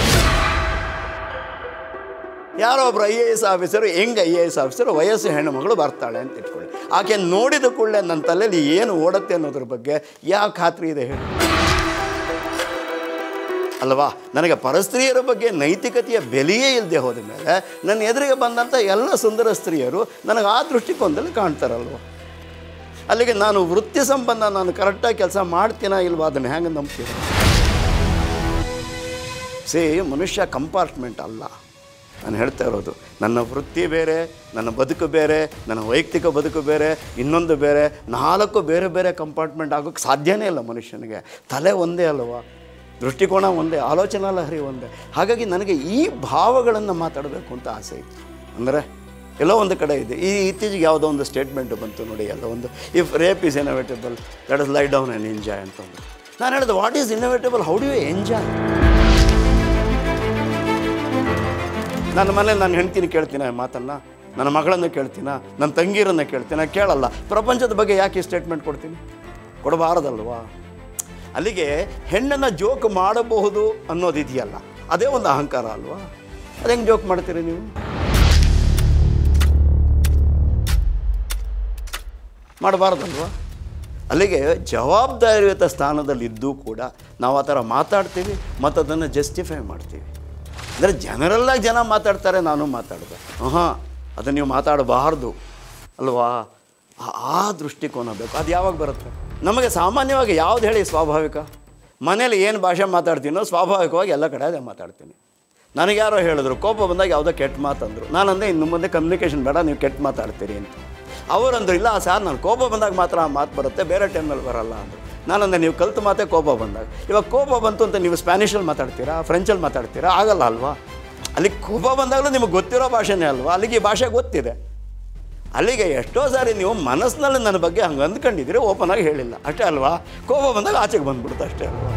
ಯಾರೋ ಒಬ್ಬರು ಐ ಎ ಎಸ್ ಆಫೀಸರು ಹೆಂಗೆ ಐ ಎ ಎಸ್ ಆಫೀಸರು ವಯಸ್ಸು ಹೆಣ್ಣುಮಗಳು ಬರ್ತಾಳೆ ಅಂತ ಇಟ್ಕೊಳ್ಳಿ ಆಕೆ ನೋಡಿದ ಕೂಡಲೇ ನನ್ನ ತಲೆಯಲ್ಲಿ ಏನು ಓಡುತ್ತೆ ಅನ್ನೋದ್ರ ಬಗ್ಗೆ ಯಾವ ಖಾತ್ರಿ ಇದೆ ಹೇಳಿ ಅಲ್ವಾ ನನಗೆ ಪರಸ್ತ್ರೀಯರ ಬಗ್ಗೆ ನೈತಿಕತೆಯ ಬೆಲೆಯೇ ಇಲ್ಲದೆ ಹೋದ ಮೇಲೆ ನನ್ನ ಎದುರಿಗೆ ಬಂದಂಥ ಎಲ್ಲ ಸುಂದರ ಸ್ತ್ರೀಯರು ನನಗೆ ಆ ದೃಷ್ಟಿಕೋನದಲ್ಲಿ ಕಾಣ್ತಾರಲ್ವ ಅಲ್ಲಿಗೆ ನಾನು ವೃತ್ತಿ ಸಂಬಂಧ ನಾನು ಕರೆಕ್ಟಾಗಿ ಕೆಲಸ ಮಾಡ್ತೀನಾ ಇಲ್ವಾ ಅದನ್ನು ಹೆಂಗೆ ನಂಬ್ತೀನಿ ಸೇ ಮನುಷ್ಯ ಕಂಪಾರ್ಟ್ಮೆಂಟ್ ಅಲ್ಲ ನಾನು ಹೇಳ್ತಾ ಇರೋದು ನನ್ನ ವೃತ್ತಿ ಬೇರೆ ನನ್ನ ಬದುಕು ಬೇರೆ ನನ್ನ ವೈಯಕ್ತಿಕ ಬದುಕು ಬೇರೆ ಇನ್ನೊಂದು ಬೇರೆ ನಾಲ್ಕು ಬೇರೆ ಬೇರೆ ಕಂಪಾರ್ಟ್ಮೆಂಟ್ ಆಗೋಕ್ಕೆ ಸಾಧ್ಯನೇ ಇಲ್ಲ ಮನುಷ್ಯನಿಗೆ ತಲೆ ಒಂದೇ ಅಲ್ವಾ ದೃಷ್ಟಿಕೋನ ಒಂದೇ ಆಲೋಚನಾ ಲಹರಿ ಒಂದೇ ಹಾಗಾಗಿ ನನಗೆ ಈ ಭಾವಗಳನ್ನು ಮಾತಾಡಬೇಕು ಅಂತ ಆಸೆ ಇತ್ತು ಅಂದರೆ ಎಲ್ಲೋ ಒಂದು ಕಡೆ ಇದೆ ಈ ಇತ್ತೀಚೆಗೆ ಯಾವುದೋ ಒಂದು ಸ್ಟೇಟ್ಮೆಂಟ್ ಬಂತು ನೋಡಿ ಎಲ್ಲ ಒಂದು if rape is inevitable that is lie down and enjoy ಅಂತಂದು ನಾನು ಹೇಳಿದೆ what is inevitable how do you enjoy ನನ್ನ ಮನೇಲಿ ನಾನು ಹೆಂಡ್ತೀನಿ ಕೇಳ್ತೀನಿ ಆ ಮಾತನ್ನು ನನ್ನ ಮಗಳನ್ನು ಕೇಳ್ತೀನ ನನ್ನ ತಂಗೀರನ್ನು ಕೇಳ್ತೀನ ಕೇಳಲ್ಲ ಪ್ರಪಂಚದ ಬಗ್ಗೆ ಯಾಕೆ ಸ್ಟೇಟ್ಮೆಂಟ್ ಕೊಡ್ತೀನಿ ಕೊಡಬಾರದಲ್ವಾ ಅಲ್ಲಿಗೆ ಹೆಣ್ಣನ್ನು ಜೋಕ್ ಮಾಡಬಹುದು ಅನ್ನೋದು ಇದೆಯಲ್ಲ ಅದೇ ಒಂದು ಅಹಂಕಾರ ಅಲ್ವಾ ಅದು ಹೆಂಗೆ ಜೋಕ್ ಮಾಡ್ತೀರಿ ನೀವು ಮಾಡಬಾರ್ದಲ್ವ ಅಲ್ಲಿಗೆ ಜವಾಬ್ದಾರಿಯುತ ಸ್ಥಾನದಲ್ಲಿದ್ದೂ ಕೂಡ ನಾವು ಆ ಥರ ಮಾತಾಡ್ತೀವಿ ಮತ್ತು ಅದನ್ನು ಜಸ್ಟಿಫೈ ಮಾಡ್ತೀವಿ ಅಂದರೆ ಜನರಲ್ಲಾಗಿ ಜನ ಮಾತಾಡ್ತಾರೆ ನಾನು ಮಾತಾಡಿದೆ ಹಾಂ ಅದನ್ನು ನೀವು ಮಾತಾಡಬಾರ್ದು ಅಲ್ವಾ ಆ- ಆ ದೃಷ್ಟಿಕೋನ ಬೇಕು ಅದು ಯಾವಾಗ ಬರುತ್ತೆ ನಮಗೆ ಸಾಮಾನ್ಯವಾಗಿ ಯಾವ್ದು ಹೇಳಿ ಸ್ವಾಭಾವಿಕ ಮನೇಲಿ ಏನು ಭಾಷೆ ಮಾತಾಡ್ತೀನೋ ಸ್ವಾಭಾವಿಕವಾಗಿ ಎಲ್ಲ ಕಡೆ ಅದೇ ಮಾತಾಡ್ತೀನಿ ನನಗೆ ಯಾರೋ ಹೇಳಿದ್ರು ಕೋಪ ಬಂದಾಗ ಯಾವುದೋ ಕೆಟ್ಟ ಮಾತಂದರು ನಾನಂದೆ ಇನ್ನು ಮುಂದೆ ಕಮ್ಯುನಿಕೇಷನ್ ಬೇಡ ನೀವು ಕೆಟ್ಟ ಮಾತಾಡ್ತೀರಿ ಅಂತ ಅವರಂದ್ರು ಇಲ್ಲ ಸರ್ ನಾನು ಕೋಪ ಬಂದಾಗ ಮಾತ್ರ ಆ ಮಾತು ಬರುತ್ತೆ ಬೇರೆ ಟೈಮಲ್ಲಿ ಬರಲ್ಲ ಅಂದರು ನಾನಂದೆ ನೀವು ಕಲ್ತು ಮಾತೇ ಕೋಪ ಬಂದಾಗ ಇವಾಗ ಕೋಪ ಬಂತು ಅಂತ ನೀವು ಸ್ಪ್ಯಾನಿಷಲ್ಲಿ ಮಾತಾಡ್ತೀರಾ ಫ್ರೆಂಚಲ್ಲಿ ಮಾತಾಡ್ತೀರಾ ಆಗಲ್ಲ ಅಲ್ವಾ ಅಲ್ಲಿ ಕೋಪ ಬಂದಾಗಲೂ ನಿಮಗೆ ಗೊತ್ತಿರೋ ಭಾಷೆನೇ ಅಲ್ವಾ ಅಲ್ಲಿಗೆ ಈ ಭಾಷೆ ಗೊತ್ತಿದೆ ಅಲ್ಲಿಗೆ ಎಷ್ಟೋ ಸಾರಿ ನೀವು ಮನಸ್ಸಿನಲ್ಲಿ ನನ್ನ ಬಗ್ಗೆ ಹಂಗೆ ಅಂದ್ಕೊಂಡಿದ್ದೀರಿ ಓಪನ್ ಆಗಿ ಹೇಳಿಲ್ಲ ಅಷ್ಟೇ ಅಲ್ವಾ ಕೋಪ ಬಂದಾಗ ಆಚೆಗೆ ಬಂದ್ಬಿಡುತ್ತೆ ಅಷ್ಟೇ ಅಲ್ವಾ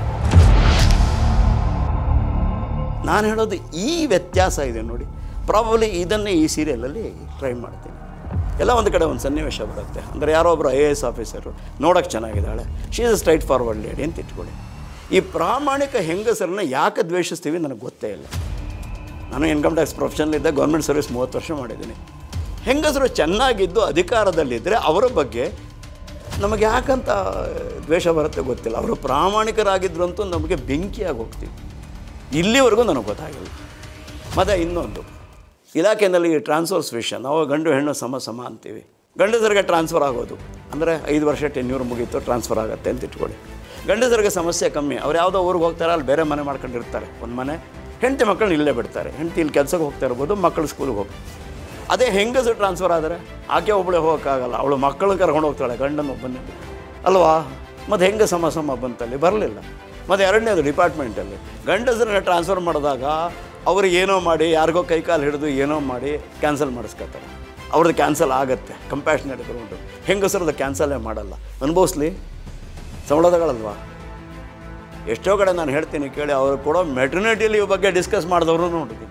ನಾನು ಹೇಳೋದು ಈ ವ್ಯತ್ಯಾಸ ಇದೆ ನೋಡಿ ಪ್ರಾಬಬ್ಲಿ ಇದನ್ನೇ ಈ ಸೀರಿಯಲಲ್ಲಿ ಟ್ರೈ ಮಾಡ್ತೀನಿ ಎಲ್ಲ ಒಂದು ಕಡೆ ಒಂದು ಸನ್ನಿವೇಶ ಬರುತ್ತೆ ಅಂದರೆ ಯಾರೋ ಒಬ್ಬರು ಐ ಎ ಎಸ್ ಆಫೀಸರು ನೋಡೋಕ್ಕೆ ಚೆನ್ನಾಗಿದ್ದಾಳೆ she is straightforward lady ಅಂತ ಇಟ್ಕೊಳ್ಳಿ ಈ ಪ್ರಾಮಾಣಿಕ ಹೆಂಗಸರನ್ನ ಯಾಕೆ ದ್ವೇಷಿಸ್ತೀವಿ ನನಗೆ ಗೊತ್ತೇ ಇಲ್ಲ ನಾನು ಇನ್ಕಮ್ ಟ್ಯಾಕ್ಸ್ ಪ್ರೊಫೆಷನಲ್ಲಿದ್ದೆ ಗೌರ್ಮೆಂಟ್ ಸರ್ವಿಸ್ ಮೂವತ್ತು ವರ್ಷ ಮಾಡಿದ್ದೀನಿ ಹೆಂಗಸರು ಚೆನ್ನಾಗಿದ್ದು ಅಧಿಕಾರದಲ್ಲಿದ್ದರೆ ಅವರ ಬಗ್ಗೆ ನಮಗೆ ಯಾಕಂತ ದ್ವೇಷ ಬರುತ್ತೆ ಗೊತ್ತಿಲ್ಲ ಅವರು ಪ್ರಾಮಾಣಿಕರಾಗಿದ್ರು ಅಂತೂ ನಮಗೆ ಬೆಂಕಿಯಾಗಿ ಹೋಗ್ತೀವಿ ಇಲ್ಲಿವರೆಗೂ ನನಗೆ ಗೊತ್ತಾಗಿಲ್ಲ ಮತ್ತು ಇನ್ನೊಂದು ಇಲಾಖೆಯಲ್ಲಿ ಟ್ರಾನ್ಸ್ಫರ್ಸ್ ವಿಷಯ ನಾವು ಗಂಡು ಹೆಣ್ಣು ಸಮ ಸಮ ಅಂತೀವಿ ಗಂಡಸರಿಗೆ ಟ್ರಾನ್ಸ್ಫರ್ ಆಗೋದು ಅಂದರೆ ಐದು ವರ್ಷ ಟೆನ್ಯೂರ್ ಮುಗೀತು ಟ್ರಾನ್ಸ್ಫರ್ ಆಗುತ್ತೆ ಅಂತ ಇಟ್ಕೊಳ್ಳಿ ಗಂಡಸರಿಗೆ ಸಮಸ್ಯೆ ಕಮ್ಮಿ ಅವ್ರು ಯಾವುದೋ ಊರಿಗೆ ಹೋಗ್ತಾರೆ ಅಲ್ಲಿ ಬೇರೆ ಮನೆ ಮಾಡ್ಕೊಂಡಿರ್ತಾರೆ ಒಂದು ಮನೆ ಹೆಂಡತಿ ಮಕ್ಕಳನ್ನ ಇಲ್ಲೇ ಬಿಡ್ತಾರೆ ಹೆಂಡತಿ ಇಲ್ಲಿ ಕೆಲಸಕ್ಕೆ ಹೋಗ್ತಾ ಇರ್ಬೋದು ಮಕ್ಕಳು ಸ್ಕೂಲಿಗೆ ಹೋಗಿ ಅದೇ ಹೆಂಗಸು ಟ್ರಾನ್ಸ್ಫರ್ ಆದರೆ ಆಕೆ ಒಬ್ಬಳೆ ಹೋಗೋಕ್ಕಾಗಲ್ಲ ಅವಳು ಮಕ್ಕಳನ್ನ ಕರ್ಕೊಂಡು ಹೋಗ್ತಾಳೆ ಗಂಡನ ಒಬ್ಬನೇ ಅಲ್ವಾ ಮತ್ತು ಹೆಂಗೆ ಸಮ ಸಮ ಬಂತಲ್ಲಿ ಬರಲಿಲ್ಲ ಮತ್ತು ಎರಡನೇದು ಡಿಪಾರ್ಟ್ಮೆಂಟಲ್ಲಿ ಗಂಡಸರನ್ನ ಟ್ರಾನ್ಸ್ಫರ್ ಮಾಡಿದಾಗ ಅವ್ರಿಗೆ ಏನೋ ಮಾಡಿ ಯಾರಿಗೋ ಕೈಕಾಲು ಹಿಡಿದು ಏನೋ ಮಾಡಿ ಕ್ಯಾನ್ಸಲ್ ಮಾಡಿಸ್ಕೊತಾರೆ ಅವ್ರದ್ದು ಕ್ಯಾನ್ಸಲ್ ಆಗುತ್ತೆ ಕಂಪ್ಯಾಷನೇಟ್ ಗ್ರೌಂಡು ಹೆಂಗಸರದ್ದು ಕ್ಯಾನ್ಸಲೇ ಮಾಡಲ್ಲ ಅನುಭವಿಸ್ಲಿ ಸಂಬಳದಗಳಲ್ವಾ ಎಷ್ಟೋ ಕಡೆ ನಾನು ಹೇಳ್ತೀನಿ ಕೇಳಿ ಅವರು ಕೊಡೋ ಮೆಟರ್ನಿಟಿ ಲೀವ್ ಬಗ್ಗೆ ಡಿಸ್ಕಸ್ ಮಾಡಿದವರು ನೋಡಿದ್ದೀನಿ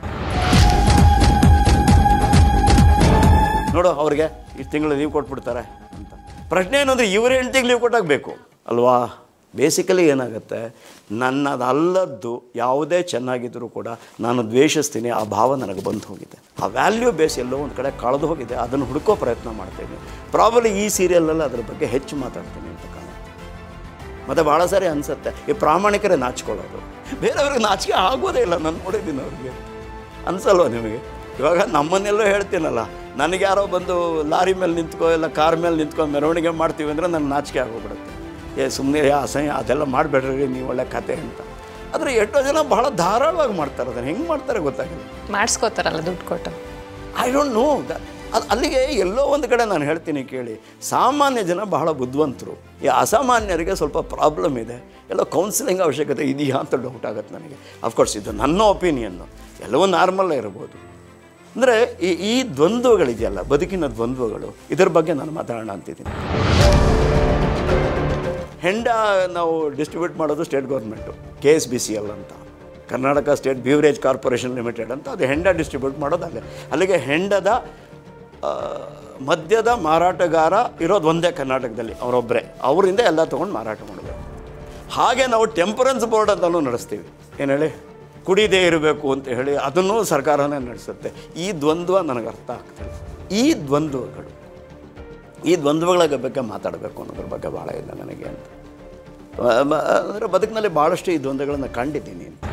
ನೋಡು ಅವ್ರಿಗೆ ಇಷ್ಟು ತಿಂಗಳು ಲೀವ್ ಕೊಟ್ಬಿಡ್ತಾರೆ ಅಂತ ಪ್ರಶ್ನೆ ಏನಂದರೆ ಇವ್ರ ಹೆಂಡ್ತಿಗೆ ಲೀವ್ ಕೊಟ್ಟಾಗಬೇಕು ಅಲ್ವಾ ಬೇಸಿಕಲಿ ಏನಾಗುತ್ತೆ ನನ್ನದಲ್ಲದ್ದು ಯಾವುದೇ ಚೆನ್ನಾಗಿದ್ದರೂ ಕೂಡ ನಾನು ದ್ವೇಷಿಸ್ತೀನಿ ಆ ಭಾವ ನನಗೆ ಬಂದು ಹೋಗಿದೆ ಆ ವ್ಯಾಲ್ಯೂ ಬೇಸ್ ಎಲ್ಲೋ ಒಂದು ಕಡೆ ಕಳೆದು ಹೋಗಿದೆ ಅದನ್ನು ಹುಡುಕೋ ಪ್ರಯತ್ನ ಮಾಡ್ತೀನಿ ಪ್ರಾಬಲಿ ಈ ಸೀರಿಯಲಲ್ಲಿ ಅದ್ರ ಬಗ್ಗೆ ಹೆಚ್ಚು ಮಾತಾಡ್ತೀನಿ ಅಂತ ಕಾಣುತ್ತೆ ಮತ್ತು ಭಾಳ ಸಾರಿ ಅನಿಸುತ್ತೆ ಈ ಪ್ರಾಮಾಣಿಕರೇ ನಾಚ್ಕೊಳ್ಳೋದು ಬೇರೆಯವ್ರಿಗೆ ನಾಚಿಕೆ ಆಗೋದೇ ಇಲ್ಲ ನಾನು ನೋಡಿದ್ದೀನಿ ಅವ್ರಿಗೆ ಅನ್ಸಲ್ವ ನಿಮಗೆ ಇವಾಗ ನಮ್ಮನ್ನೆಲ್ಲೋ ಹೇಳ್ತೀನಲ್ಲ ನನಗೆ ಯಾರೋ ಬಂದು ಲಾರಿ ಮೇಲೆ ನಿಂತ್ಕೋ ಇಲ್ಲ ಕಾರ್ ಮೇಲೆ ನಿಂತ್ಕೊ ಮೆರವಣಿಗೆ ಮಾಡ್ತೀವಿ ಅಂದರೆ ನನ್ನ ನಾಚಿಕೆ ಆಗೋಗ್ಬಿಡುತ್ತೆ ಏ ಸುಮ್ಮನೆ ಅಸಹ್ಯ ಅದೆಲ್ಲ ಮಾಡಬೇಡ್ರಿ ನೀವು ಒಳ್ಳೆ ಕತೆ ಅಂತ ಆದರೆ ಎಷ್ಟೋ ಜನ ಬಹಳ ಧಾರಾಳವಾಗಿ ಮಾಡ್ತಾರೆ ಅದನ್ನು ಹೆಂಗೆ ಮಾಡ್ತಾರೆ ಗೊತ್ತಾಗಿಲ್ಲ ಮಾಡಿಸ್ಕೋತಾರಲ್ಲ ದುಡ್ಡು ಕೊಟ್ಟು ಐ ಡೋಂಟ್ ನೋ ಅದು ಅಲ್ಲಿಗೆ ಎಲ್ಲೋ ಒಂದು ಕಡೆ ನಾನು ಹೇಳ್ತೀನಿ ಕೇಳಿ ಸಾಮಾನ್ಯ ಜನ ಬಹಳ ಬುದ್ಧಿವಂತರು ಈ ಅಸಾಮಾನ್ಯರಿಗೆ ಸ್ವಲ್ಪ ಪ್ರಾಬ್ಲಮ್ ಇದೆ ಎಲ್ಲೋ ಕೌನ್ಸಿಲಿಂಗ್ ಅವಶ್ಯಕತೆ ಇದೆಯಾ ಅಂತ ಡೌಟ್ ಆಗುತ್ತೆ ನನಗೆ ಅಫ್ಕೋರ್ಸ್ ಇದು ನನ್ನ ಒಪಿನಿಯನ್ನು ಎಲ್ಲವೂ ನಾರ್ಮಲ್ಲೇ ಇರ್ಬೋದು ಅಂದರೆ ಈ ಈ ದ್ವಂದ್ವಗಳಿದೆಯಲ್ಲ ಬದುಕಿನ ದ್ವಂದ್ವಗಳು ಇದರ ಬಗ್ಗೆ ನಾನು ಮಾತಾಡೋಣ ಅಂತಿದ್ದೀನಿ ಹೆಂಡ ನಾವು ಡಿಸ್ಟ್ರಿಬ್ಯೂಟ್ ಮಾಡೋದು state government K S B C L ಅಂತ Karnataka state beverage corporation limited ಅಂತ ಅದು ಹೆಂಡ ಡಿಸ್ಟ್ರಿಬ್ಯೂಟ್ ಮಾಡೋದು ಅಲ್ಲೇ ಅಲ್ಲಿಗೆ ಹೆಂಡದ ಆ, ಮದ್ಯದ ಮಾರಾಟಗಾರ ಇರೋದು ಒಂದೇ ಕರ್ನಾಟಕದಲ್ಲಿ ಅವರೊಬ್ಬರೇ ಅವರಿಂದ ಎಲ್ಲ ತೊಗೊಂಡು ಮಾರಾಟ ಮಾಡಬೇಕು ಹಾಗೆ ನಾವು ಟೆಂಪರೆನ್ಸ್ ಬೋರ್ಡ್ ಅಂತಲೂ ನಡೆಸ್ತೀವಿ ಏನು ಹೇಳಿ ಕುಡಿದೇ ಇರಬೇಕು ಅಂತ ಹೇಳಿ ಅದನ್ನು ಸರ್ಕಾರನೇ ನಡೆಸುತ್ತೆ ಈ ದ್ವಂದ್ವ ನನಗೆ ಅರ್ಥ ಆಗ್ತದೆ ಈ ದ್ವಂದ್ವಗಳು ಈ ದ್ವಂದ್ವಗಳ ಬಗ್ಗೆ ಮಾತಾಡಬೇಕು ಅನ್ನೋದ್ರ ಬಗ್ಗೆ ಭಾಳ ಇದೆ ನನಗೆ ಅಂತ ಅಂದರೆ ಬದುಕಿನಲ್ಲಿ ಭಾಳಷ್ಟು ಈ ದ್ವಂದ್ವಗಳನ್ನು ಕಂಡಿದ್ದೀನಿ ಅಂತ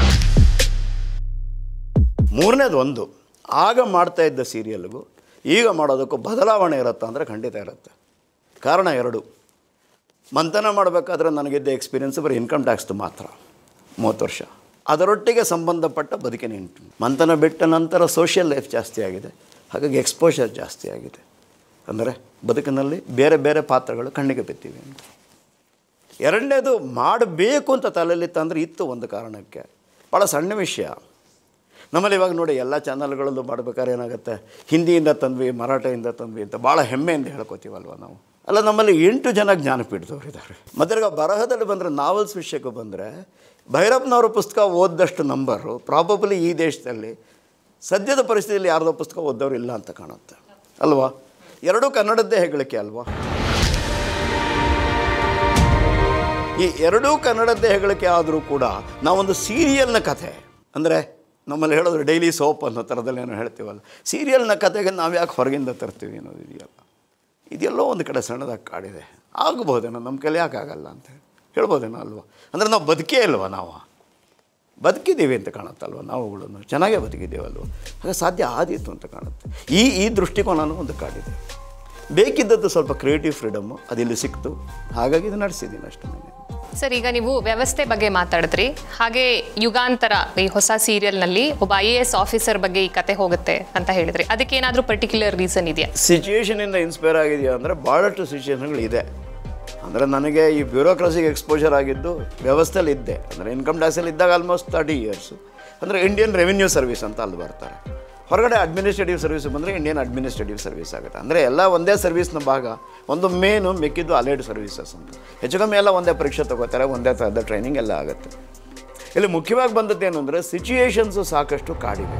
ಮೂರನೇದು ಒಂದು ಆಗ ಮಾಡ್ತಾ ಇದ್ದ ಸೀರಿಯಲ್ಗೂ ಈಗ ಮಾಡೋದಕ್ಕೂ ಬದಲಾವಣೆ ಇರುತ್ತಾ ಅಂದರೆ ಖಂಡಿತ ಇರುತ್ತೆ ಕಾರಣ ಎರಡು ಮಂಥನ ಮಾಡಬೇಕಾದ್ರೆ ನನಗಿದ್ದ ಎಕ್ಸ್ಪೀರಿಯನ್ಸ್ ಬರೀ ಇನ್ಕಮ್ ಟ್ಯಾಕ್ಸ್ದು ಮಾತ್ರ ಮೂವತ್ತು ವರ್ಷ ಅದರೊಟ್ಟಿಗೆ ಸಂಬಂಧಪಟ್ಟ ಬದುಕಿನ ಇಂಟು ಮಂಥನ ಬಿಟ್ಟ ನಂತರ ಸೋಷಿಯಲ್ ಲೈಫ್ ಜಾಸ್ತಿ ಆಗಿದೆ ಹಾಗಾಗಿ ಎಕ್ಸ್ಪೋಷರ್ ಜಾಸ್ತಿ ಆಗಿದೆ ಅಂದರೆ ಬದುಕಿನಲ್ಲಿ ಬೇರೆ ಬೇರೆ ಪಾತ್ರಗಳು ಕಣ್ಣಿಗೆ ಬಿದ್ದಿವೆ ಅಂತ ಎರಡನೇದು ಮಾಡಬೇಕು ಅಂತ ತಲೆಯಲ್ಲಿ ತಂದರೆ ಇತ್ತು ಒಂದು ಕಾರಣಕ್ಕೆ ಭಾಳ ಸಣ್ಣ ವಿಷಯ ನಮ್ಮಲ್ಲಿ ಇವಾಗ ನೋಡಿ ಎಲ್ಲ ಚಾನಲ್ಗಳಲ್ಲೂ ಮಾಡ್ಬೇಕಾದ್ರೆ ಏನಾಗುತ್ತೆ ಹಿಂದಿಯಿಂದ ತಂದ್ವಿ ಮರಾಠದಿಂದ ತಂದ್ವಿ ಅಂತ ಭಾಳ ಹೆಮ್ಮೆಯಿಂದ ಹೇಳ್ಕೊತೀವಲ್ವ ನಾವು ಅಲ್ಲ ನಮ್ಮಲ್ಲಿ ಎಂಟು ಜನ ಜ್ಞಾನಪೀಠದವ್ರು ಇದ್ದಾರೆ ಮತ್ತೆ ಬರಹದಲ್ಲಿ ಬಂದರೆ ನಾವೆಲ್ಸ್ ವಿಷಯಕ್ಕೆ ಬಂದರೆ ಭೈರಪ್ಪನವರ ಪುಸ್ತಕ ಓದ್ದಷ್ಟು ನಂಬರು ಪ್ರಾಬಬಲಿ ಈ ದೇಶದಲ್ಲಿ ಸದ್ಯದ ಪರಿಸ್ಥಿತಿಯಲ್ಲಿ ಯಾರ್ದೋ ಪುಸ್ತಕ ಓದೋರು ಇಲ್ಲ ಅಂತ ಕಾಣುತ್ತೆ ಅಲ್ವಾ ಎರಡೂ ಕನ್ನಡದ್ದೇ ಹೆಗ್ಗಳಿಕೆ ಅಲ್ವಾ ಈ ಎರಡೂ ಕನ್ನಡದ್ದೇ ಹೆಗ್ಗಳಿಕೆ ಆದರೂ ಕೂಡ ನಾವೊಂದು ಸೀರಿಯಲ್ನ ಕಥೆ ಅಂದರೆ ನಮ್ಮಲ್ಲಿ ಹೇಳೋದು ಡೈಲಿ ಸೋಪ್ ಅನ್ನೋ ಥರದಲ್ಲಿ ಏನೋ ಹೇಳ್ತೀವಲ್ಲ ಸೀರಿಯಲ್ನ ಕತೆಗೆ ನಾವು ಯಾಕೆ ಹೊರಗಿಂದ ತರ್ತೀವಿ ಅನ್ನೋದು ಇದೆಯಲ್ಲ ಇದೆಲ್ಲೋ ಒಂದು ಕಡೆ ಸಣ್ಣದಾಗಿ ಕಾಡಿದೆ ಆಗ್ಬೋದೇನೋ ನಮ್ಮ ಕೈಲಿ ಯಾಕೆ ಆಗಲ್ಲ ಅಂತ ಹೇಳಿ ಹೇಳ್ಬೋದೇನೋ ಅಲ್ವಾ ಅಂದರೆ ನಾವು ಬದುಕೇ ಅಲ್ವಾ ನಾವು ಬದುಕಿದ್ದೀವಿ ಅಂತ ಕಾಣುತ್ತಲ್ವ ನಾವುಗಳನ್ನು ಚೆನ್ನಾಗೇ ಬದುಕಿದ್ದೀವಲ್ವ ಹಾಗೆ ಸಾಧ್ಯ ಆದೀತು ಅಂತ ಕಾಣುತ್ತೆ ಈ ಈ ದೃಷ್ಟಿಕೋನನೂ ಒಂದು ಕಾಡಿದೆ ಬೇಕಿದ್ದದ್ದು ಸ್ವಲ್ಪ ಕ್ರಿಯೇಟಿವ್ ಫ್ರೀಡಮ್ಮು ಅದಿಲ್ಲಿ ಸಿಕ್ತು ಹಾಗಾಗಿ ಇದು ನಡೆಸಿದ್ದೀನಿ ಅಷ್ಟೇ ಸರ್ ಈಗ ನೀವು ವ್ಯವಸ್ಥೆ ಬಗ್ಗೆ ಮಾತಾಡಿದ್ರಿ ಹಾಗೆ ಯುಗಾಂತರ ಈ ಹೊಸ ಸೀರಿಯಲ್ನಲ್ಲಿ ಒಬ್ಬ ಐ ಎ ಎಸ್ ಆಫೀಸರ್ ಬಗ್ಗೆ ಈ ಕತೆ ಹೋಗುತ್ತೆ ಅಂತ ಹೇಳಿದ್ರಿ ಅದಕ್ಕೆ ಏನಾದರೂ ಪರ್ಟಿಕ್ಯುಲರ್ ರೀಸನ್ ಇದೆಯಾ ಸಿಚುವೇಶನಿಂದ ಇನ್ಸ್ಪೈರ್ ಆಗಿದೆಯಾ ಅಂದರೆ ಭಾಳಷ್ಟು ಸಿಚುವೇಶನ್ಗಳಿದೆ ಅಂದರೆ ನನಗೆ ಈ ಬ್ಯೂರೋಕ್ರಸಿಗೆ ಎಕ್ಸ್ಪೋಜರ್ ಆಗಿದ್ದು ವ್ಯವಸ್ಥೆಯಲ್ಲಿ ಇದ್ದೆ ಅಂದರೆ ಇನ್ಕಮ್ ಟ್ಯಾಕ್ಸಲ್ಲಿ ಇದ್ದಾಗ ಆಲ್ಮೋಸ್ಟ್ ತರ್ಟಿ ಇಯರ್ಸು ಅಂದರೆ ಇಂಡಿಯನ್ ರೆವಿನ್ಯೂ ಸರ್ವಿಸ್ ಅಂತ ಅಲ್ಲಿ ಬರ್ತಾರೆ ಹೊರಗಡೆ ಅಡ್ಮಿನಿಸ್ಟ್ರೇಟಿವ್ ಸರ್ವಿಸ್ ಬಂದರೆ ಇಂಡಿಯನ್ ಅಡ್ಮಿನಿಸ್ಟ್ರೇಟಿವ್ ಸರ್ವಿಸ್ ಆಗುತ್ತೆ ಅಂದರೆ ಎಲ್ಲ ಒಂದೇ ಸರ್ವಿಸ್ನ ಭಾಗ ಒಂದು ಮೇನು ಮಿಕ್ಕಿದ್ದು ಅಲೈಡ್ ಸರ್ವಿಸಸ್ ಅಂತ ಹೆಚ್ಚು ಕಮ್ಮಿ ಎಲ್ಲ ಒಂದೇ ಪರೀಕ್ಷೆ ತಗೋತಾರೆ ಒಂದೇ ಥರದ ಟ್ರೈನಿಂಗ್ ಎಲ್ಲ ಆಗುತ್ತೆ ಇಲ್ಲಿ ಮುಖ್ಯವಾಗಿ ಬಂದದ್ದು ಏನು ಅಂದರೆ ಸಿಚುಯೇಷನ್ಸು ಸಾಕಷ್ಟು ಕಾಡಿವೆ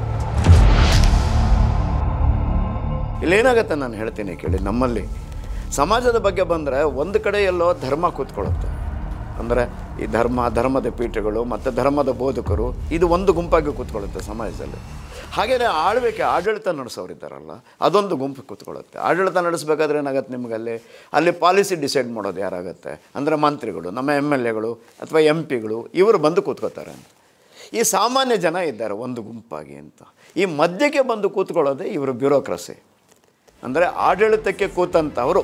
ಇಲ್ಲೇನಾಗತ್ತೆ ನಾನು ಹೇಳ್ತೀನಿ ಕೇಳಿ ನಮ್ಮಲ್ಲಿ ಸಮಾಜದ ಬಗ್ಗೆ ಬಂದರೆ ಒಂದು ಕಡೆ ಎಲ್ಲೋ ಧರ್ಮ ಕೂತ್ಕೊಳ್ಳುತ್ತೆ ಅಂದರೆ ಈ ಧರ್ಮ ಧರ್ಮದ ಪೀಠಗಳು ಮತ್ತು ಧರ್ಮದ ಬೋಧಕರು ಇದು ಒಂದು ಗುಂಪಾಗಿ ಕೂತ್ಕೊಳ್ಳುತ್ತೆ ಸಮಾಜದಲ್ಲಿ ಹಾಗೆಯೇ ಆಳ್ವಿಕೆ ಆಡಳಿತ ನಡೆಸೋರಿದ್ದಾರಲ್ಲ ಅದೊಂದು ಗುಂಪು ಕೂತ್ಕೊಳ್ಳುತ್ತೆ ಆಡಳಿತ ನಡೆಸಬೇಕಾದ್ರೆ ಏನಾಗುತ್ತೆ ನಿಮಗೆ ಅಲ್ಲಿ ಅಲ್ಲಿ ಪಾಲಿಸಿ ಡಿಸೈಡ್ ಮಾಡೋದು ಯಾರಾಗುತ್ತೆ ಅಂದರೆ ಮಂತ್ರಿಗಳು ನಮ್ಮ ಎಮ್ ಎಲ್ ಎಗಳು ಅಥವಾ ಎಂ ಪಿಗಳು ಇವರು ಬಂದು ಕೂತ್ಕೋತಾರೆ ಅಂತ ಈ ಸಾಮಾನ್ಯ ಜನ ಇದ್ದಾರೆ ಒಂದು ಗುಂಪಾಗಿ ಅಂತ ಈ ಮಧ್ಯಕ್ಕೆ ಬಂದು ಕೂತ್ಕೊಳ್ಳೋದೇ ಇವರು ಬ್ಯೂರೋಕ್ರಸಿ ಅಂದರೆ ಆಡಳಿತಕ್ಕೆ ಕೂತಂಥವರು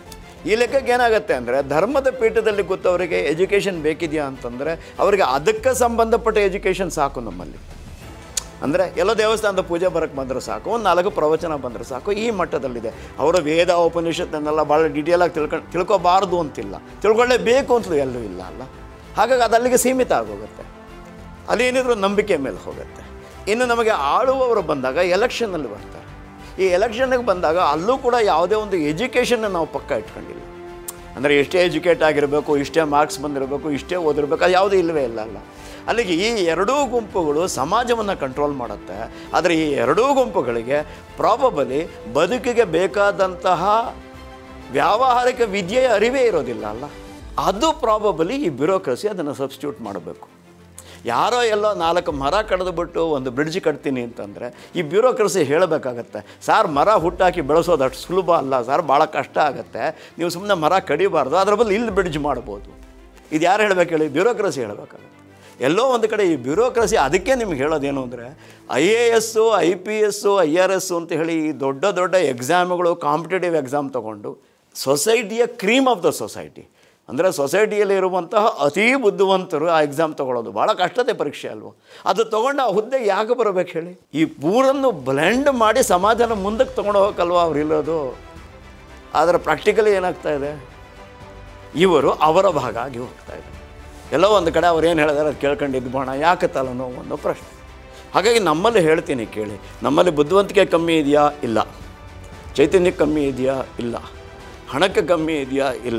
ಈ ಲೆಕ್ಕಕ್ಕೆ ಏನಾಗುತ್ತೆ ಅಂದರೆ ಧರ್ಮದ ಪೀಠದಲ್ಲಿ ಕೂತವರಿಗೆ ಎಜುಕೇಷನ್ ಬೇಕಿದೆಯಾ ಅಂತಂದರೆ ಅವರಿಗೆ ಅದಕ್ಕೆ ಸಂಬಂಧಪಟ್ಟ ಎಜುಕೇಷನ್ ಸಾಕು ನಮ್ಮಲ್ಲಿ ಅಂದರೆ ಎಲ್ಲೋ ದೇವಸ್ಥಾನದ ಪೂಜೆ ಬರೋಕ್ಕೆ ಬಂದರೆ ಸಾಕು ಒಂದು ನಾಲ್ಕು ಪ್ರವಚನ ಬಂದರೆ ಸಾಕು ಈ ಮಟ್ಟದಲ್ಲಿದೆ ಅವರ ವೇದ ಉಪನಿಷತ್ತನ್ನೆಲ್ಲ ಭಾಳ ಡೀಟೇಲಾಗಿ ತಿಳ್ಕೊಂಡು ತಿಳ್ಕೊಬಾರ್ದು ಅಂತಿಲ್ಲ ತಿಳ್ಕೊಳ್ಳೇಬೇಕು ಅಂತಲೂ ಎಲ್ಲೂ ಇಲ್ಲ ಅಲ್ಲ ಹಾಗಾಗಿ ಅದು ಅಲ್ಲಿಗೆ ಸೀಮಿತ ಆಗೋಗುತ್ತೆ ಅಲ್ಲಿ ಏನಿದ್ರು ನಂಬಿಕೆ ಮೇಲೆ ಹೋಗುತ್ತೆ ಇನ್ನು ನಮಗೆ ಆಳುವವರು ಬಂದಾಗ ಎಲೆಕ್ಷನ್ನಲ್ಲಿ ಬರ್ತಾರೆ ಈ ಎಲೆಕ್ಷನ್ಗೆ ಬಂದಾಗ ಅಲ್ಲೂ ಕೂಡ ಯಾವುದೇ ಒಂದು ಎಜುಕೇಷನ್ನ ನಾವು ಪಕ್ಕ ಇಟ್ಕೊಂಡಿಲ್ಲ ಅಂದರೆ ಎಷ್ಟೇ ಎಜುಕೇಟ್ ಆಗಿರಬೇಕು ಇಷ್ಟೇ ಮಾರ್ಕ್ಸ್ ಬಂದಿರಬೇಕು ಇಷ್ಟೇ ಓದಿರಬೇಕು ಅದು ಯಾವುದೂ ಇಲ್ಲವೇ ಇಲ್ಲ ಅಲ್ಲ ಅಲ್ಲಿಗೆ ಈ ಎರಡೂ ಗುಂಪುಗಳು ಸಮಾಜವನ್ನು ಕಂಟ್ರೋಲ್ ಮಾಡುತ್ತೆ ಆದರೆ ಈ ಎರಡೂ ಗುಂಪುಗಳಿಗೆ ಪ್ರಾಬಬಲಿ ಬದುಕಿಗೆ ಬೇಕಾದಂತಹ ವ್ಯಾವಹಾರಿಕ ವಿದ್ಯೆಯ ಅರಿವೇ ಇರೋದಿಲ್ಲ ಅಲ್ಲ ಅದು ಪ್ರಾಬಬಲಿ ಈ ಬ್ಯೂರೋಕ್ರಸಿ ಅದನ್ನು ಸಬ್ಸ್ಟಿಟ್ಯೂಟ್ ಮಾಡಬೇಕು ಯಾರೋ ಎಲ್ಲೋ ನಾಲ್ಕು ಮರ ಕಡಿದ್ಬಿಟ್ಟು ಒಂದು ಬ್ರಿಡ್ಜ್ ಕಟ್ತೀನಿ ಅಂತಂದರೆ ಈ ಬ್ಯೂರೋಕ್ರಸಿ ಹೇಳಬೇಕಾಗತ್ತೆ ಸಾರ್ ಮರ ಹುಟ್ಟಾಕಿ ಬೆಳೆಸೋದು ಅಷ್ಟು ಸುಲಭ ಅಲ್ಲ ಸರ್ ಭಾಳ ಕಷ್ಟ ಆಗುತ್ತೆ ನೀವು ಸುಮ್ಮನೆ ಮರ ಕಡಿಬಾರ್ದು ಅದರ ಬದಲು ಇಲ್ಲಿ ಬ್ರಿಡ್ಜ್ ಮಾಡ್ಬೋದು ಇದು ಯಾರು ಹೇಳಬೇಕು ಹೇಳಿ ಬ್ಯೂರೋಕ್ರಸಿ ಹೇಳಬೇಕಾಗತ್ತೆ ಎಲ್ಲೋ ಒಂದು ಕಡೆ ಈ ಬ್ಯೂರೋಕ್ರಸಿ ಅದಕ್ಕೆ ನಿಮ್ಗೆ ಹೇಳೋದೇನು ಅಂದರೆ I A S I P S I R S ಅಂತ ಹೇಳಿ ಈ ದೊಡ್ಡ ದೊಡ್ಡ ಎಕ್ಸಾಮ್ಗಳು ಕಾಂಪಿಟೇಟಿವ್ ಎಕ್ಸಾಮ್ ತೊಗೊಂಡು ಸೊಸೈಟಿಯ ಕ್ರೀಮ್ ಆಫ್ ದ ಸೊಸೈಟಿ ಅಂದರೆ ಸೊಸೈಟಿಯಲ್ಲಿ ಇರುವಂತಹ ಅತೀ ಬುದ್ಧಿವಂತರು ಆ ಎಕ್ಸಾಮ್ ತೊಗೊಳೋದು ಭಾಳ ಕಷ್ಟದ ಪರೀಕ್ಷೆ ಅಲ್ವ ಅದು ತೊಗೊಂಡು ಆ ಹುದ್ದೆಗೆ ಯಾಕೆ ಬರಬೇಕು ಹೇಳಿ ಈ ಪೂರನ್ನು ಬ್ಲೆಂಡ್ ಮಾಡಿ ಸಮಾಜನ ಮುಂದಕ್ಕೆ ತೊಗೊಂಡು ಹೋಗಕ್ಕಲ್ವ ಅವ್ರು ಇರೋದು ಆದರೆ ಪ್ರಾಕ್ಟಿಕಲಿ ಏನಾಗ್ತಾ ಇದೆ ಇವರು ಅವರ ಭಾಗ ಆಗಿ ಹೋಗ್ತಾ ಇದ್ದಾರೆ ಎಲ್ಲೋ ಒಂದು ಕಡೆ ಅವ್ರು ಏನು ಹೇಳಿದಾರೆ ಅದು ಕೇಳ್ಕೊಂಡಿದ್ದು ಬಾಣ ಯಾಕೆ ತಲೆನೋವು ಅನ್ನೋ ಪ್ರಶ್ನೆ ಹಾಗಾಗಿ ನಮ್ಮಲ್ಲಿ ಹೇಳ್ತೀನಿ ಕೇಳಿ ನಮ್ಮಲ್ಲಿ ಬುದ್ಧಿವಂತಿಕೆ ಕಮ್ಮಿ ಇದೆಯಾ ಇಲ್ಲ ಚೈತನ್ಯ ಕಮ್ಮಿ ಇದೆಯಾ ಇಲ್ಲ ಹಣಕ್ಕೆ ಕಮ್ಮಿ ಇದೆಯಾ ಇಲ್ಲ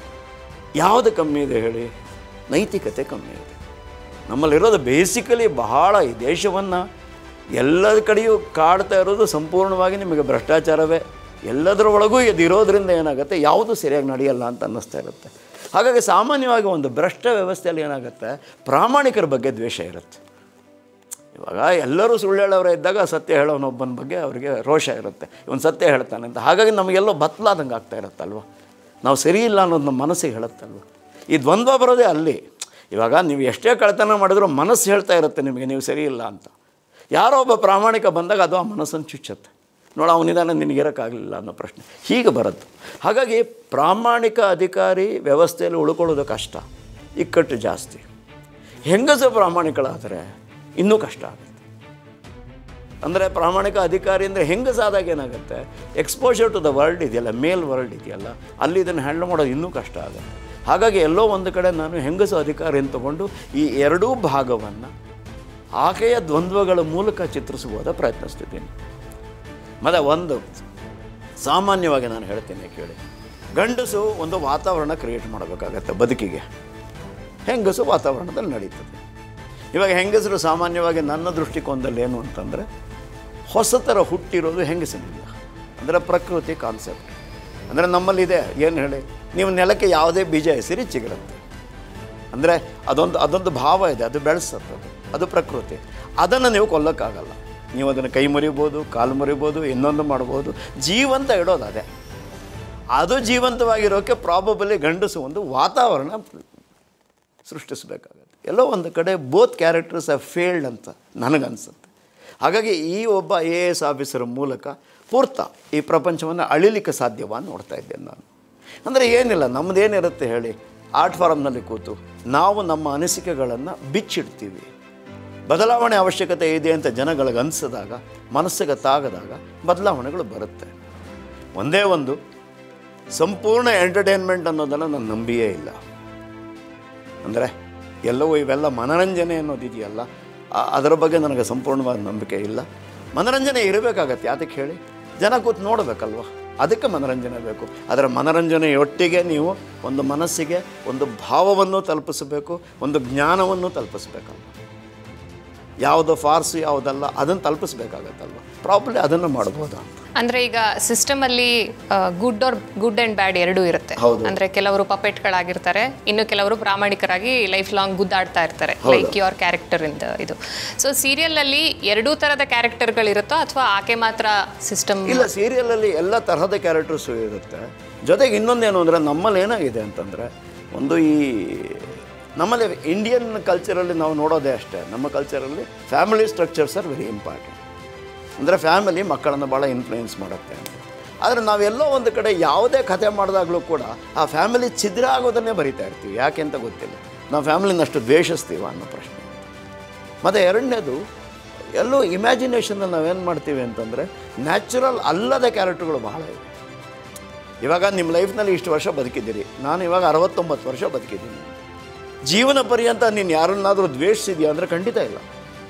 ಯಾವುದು ಕಮ್ಮಿ ಇದೆ ಹೇಳಿ ನೈತಿಕತೆ ಕಮ್ಮಿ ಇದೆ ನಮ್ಮಲ್ಲಿರೋದು ಬೇಸಿಕಲಿ ಬಹಳ ಈ ದೇಶವನ್ನು ಎಲ್ಲ ಕಡೆಯೂ ಕಾಡ್ತಾ ಇರೋದು ಸಂಪೂರ್ಣವಾಗಿ ನಿಮಗೆ ಭ್ರಷ್ಟಾಚಾರವೇ ಎಲ್ಲದರ ಒಳಗೂ ಇದಿರೋದ್ರಿಂದ ಏನಾಗುತ್ತೆ ಯಾವುದು ಸರಿಯಾಗಿ ನಡೆಯಲ್ಲ ಅಂತ ಅನ್ನಿಸ್ತಾ ಇರುತ್ತೆ ಹಾಗಾಗಿ ಸಾಮಾನ್ಯವಾಗಿ ಒಂದು ಭ್ರಷ್ಟ ವ್ಯವಸ್ಥೆಯಲ್ಲಿ ಏನಾಗುತ್ತೆ ಪ್ರಾಮಾಣಿಕರ ಬಗ್ಗೆ ದ್ವೇಷ ಇರುತ್ತೆ ಇವಾಗ ಎಲ್ಲರೂ ಸುಳ್ಳು ಹೇಳೋರು ಇದ್ದಾಗ ಸತ್ಯ ಹೇಳೋನೊಬ್ಬನ ಬಗ್ಗೆ ಅವರಿಗೆ ರೋಷ ಇರುತ್ತೆ ಇವನು ಸತ್ಯ ಹೇಳ್ತಾನೆ ಅಂತ ಹಾಗಾಗಿ ನಮಗೆಲ್ಲೋ ಬತ್ಲಾದಂಗೆ ಆಗ್ತಾ ಇರುತ್ತಲ್ವ ನಾವು ಸರಿ ಇಲ್ಲ ಅನ್ನೋದು ನಮ್ಮ ಮನಸ್ಸಿಗೆ ಹೇಳುತ್ತಲ್ವ ಈ ದ್ವಂದ್ವ ಬರೋದೇ ಅಲ್ಲಿ ಇವಾಗ ನೀವು ಎಷ್ಟೇ ಕಳ್ತನ ಮಾಡಿದ್ರೂ ಮನಸ್ಸು ಹೇಳ್ತಾ ಇರುತ್ತೆ ನಿಮಗೆ ನೀವು ಸರಿ ಇಲ್ಲ ಅಂತ ಯಾರೋ ಒಬ್ಬ ಪ್ರಾಮಾಣಿಕ ಬಂದಾಗ ಅದು ಆ ಮನಸ್ಸನ್ನು ಚುಚ್ಚುತ್ತೆ ನೋಡು ಅವನಿದಾನ ನಿನಗಿರೋಕ್ಕಾಗಲಿಲ್ಲ ಅನ್ನೋ ಪ್ರಶ್ನೆ ಹೀಗೆ ಬರುತ್ತೆ ಹಾಗಾಗಿ ಪ್ರಾಮಾಣಿಕ ಅಧಿಕಾರಿ ವ್ಯವಸ್ಥೆಯಲ್ಲಿ ಉಳ್ಕೊಳ್ಳೋದು ಕಷ್ಟ ಇಕ್ಕಟ್ಟು ಜಾಸ್ತಿ ಹೆಂಗಸು ಪ್ರಾಮಾಣಿಕಳಾದರೆ ಇನ್ನೂ ಕಷ್ಟ ಆಗುತ್ತೆ ಅಂದರೆ ಪ್ರಾಮಾಣಿಕ ಅಧಿಕಾರಿ ಅಂದರೆ ಹೆಂಗಸಾದಾಗ ಏನಾಗುತ್ತೆ ಎಕ್ಸ್ಪೋಜರ್ ಟು ದ ವರ್ಲ್ಡ್ ಇದೆಯಲ್ಲ ಮೇಲ್ ವರ್ಲ್ಡ್ ಇದೆಯಲ್ಲ ಅಲ್ಲಿ ಇದನ್ನು ಹ್ಯಾಂಡಲ್ ಮಾಡೋದು ಇನ್ನೂ ಕಷ್ಟ ಆಗುತ್ತೆ ಹಾಗಾಗಿ ಎಲ್ಲೋ ಒಂದು ಕಡೆ ನಾನು ಹೆಂಗಸು ಅಧಿಕಾರಿಯನ್ನು ತಗೊಂಡು ಈ ಎರಡೂ ಭಾಗವನ್ನು ಆಕೆಯ ದ್ವಂದ್ವಗಳ ಮೂಲಕ ಚಿತ್ರಿಸುವುದ ಪ್ರಯತ್ನಿಸ್ತಿದ್ದೀನಿ ಮತ್ತು ಒಂದು ಸಾಮಾನ್ಯವಾಗಿ ನಾನು ಹೇಳ್ತೀನಿ ಕೇಳಿ ಗಂಡಸು ಒಂದು ವಾತಾವರಣ ಕ್ರಿಯೇಟ್ ಮಾಡಬೇಕಾಗತ್ತೆ ಬದುಕಿಗೆ ಹೆಂಗಸು ವಾತಾವರಣದಲ್ಲಿ ನಡೀತದೆ ಇವಾಗ ಹೆಂಗಸರು ಸಾಮಾನ್ಯವಾಗಿ ನನ್ನ ದೃಷ್ಟಿಕೋನದಲ್ಲಿ ಏನು ಅಂತಂದರೆ ಹೊಸ ಥರ ಹುಟ್ಟಿರೋದು ಹೆಂಗಸಿನಿಂದ ಅಂದರೆ ಪ್ರಕೃತಿ ಕಾನ್ಸೆಪ್ಟ್ ಅಂದರೆ ನಮ್ಮಲ್ಲಿದೆ ಏನು ಹೇಳಿ ನೀವು ನೆಲಕ್ಕೆ ಯಾವುದೇ ಬೀಜ ಹೆಸರಿ ಚಿಗುರುತ್ತೆ ಅಂದರೆ ಅದೊಂದು ಅದೊಂದು ಭಾವ ಇದೆ ಅದು ಬೆಳೆಸುತ್ತೆ ಅದು ಅದು ಪ್ರಕೃತಿ ಅದನ್ನು ನೀವು ಕೊಲ್ಲಕ್ಕಾಗಲ್ಲ ನೀವು ಅದನ್ನು ಕೈ ಮುರಿಬೋದು ಕಾಲು ಮುರಿಬೋದು ಇನ್ನೊಂದು ಮಾಡ್ಬೋದು ಜೀವಂತ ಇಡೋದು ಅದೇ ಅದು ಜೀವಂತವಾಗಿರೋಕ್ಕೆ ಪ್ರಾಬಬಲಿ ಗಂಡಸು ಒಂದು ವಾತಾವರಣ ಸೃಷ್ಟಿಸಬೇಕಾಗತ್ತೆ ಎಲ್ಲೋ ಒಂದು ಕಡೆ ಬೋತ್ ಕ್ಯಾರೆಕ್ಟರ್ಸ್ ಆರ್ ಫೇಲ್ಡ್ ಅಂತ ನನಗನ್ಸುತ್ತೆ ಹಾಗಾಗಿ ಈ ಒಬ್ಬ ಐ ಎ ಎಸ್ ಆಫೀಸರ್ ಮೂಲಕ ಪೂರ್ತ ಈ ಪ್ರಪಂಚವನ್ನು ಅಳಿಲಿಕ್ಕೆ ಸಾಧ್ಯವ ಅಂತ ನೋಡ್ತಾ ಇದ್ದೇನೆ ನಾನು ಅಂದರೆ ಏನಿಲ್ಲ ನಮ್ಮದೇನಿರುತ್ತೆ ಹೇಳಿ ಆರ್ಟ್ ಫಾರಮ್ನಲ್ಲಿ ಕೂತು ನಾವು ನಮ್ಮ ಅನಿಸಿಕೆಗಳನ್ನು ಬಿಚ್ಚಿಡ್ತೀವಿ ಬದಲಾವಣೆ ಅವಶ್ಯಕತೆ ಇದೆ ಅಂತ ಜನಗಳಿಗೆ ಅನಿಸಿದಾಗ ಮನಸ್ಸಿಗೆ ತಾಗದಾಗ ಬದಲಾವಣೆಗಳು ಬರುತ್ತೆ ಒಂದೇ ಒಂದು ಸಂಪೂರ್ಣ ಎಂಟರ್ಟೈನ್ಮೆಂಟ್ ಅನ್ನೋದನ್ನು ನಾನು ನಂಬಿಯೇ ಇಲ್ಲ ಅಂದರೆ ಎಲ್ಲವೂ ಇವೆಲ್ಲ ಮನರಂಜನೆ ಅನ್ನೋದಿದೆಯಲ್ಲ ಆ- ಅದರ ಬಗ್ಗೆ ನನಗೆ ಸಂಪೂರ್ಣವಾದ ನಂಬಿಕೆ ಇಲ್ಲ ಮನರಂಜನೆ ಇರಬೇಕಾಗತ್ತೆ ಯಾತಕ್ಕೆ ಹೇಳಿ ಜನ ಕೂತು ನೋಡಬೇಕಲ್ವ ಅದಕ್ಕೆ ಮನರಂಜನೆ ಬೇಕು ಅದರ ಮನರಂಜನೆಯೊಟ್ಟಿಗೆ ನೀವು ಒಂದು ಮನಸ್ಸಿಗೆ ಒಂದು ಭಾವವನ್ನು ತಲುಪಿಸಬೇಕು ಒಂದು ಜ್ಞಾನವನ್ನು ತಲುಪಿಸ್ಬೇಕಲ್ವ ಯಾವುದು ಫಾರ್ಸು ಯಾವುದಲ್ಲ ಅದನ್ನು ತಲುಪಿಸ್ಬೇಕಾಗತ್ತಲ್ವ ಪ್ರಾಬ್ಲಿ ಅದನ್ನು ಮಾಡ್ಬೋದಾ ಅಂತ ಅಂದ್ರೆ ಈಗ ಸಿಸ್ಟಮ್ ಅಲ್ಲಿ good or good and bad ಎರಡೂ ಇರುತ್ತೆ ಹೌದು. ಅಂದ್ರೆ ಕೆಲವರು ಪಪೆಟ್ಗಳಾಗಿರ್ತಾರೆ ಇನ್ನು ಕೆಲವರು ಪ್ರಾಮಾಣಿಕರಾಗಿ ಲೈಫ್ ಲಾಂಗ್ ಗುದ್ದಾಡ್ತಾ ಇರ್ತಾರೆ ಹೌದು. ಲೈಕ್ ಯುವರ್ ಕ್ಯಾರೆಕ್ಟರ್ ಇಂದ ಇದು ಸೊ ಸೀರಿಯಲ್ ಅಲ್ಲಿ ಎರಡೂ ತರದ ಕ್ಯಾರೆಕ್ಟರ್ಗಳಿರುತ್ತೋ ಅಥವಾ ಆಕೆ ಮಾತ್ರ ಸಿಸ್ಟಮ್ ಇಲ್ಲ ಸೀರಿಯಲಲ್ಲಿ ಎಲ್ಲ ತರಹದ ಕ್ಯಾರೆಕ್ಟರ್ಸು ಇರುತ್ತೆ ಜೊತೆಗೆ ಇನ್ನೊಂದೇನು ಅಂದರೆ ನಮ್ಮಲ್ಲಿ ಏನಾಗಿದೆ ಅಂತಂದರೆ ಒಂದು ಈ ನಮ್ಮಲ್ಲಿ ಇಂಡಿಯನ್ ಕಲ್ಚರಲ್ಲಿ ನಾವು ನೋಡೋದೇ ಅಷ್ಟೇ ನಮ್ಮ ಕಲ್ಚರಲ್ಲಿ family structures are very important ಅಂದರೆ ಫ್ಯಾಮಿಲಿ ಮಕ್ಕಳನ್ನು ಭಾಳ ಇನ್ಫ್ಲೂಯೆನ್ಸ್ ಮಾಡುತ್ತೆ ಅಂತ ಆದರೆ ನಾವೆಲ್ಲೋ ಒಂದು ಕಡೆ ಯಾವುದೇ ಕಥೆ ಮಾಡಿದಾಗಲೂ ಕೂಡ ಆ ಫ್ಯಾಮಿಲಿ ಛಿದ್ರ ಆಗೋದನ್ನೇ ಬರಿತಾ ಇರ್ತೀವಿ ಯಾಕೆ ಅಂತ ಗೊತ್ತಿಲ್ಲ ನಾವು ಫ್ಯಾಮಿಲಿನಷ್ಟು ದ್ವೇಷಿಸ್ತೀವ ಅನ್ನೋ ಪ್ರಶ್ನೆ ಮತ್ತು ಎರಡನೇದು ಎಲ್ಲೋ ಇಮ್ಯಾಜಿನೇಷನಲ್ಲಿ ನಾವೇನು ಮಾಡ್ತೀವಿ ಅಂತಂದರೆ ನ್ಯಾಚುರಲ್ ಅಲ್ಲದ ಕ್ಯಾರೆಕ್ಟರ್ಗಳು ಬಹಳ ಇವೆ ಇವಾಗ ನಿಮ್ಮ ಲೈಫ್ನಲ್ಲಿ ಇಷ್ಟು ವರ್ಷ ಬದುಕಿದ್ದೀರಿ ನಾನು ಇವಾಗ ಅರವತ್ತೊಂಬತ್ತು ವರ್ಷ ಬದುಕಿದ್ದೀನಿ ಜೀವನ ಪರ್ಯಂತ ನೀನು ಯಾರನ್ನಾದರೂ ದ್ವೇಷಿಸಿದ್ಯಾ ಅಂದರೆ ಖಂಡಿತ ಇಲ್ಲ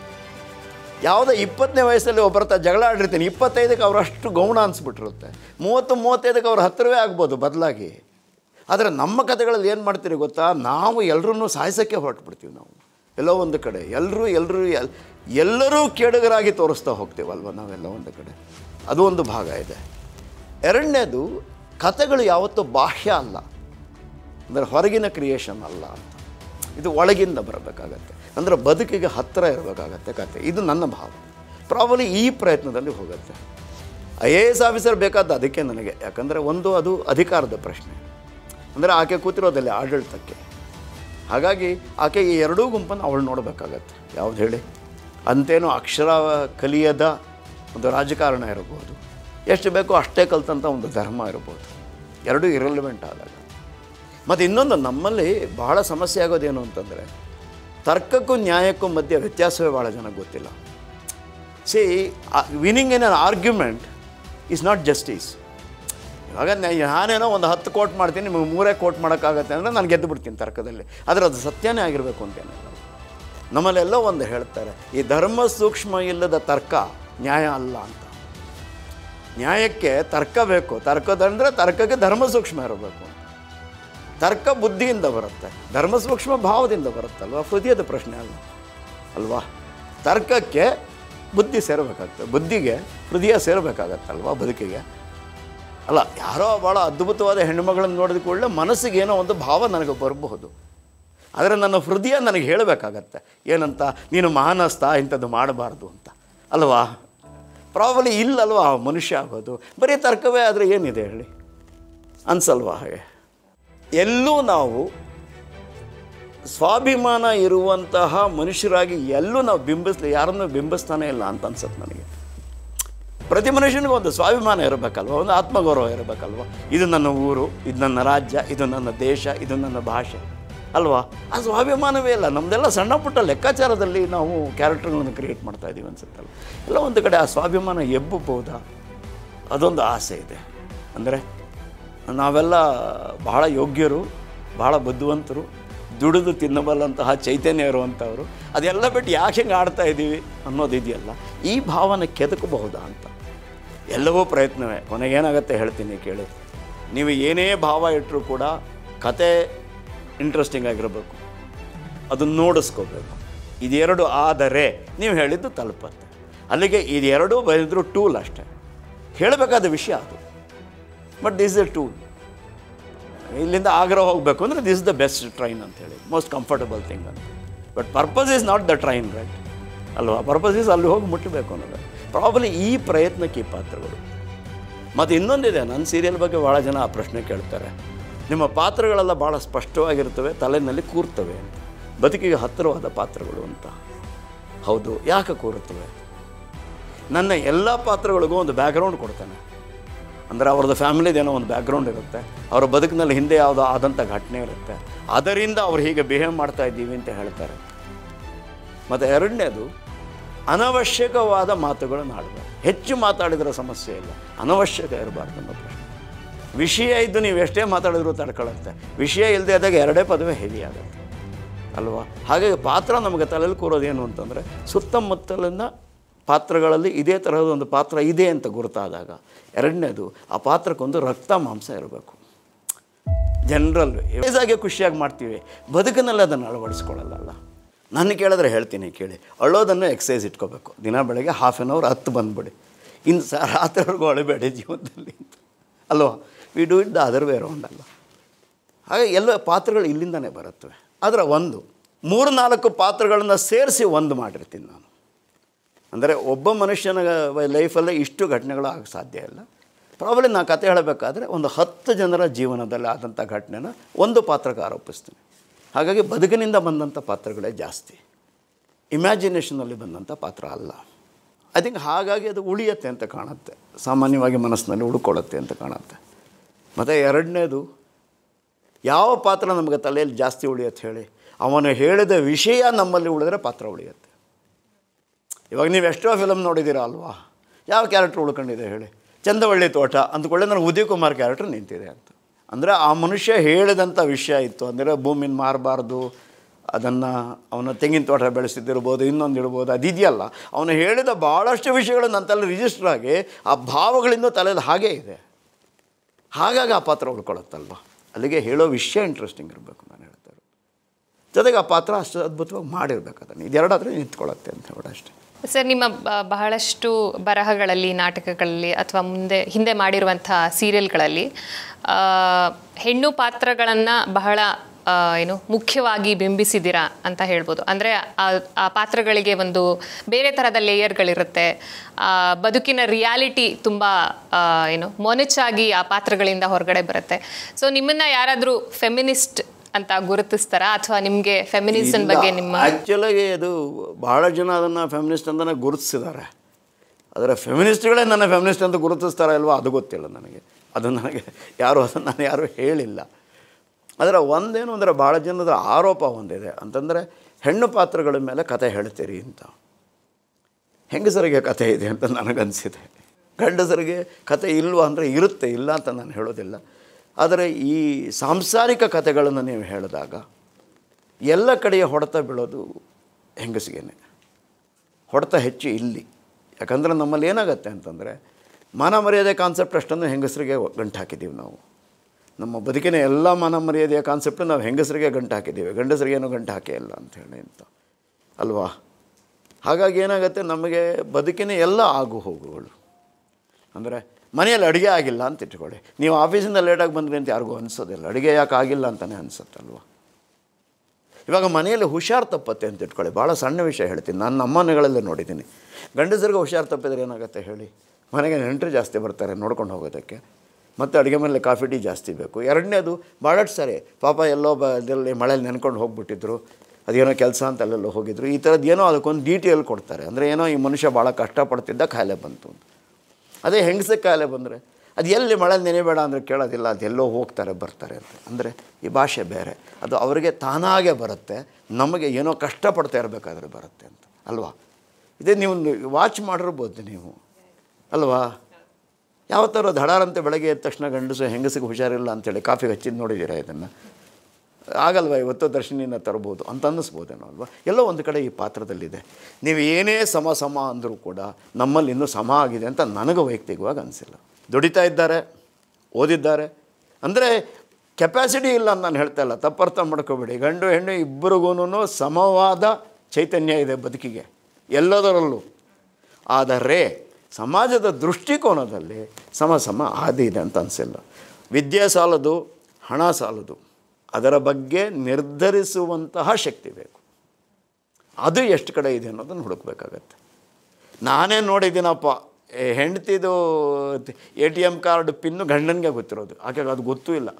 ಯಾವುದೋ ಇಪ್ಪತ್ತನೇ ವಯಸ್ಸಲ್ಲಿ ಒಬ್ಬರ ಹತ್ರ ಜಗಳ ಆಡಿರ್ತೀನಿ ಇಪ್ಪತ್ತೈದಕ್ಕೆ ಅವ್ರು ಅಷ್ಟು ಗೌಣ ಅನಿಸ್ಬಿಟ್ಟಿರುತ್ತೆ ಮೂವತ್ತು ಮೂವತ್ತೈದಕ್ಕೆ ಅವ್ರ ಹತ್ತಿರವೇ ಆಗ್ಬೋದು ಬದಲಾಗಿ ಆದರೆ ನಮ್ಮ ಕಥೆಗಳಲ್ಲಿ ಏನು ಮಾಡ್ತೀರಿ ಗೊತ್ತಾ ನಾವು ಎಲ್ಲರನ್ನೂ ಸಾಯಿಸೋಕ್ಕೆ ಹೊರಟ್ಬಿಡ್ತೀವಿ ನಾವು ಎಲ್ಲೋ ಒಂದು ಕಡೆ ಎಲ್ಲರೂ ಎಲ್ಲರೂ ಎಲ್ ಎಲ್ಲರೂ ಕೇಡುಗರಾಗಿ ತೋರಿಸ್ತಾ ಹೋಗ್ತೀವಲ್ವ ನಾವೆಲ್ಲ ಒಂದು ಕಡೆ ಅದು ಒಂದು ಭಾಗ ಇದೆ ಎರಡನೇದು ಕಥೆಗಳು ಯಾವತ್ತೂ ಬಾಹ್ಯ ಅಲ್ಲ ಅಂದರೆ ಹೊರಗಿನ ಕ್ರಿಯೇಷನ್ ಅಲ್ಲ ಅಂತ ಇದು ಒಳಗಿಂದ ಬರಬೇಕಾಗತ್ತೆ ಅಂದರೆ ಬದುಕಿಗೆ ಹತ್ತಿರ ಇರಬೇಕಾಗತ್ತೆ ಕತೆ ಇದು ನನ್ನ ಭಾವ ಪ್ರಾಬಲಿ ಈ ಪ್ರಯತ್ನದಲ್ಲಿ ಹೋಗುತ್ತೆ ಐ ಎ ಎಸ್ ಆಫೀಸರ್ ಬೇಕಾದ ಅದಕ್ಕೆ ನನಗೆ ಯಾಕಂದರೆ ಒಂದು ಅದು ಅಧಿಕಾರದ ಪ್ರಶ್ನೆ ಅಂದರೆ ಆಕೆ ಕೂತಿರೋದಲ್ಲಿ ಆಡಳಿತಕ್ಕೆ ಹಾಗಾಗಿ ಆಕೆ ಈ ಎರಡೂ ಗುಂಪನ್ನು ಅವಳು ನೋಡಬೇಕಾಗತ್ತೆ ಯಾವ್ದು ಹೇಳಿ ಅಂತೇನೋ ಅಕ್ಷರ ಕಲಿಯದ ಒಂದು ರಾಜಕಾರಣ ಇರಬಹುದು ಎಷ್ಟು ಬೇಕೋ ಅಷ್ಟೇ ಕಲ್ತಂಥ ಒಂದು ಧರ್ಮ ಇರ್ಬೋದು ಎರಡೂ ಇರಲಿವೆಂಟ್ ಆದಾಗ ಮತ್ತು ಇನ್ನೊಂದು ನಮ್ಮಲ್ಲಿ ಬಹಳ ಸಮಸ್ಯೆ ಆಗೋದೇನು ಅಂತಂದರೆ ತರ್ಕಕ್ಕೂ ನ್ಯಾಯಕ್ಕೂ ಮಧ್ಯೆ ವ್ಯತ್ಯಾಸವೇ ಭಾಳ ಜನಕ್ಕೆ ಗೊತ್ತಿಲ್ಲ see winning in an argument is not justice ಇವಾಗ ನ- ನಾನೇನೋ ಒಂದು ಹತ್ತು ಕೋಟ್ ಮಾಡ್ತೀನಿ ನಿಮಗೆ ಮೂರೇ ಕೋಟ್ ಮಾಡೋಕ್ಕಾಗತ್ತೆ ಅಂದರೆ ನಾನು ಗೆದ್ದು ಬಿಡ್ತೀನಿ ತರ್ಕದಲ್ಲಿ ಆದರೆ ಅದು ಸತ್ಯನೇ ಆಗಿರಬೇಕು ಅಂತೇನಿಲ್ಲ ನಮ್ಮಲ್ಲೆಲ್ಲ ಒಂದು ಹೇಳ್ತಾರೆ ಈ ಧರ್ಮ ಸೂಕ್ಷ್ಮ ಇಲ್ಲದ ತರ್ಕ ನ್ಯಾಯ ಅಲ್ಲ ಅಂತ ನ್ಯಾಯಕ್ಕೆ ತರ್ಕ ಬೇಕು ತರ್ಕದಂದರೆ ತರ್ಕಕ್ಕೆ ಧರ್ಮ ಸೂಕ್ಷ್ಮ ಇರಬೇಕು ತರ್ಕ ಬುದ್ಧಿಯಿಂದ ಬರುತ್ತೆ ಧರ್ಮ ಸೂಕ್ಷ್ಮ ಭಾವದಿಂದ ಬರುತ್ತಲ್ವ ಹೃದಯದ ಪ್ರಶ್ನೆ ಅಲ್ಲ ಅಲ್ವಾ ತರ್ಕಕ್ಕೆ ಬುದ್ಧಿ ಸೇರಬೇಕಾಗ್ತದೆ ಬುದ್ಧಿಗೆ ಹೃದಯ ಸೇರಬೇಕಾಗತ್ತಲ್ವಾ ಬದುಕಿಗೆ ಅಲ್ಲ ಯಾರೋ ಭಾಳ ಅದ್ಭುತವಾದ ಹೆಣ್ಣುಮಗಳನ್ನು ನೋಡಿದ ಕೂಡಲೇ ಮನಸ್ಸಿಗೆ ಏನೋ ಒಂದು ಭಾವ ನನಗೆ ಬರಬಹುದು ಆದರೆ ನನ್ನ ಹೃದಯ ನನಗೆ ಹೇಳಬೇಕಾಗತ್ತೆ ಏನಂತ ನೀನು ಮಾನಸ್ತ ಇಂಥದ್ದು ಮಾಡಬಾರ್ದು ಅಂತ ಅಲ್ವಾ ಪ್ರಾಬಲಿ ಇಲ್ಲಲ್ವಾ ಆ ಮನುಷ್ಯ ಆಗೋದು ಬರೀ ತರ್ಕವೇ ಆದರೆ ಏನಿದೆ ಹೇಳಿ ಅನ್ಸಲ್ವಾ ಹಾಗೆ ಎಲ್ಲೂ ನಾವು ಸ್ವಾಭಿಮಾನ ಇರುವಂತಹ ಮನುಷ್ಯರಾಗಿ ಎಲ್ಲೂ ನಾವು ಬಿಂಬಿಸ್ಲಿ ಯಾರನ್ನೂ ಬಿಂಬಿಸ್ತಾನೆ ಇಲ್ಲ ಅಂತ ಅನ್ಸುತ್ತೆ ನನಗೆ ಪ್ರತಿ ಮನುಷ್ಯನಿಗೂ ಒಂದು ಸ್ವಾಭಿಮಾನ ಇರಬೇಕಲ್ವ ಒಂದು ಆತ್ಮಗೌರವ ಇರಬೇಕಲ್ವ ಇದು ನನ್ನ ಊರು ಇದು ನನ್ನ ರಾಜ್ಯ ಇದು ನನ್ನ ದೇಶ ಇದು ನನ್ನ ಭಾಷೆ ಅಲ್ವಾ ಆ ಸ್ವಾಭಿಮಾನವೇ ಇಲ್ಲ ನಮ್ಮದೆಲ್ಲ ಸಣ್ಣ ಪುಟ್ಟ ಲೆಕ್ಕಾಚಾರದಲ್ಲಿ ನಾವು ಕ್ಯಾರೆಕ್ಟರ್ಗಳನ್ನು ಕ್ರಿಯೇಟ್ ಮಾಡ್ತಾ ಇದ್ದೀವಿ ಅನ್ಸುತ್ತಲ್ಲ ಎಲ್ಲ ಒಂದು ಕಡೆ ಆ ಸ್ವಾಭಿಮಾನ ಎಬ್ಬಬಹುದಾ ಅದೊಂದು ಆಸೆ ಇದೆ ಅಂದರೆ ನಾವೆಲ್ಲ ಬಹಳ ಯೋಗ್ಯರು ಬಹಳ ಬುದ್ಧಿವಂತರು ದುಡಿದು ತಿನ್ನಬಲ್ಲಂತಹ ಚೈತನ್ಯ ಇರುವಂಥವ್ರು ಅದೆಲ್ಲ ಬಿಟ್ಟು ಯಾಕೆ ಹಿಂಗೆ ಆಡ್ತಾ ಇದ್ದೀವಿ ಅನ್ನೋದಿದೆಯಲ್ಲ ಈ ಭಾವನೆ ಕೆದಕಬಹುದಾ ಅಂತ ಎಲ್ಲವೂ ಪ್ರಯತ್ನವೇ ಕೊನೆಗೇನಾಗತ್ತೆ ಹೇಳ್ತೀನಿ ಕೇಳಿ ನೀವು ಏನೇ ಭಾವ ಇಟ್ಟರೂ ಕೂಡ ಕತೆ ಇಂಟ್ರೆಸ್ಟಿಂಗ್ ಆಗಿರಬೇಕು ಅದನ್ನು ನೋಡಿಸ್ಕೋಬೇಕು ಇದೆರಡು ಆದರೆ ನೀವು ಹೇಳಿದ್ದು ತಲುಪತ್ತೆ ಅಲ್ಲಿಗೆ ಇದೆರಡೂ ಬರೆದ್ರು ಟೂಲ್ ಅಷ್ಟೇ ಹೇಳಬೇಕಾದ ವಿಷಯ ಅದು but this is a tool ಇಲ್ಲಿಂದ ಆಗ್ರಾ ಹೋಗಬೇಕು ಅಂದರೆ this is the best train ಅಂತ ಹೇಳಿ ಮೋಸ್ಟ್ ಕಂಫರ್ಟಬಲ್ ಥಿಂಗ್ ಅಂತ but purpose is not the train right ಅಲ್ವಾ ಪರ್ಪಸ್ ಈಸ್ ಅಲ್ಲಿ ಹೋಗಿ ಮುಟ್ಟಬೇಕು ಅನ್ನೋದು ಪ್ರಾಬಲಿ ಈ ಪ್ರಯತ್ನಕ್ಕೆ ಈ ಪಾತ್ರಗಳು ಮತ್ತು ಇನ್ನೊಂದಿದೆ ನನ್ನ ಸೀರಿಯಲ್ ಬಗ್ಗೆ ಭಾಳ ಜನ ಆ ಪ್ರಶ್ನೆ ಕೇಳ್ತಾರೆ ನಿಮ್ಮ ಪಾತ್ರಗಳೆಲ್ಲ ಭಾಳ ಸ್ಪಷ್ಟವಾಗಿರ್ತವೆ ತಲೆಯಲ್ಲಿ ಕೂರ್ತವೆ ಅಂತ ಬದುಕಿಗೆ ಹತ್ತಿರವಾದ ಪಾತ್ರಗಳು ಅಂತ ಹೌದು ಯಾಕೆ ಕೂರುತ್ತವೆ ನನ್ನ ಎಲ್ಲ ಪಾತ್ರಗಳಿಗೂ ಒಂದು ಬ್ಯಾಕ್ಗ್ರೌಂಡ್ ಕೊಡ್ತಾನೆ ಅಂದರೆ ಅವ್ರದ್ದು ಫ್ಯಾಮಿಲಿದೇನೋ ಒಂದು ಬ್ಯಾಕ್ಗ್ರೌಂಡ್ ಇರುತ್ತೆ ಅವರ ಬದುಕಿನಲ್ಲಿ ಹಿಂದೆ ಯಾವುದೋ ಆದಂಥ ಘಟನೆ ಇರುತ್ತೆ ಅದರಿಂದ ಅವ್ರು ಹೀಗೆ ಬಿಹೇವ್ ಮಾಡ್ತಾ ಇದ್ದೀವಿ ಅಂತ ಹೇಳ್ತಾರೆ ಮತ್ತು ಎರಡನೇದು ಅನವಶ್ಯಕವಾದ ಮಾತುಗಳನ್ನು ಆಡಬಾರ್ದು ಹೆಚ್ಚು ಮಾತಾಡಿದ್ರೆ ಸಮಸ್ಯೆ ಇಲ್ಲ ಅನವಶ್ಯಕ ಇರಬಾರ್ದು ಅನ್ನೋ ಪ್ರಶ್ನೆ ವಿಷಯ ಇದ್ದು ನೀವು ಎಷ್ಟೇ ಮಾತಾಡಿದ್ರು ತಡ್ಕೊಳ್ಳುತ್ತೆ ವಿಷಯ ಇಲ್ಲದೆ ಆದಾಗ ಎರಡೇ ಪದವೇ ಹೆವಿ ಆಗುತ್ತೆ ಅಲ್ವಾ ಹಾಗಾಗಿ ಪಾತ್ರ ನಮಗೆ ತಲೆಯಲ್ಲಿ ಕೂರೋದೇನು ಅಂತಂದರೆ ಸುತ್ತಮುತ್ತಲಿನ ಪಾತ್ರಗಳಲ್ಲಿ ಇದೇ ತರಹದ ಒಂದು ಪಾತ್ರ ಇದೆ ಅಂತ ಗುರುತಾದಾಗ ಎರಡನೇದು ಆ ಪಾತ್ರಕ್ಕೊಂದು ರಕ್ತ ಮಾಂಸ ಇರಬೇಕು ಜನರಲ್ ಆಗಿ ಖುಷಿಯಾಗಿ ಮಾಡ್ತೀವಿ ಬದುಕಿನಲ್ಲಿ ಅದನ್ನು ಅಳವಡಿಸ್ಕೊಳ್ಳಲ್ಲ ನಾನು ಕೇಳಿದ್ರೆ ಹೇಳ್ತೀನಿ ಕೇಳಿ ಅಳೋದನ್ನು ಎಕ್ಸಸೈಸ್ ಇಟ್ಕೋಬೇಕು ದಿನ ಬೆಳಗ್ಗೆ ಹಾಫ್ ಆನ್ ಅವರ್ ಹತ್ತು ಬಂದುಬಿಡಿ ಇನ್ನು ಸ ರಾತ್ರಿವರೆಗೂ ಅಳಬೇಡಿ ಜೀವನದಲ್ಲಿ ಅಂತ ಅಲ್ವಾ we do it the other way round ಅಲ್ಲ ಹಾಗೆ ಎಲ್ಲ ಪಾತ್ರಗಳು ಇಲ್ಲಿಂದನೇ ಬರುತ್ತವೆ ಆದರೆ ಒಂದು ಮೂರು ನಾಲ್ಕು ಪಾತ್ರಗಳನ್ನು ಸೇರಿಸಿ ಒಂದು ಮಾಡಿರ್ತೀನಿ ನಾನು ಅಂದರೆ ಒಬ್ಬ ಮನುಷ್ಯನ ಲೈಫಲ್ಲೇ ಇಷ್ಟು ಘಟನೆಗಳು ಆಗ ಸಾಧ್ಯ ಇಲ್ಲ ಪ್ರಾಬ್ಲಿ ನಾನು ಕತೆ ಹೇಳಬೇಕಾದ್ರೆ ಒಂದು ಹತ್ತು ಜನರ ಜೀವನದಲ್ಲಿ ಆದಂಥ ಘಟನೆನ ಒಂದು ಪಾತ್ರಕ್ಕೆ ಆರೋಪಿಸ್ತೀನಿ ಹಾಗಾಗಿ ಬದುಕಿನಿಂದ ಬಂದಂಥ ಪಾತ್ರಗಳೇ ಜಾಸ್ತಿ ಇಮ್ಯಾಜಿನೇಷನಲ್ಲಿ ಬಂದಂಥ ಪಾತ್ರ ಅಲ್ಲ ಐ ಥಿಂಕ್ ಹಾಗಾಗಿ ಅದು ಉಳಿಯತ್ತೆ ಅಂತ ಕಾಣುತ್ತೆ ಸಾಮಾನ್ಯವಾಗಿ ಮನಸ್ಸಿನಲ್ಲಿ ಉಳ್ಕೊಳ್ಳುತ್ತೆ ಅಂತ ಕಾಣುತ್ತೆ ಮತ್ತು ಎರಡನೇದು ಯಾವ ಪಾತ್ರ ನಮಗೆ ತಲೆಯಲ್ಲಿ ಜಾಸ್ತಿ ಉಳಿಯತ್ತೆ ಹೇಳಿ ಅವನು ಹೇಳಿದ ವಿಷಯ ನಮ್ಮಲ್ಲಿ ಉಳಿದ್ರೆ ಪಾತ್ರ ಉಳಿಯುತ್ತೆ ಇವಾಗ ನೀವು ಎಷ್ಟೋ ಫಿಲಮ್ ನೋಡಿದ್ದೀರಾ ಅಲ್ವಾ ಯಾವ ಕ್ಯಾರೆಕ್ಟ್ರ್ ಉಳ್ಕೊಂಡಿದೆ ಹೇಳಿ ಚಂದವಳ್ಳಿ ತೋಟ ಅಂದ್ಕೊಳ್ಳೆ ನನಗೆ ಉದಯ್ ಕುಮಾರ್ ಕ್ಯಾರೆಕ್ಟ್ರ್ ನಿಂತಿದೆ ಅಂತ ಅಂದರೆ ಆ ಮನುಷ್ಯ ಹೇಳಿದಂಥ ವಿಷಯ ಇತ್ತು ಅಂದರೆ ಭೂಮಿನ ಮಾರಬಾರ್ದು ಅದನ್ನು ಅವನ ತೆಂಗಿನ ತೋಟ ಬೆಳೆಸಿದ್ದಿರ್ಬೋದು ಇನ್ನೊಂದು ಇರ್ಬೋದು ಅದಿದೆಯಲ್ಲ ಅವನು ಹೇಳಿದ ಭಾಳಷ್ಟು ವಿಷಯಗಳು ನನ್ನ ತಲೆ ರಿಜಿಸ್ಟರ್ ಆಗಿ ಆ ಭಾವಗಳಿಂದ ತಲೆಯಲ್ಲಿ ಹಾಗೇ ಇದೆ ಹಾಗಾಗಿ ಆ ಪಾತ್ರ ಉಳ್ಕೊಳ್ಳುತ್ತಲ್ವ ಅಲ್ಲಿಗೆ ಹೇಳೋ ವಿಷಯ ಇಂಟ್ರೆಸ್ಟಿಂಗ್ ಇರಬೇಕು ನಾನು ಹೇಳ್ತಾ ಇರೋದು ಜೊತೆಗೆ ಆ ಪಾತ್ರ ಅಷ್ಟು ಅದ್ಭುತವಾಗಿ ಮಾಡಿರ್ಬೇಕು ಅದನ್ನು ಇದೆರಡಾದರೆ ನಿಂತ್ಕೊಳ್ಳುತ್ತೆ ಅಂತ ಹೇಳೋದು ಅಷ್ಟೇ ಸರ್ ನಿಮ್ಮ ಬ- ಬಹಳಷ್ಟು ಬರಹಗಳಲ್ಲಿ ನಾಟಕಗಳಲ್ಲಿ ಅಥವಾ ಮುಂದೆ ಹಿಂದೆ ಮಾಡಿರುವಂತಹ ಸೀರಿಯಲ್ಗಳಲ್ಲಿ ಆ, ಹೆಣ್ಣು ಪಾತ್ರಗಳನ್ನು ಬಹಳ ಆ, ಏನು ಮುಖ್ಯವಾಗಿ ಬಿಂಬಿಸಿದ್ದೀರಾ ಅಂತ ಹೇಳ್ಬೋದು ಅಂದರೆ ಆ ಪಾತ್ರಗಳಿಗೆ ಒಂದು ಬೇರೆ ಥರದ ಲೇಯರ್ಗಳಿರುತ್ತೆ ಆ, ಬದುಕಿನ ರಿಯಾಲಿಟಿ ತುಂಬ ಆ, ಏನು ಮೊನಚಾಗಿ ಆ ಪಾತ್ರಗಳಿಂದ ಹೊರಗಡೆ ಬರುತ್ತೆ ಸೊ ನಿಮ್ಮನ್ನ ಯಾರಾದರೂ ಫೆಮಿನಿಸ್ಟ್ ಅಂತ ಗುರುತಿಸ್ತಾರಾ ಅಥವಾ ನಿಮಗೆ ಫೆಮಿನಿಸಮ್ ಬಗ್ಗೆ ನಿಮ್ಮ ಆ್ಯಕ್ಚುಲಾಗಿ ಅದು ಭಾಳ ಜನ ಅದನ್ನು ಫೆಮಿನಿಸ್ಟ್ ಅಂತಲೇ ಗುರುತಿಸಿದ್ದಾರೆ ಆದರೆ ಫೆಮಿನಿಸ್ಟ್ಗಳೇ ನನ್ನ ಫೆಮಿನಿಸ್ಟ್ ಅಂತ ಗುರುತಿಸ್ತಾರ ಇಲ್ವೋ ಅದು ಗೊತ್ತಿಲ್ಲ ನನಗೆ ಅದು ನನಗೆ ಯಾರು ಅದನ್ನು ನಾನು ಯಾರೂ ಹೇಳಿಲ್ಲ ಆದರೆ ಒಂದೇನು ಅಂದರೆ ಭಾಳ ಜನದ ಆರೋಪ ಒಂದಿದೆ ಅಂತಂದರೆ ಹೆಣ್ಣು ಪಾತ್ರಗಳ ಮೇಲೆ ಕತೆ ಹೇಳ್ತೀರಿ ಅಂತ ಹೆಂಗಸರಿಗೆ ಕತೆ ಇದೆ ಅಂತ ನನಗನ್ಸಿದೆ ಗಂಡಸರಿಗೆ ಕತೆ ಇಲ್ವಾ ಅಂದರೆ ಇರುತ್ತೆ ಇಲ್ಲ ಅಂತ ನಾನು ಹೇಳೋದಿಲ್ಲ ಆದರೆ ಈ ಸಾಂಸಾರಿಕ ಕಥೆಗಳನ್ನು ನೀವು ಹೇಳಿದಾಗ ಎಲ್ಲ ಕಡೆಯ ಹೊಡೆತ ಬೀಳೋದು ಹೆಂಗಸಿಗೇನೆ ಹೊಡೆತ ಹೆಚ್ಚು ಇಲ್ಲಿ ಯಾಕಂದರೆ ನಮ್ಮಲ್ಲಿ ಏನಾಗುತ್ತೆ ಅಂತಂದರೆ ಮಾನ ಮರ್ಯಾದೆ ಕಾನ್ಸೆಪ್ಟ್ ಅಷ್ಟನ್ನು ಹೆಂಗಸರಿಗೆ ಗಂಟು ಹಾಕಿದ್ದೀವಿ ನಾವು ನಮ್ಮ ಬದುಕಿನ ಎಲ್ಲ ಮಾನ ಮರ್ಯಾದೆಯ ಕಾನ್ಸೆಪ್ಟ್ ನಾವು ಹೆಂಗಸರಿಗೆ ಗಂಟು ಹಾಕಿದ್ದೀವಿ ಗಂಡಸರಿಗೇನು ಗಂಟು ಹಾಕೇ ಇಲ್ಲ ಅಂತ ಹೇಳಿ ಅಂತ ಅಲ್ವಾ ಹಾಗಾಗಿ ಏನಾಗುತ್ತೆ ನಮಗೆ ಬದುಕಿನ ಎಲ್ಲ ಆಗು ಹೋಗುಗಳು ಅಂದರೆ ಮನೆಯಲ್ಲಿ ಅಡುಗೆ ಆಗಿಲ್ಲ ಅಂತ ಇಟ್ಕೊಳ್ಳಿ ನೀವು ಆಫೀಸಿಂದ ಲೇಟಾಗಿ ಬಂದ್ರಿ ಅಂತ ಯಾರಿಗೂ ಅನಿಸೋದಿಲ್ಲ ಅಡುಗೆ ಯಾಕೆ ಆಗಿಲ್ಲ ಅಂತಲೇ ಅನಿಸುತ್ತಲ್ವ ಇವಾಗ ಮನೆಯಲ್ಲಿ ಹುಷಾರು ತಪ್ಪತ್ತೆ ಅಂತ ಇಟ್ಕೊಳ್ಳಿ ಭಾಳ ಸಣ್ಣ ವಿಷಯ ಹೇಳ್ತೀನಿ ನಾನು ನಮ್ಮ ಮನೆಗಳಲ್ಲೇ ನೋಡಿದ್ದೀನಿ ಗಂಡಸರಿಗೆ ಹುಷಾರು ತಪ್ಪಿದ್ರೆ ಏನಾಗುತ್ತೆ ಹೇಳಿ ಮನೆಗೆ ನೆಂಟರು ಜಾಸ್ತಿ ಬರ್ತಾರೆ ನೋಡ್ಕೊಂಡು ಹೋಗೋದಕ್ಕೆ ಮತ್ತು ಅಡುಗೆ ಮೇಲೆ ಕಾಫಿ ಟೀ ಜಾಸ್ತಿ ಬೇಕು ಎರಡನೇದು ಭಾಳಷ್ಟು ಸಾರಿ ಪಾಪ ಎಲ್ಲೋ ಬ ಇದರಲ್ಲಿ ಮಳೇಲಿ ನೆನ್ಕೊಂಡು ಹೋಗ್ಬಿಟ್ಟಿದ್ರು ಅದೇನೋ ಕೆಲಸ ಅಂತ ಅಲ್ಲೆಲ್ಲೋ ಹೋಗಿದ್ರು ಈ ಥರದ್ದು ಏನೋ ಅದಕ್ಕೊಂದು ಡೀಟೇಲ್ ಕೊಡ್ತಾರೆ ಅಂದರೆ ಏನೋ ಈ ಮನುಷ್ಯ ಭಾಳ ಕಷ್ಟಪಡ್ತಿದ್ದ ಕಾಯಿಲೆ ಬಂತು ಅಂತ ಅದೇ ಹೆಂಗಸಕ್ಕೆ ಕಾಯಿಲೆ ಬಂದರೆ ಅದು ಎಲ್ಲಿ ಮಳೆ ನೆನೆಬೇಡ ಅಂದರೆ ಕೇಳೋದಿಲ್ಲ ಅದು ಎಲ್ಲೋ ಹೋಗ್ತಾರೆ ಬರ್ತಾರೆ ಅಂತ ಅಂದರೆ ಈ ಭಾಷೆ ಬೇರೆ ಅದು ಅವರಿಗೆ ತಾನಾಗೆ ಬರುತ್ತೆ ನಮಗೆ ಏನೋ ಕಷ್ಟಪಡ್ತಾ ಇರಬೇಕಾದ್ರೆ ಬರುತ್ತೆ ಅಂತ ಅಲ್ವಾ ಇದೇ ನೀವು ವಾಚ್ ಮಾಡಿರ್ಬೋದು ನೀವು ಅಲ್ವಾ ಯಾವತ್ತಾರು ಧಡಾರಂತೆ ಬೆಳಗ್ಗೆ ಎದ್ದ ತಕ್ಷಣ ಗಂಡಸು ಹೆಂಗಸಿಗೆ ಹುಷಾರಿಲ್ಲ ಅಂತೇಳಿ ಕಾಫಿಗೆ ಹಚ್ಚಿದ್ದು ನೋಡಿದ್ದೀರಾ ಇದನ್ನು ಆಗಲ್ವ ಇವತ್ತು ದರ್ಶನಿನ ತರ್ಬೋದು ಅಂತ ಅನ್ನಿಸ್ಬೋದೇನೋ ಅಲ್ವಾ ಎಲ್ಲೋ ಒಂದು ಕಡೆ ಈ ಪಾತ್ರದಲ್ಲಿದೆ ನೀವು ಏನೇ ಸಮ ಸಮ ಅಂದರೂ ಕೂಡ ನಮ್ಮಲ್ಲಿ ಇನ್ನೂ ಸಮ ಆಗಿದೆ ಅಂತ ನನಗೆ ವೈಯಕ್ತಿಕವಾಗಿ ಅನಿಸಿಲ್ಲ ದುಡಿತಾ ಇದ್ದಾರೆ ಓದಿದ್ದಾರೆ ಅಂದರೆ ಕೆಪಾಸಿಟಿ ಇಲ್ಲ ಅಂತ ನಾನು ಹೇಳ್ತಾ ಇಲ್ಲ ತಪ್ಪರ್ಥ ಮಾಡ್ಕೋಬೇಡಿ ಗಂಡು ಹೆಣ್ಣು ಇಬ್ಬರಿಗೂ ಸಮವಾದ ಚೈತನ್ಯ ಇದೆ ಬದುಕಿಗೆ ಎಲ್ಲದರಲ್ಲೂ ಆದರೆ ಸಮಾಜದ ದೃಷ್ಟಿಕೋನದಲ್ಲಿ ಸಮ ಸಮ ಆದಿ ಇದೆ ಅಂತ ಅನಿಸಿಲ್ಲ ವಿದ್ಯೆ ಸಾಲದು ಹಣ ಸಾಲದು ಅದರ ಬಗ್ಗೆ ನಿರ್ಧರಿಸುವಂತಹ ಶಕ್ತಿ ಬೇಕು ಅದು ಎಷ್ಟು ಕಡೆ ಇದೆ ಅನ್ನೋದನ್ನು ಹುಡುಕ್ಬೇಕಾಗತ್ತೆ ನಾನೇ ನೋಡಿದ್ದೀನಪ್ಪ ಹೆಂಡ್ತಿದು A T M card pin ಗಂಡನಿಗೆ ಗೊತ್ತಿರೋದು ಆಕೆಗೆ ಅದು ಗೊತ್ತೂ ಇಲ್ಲ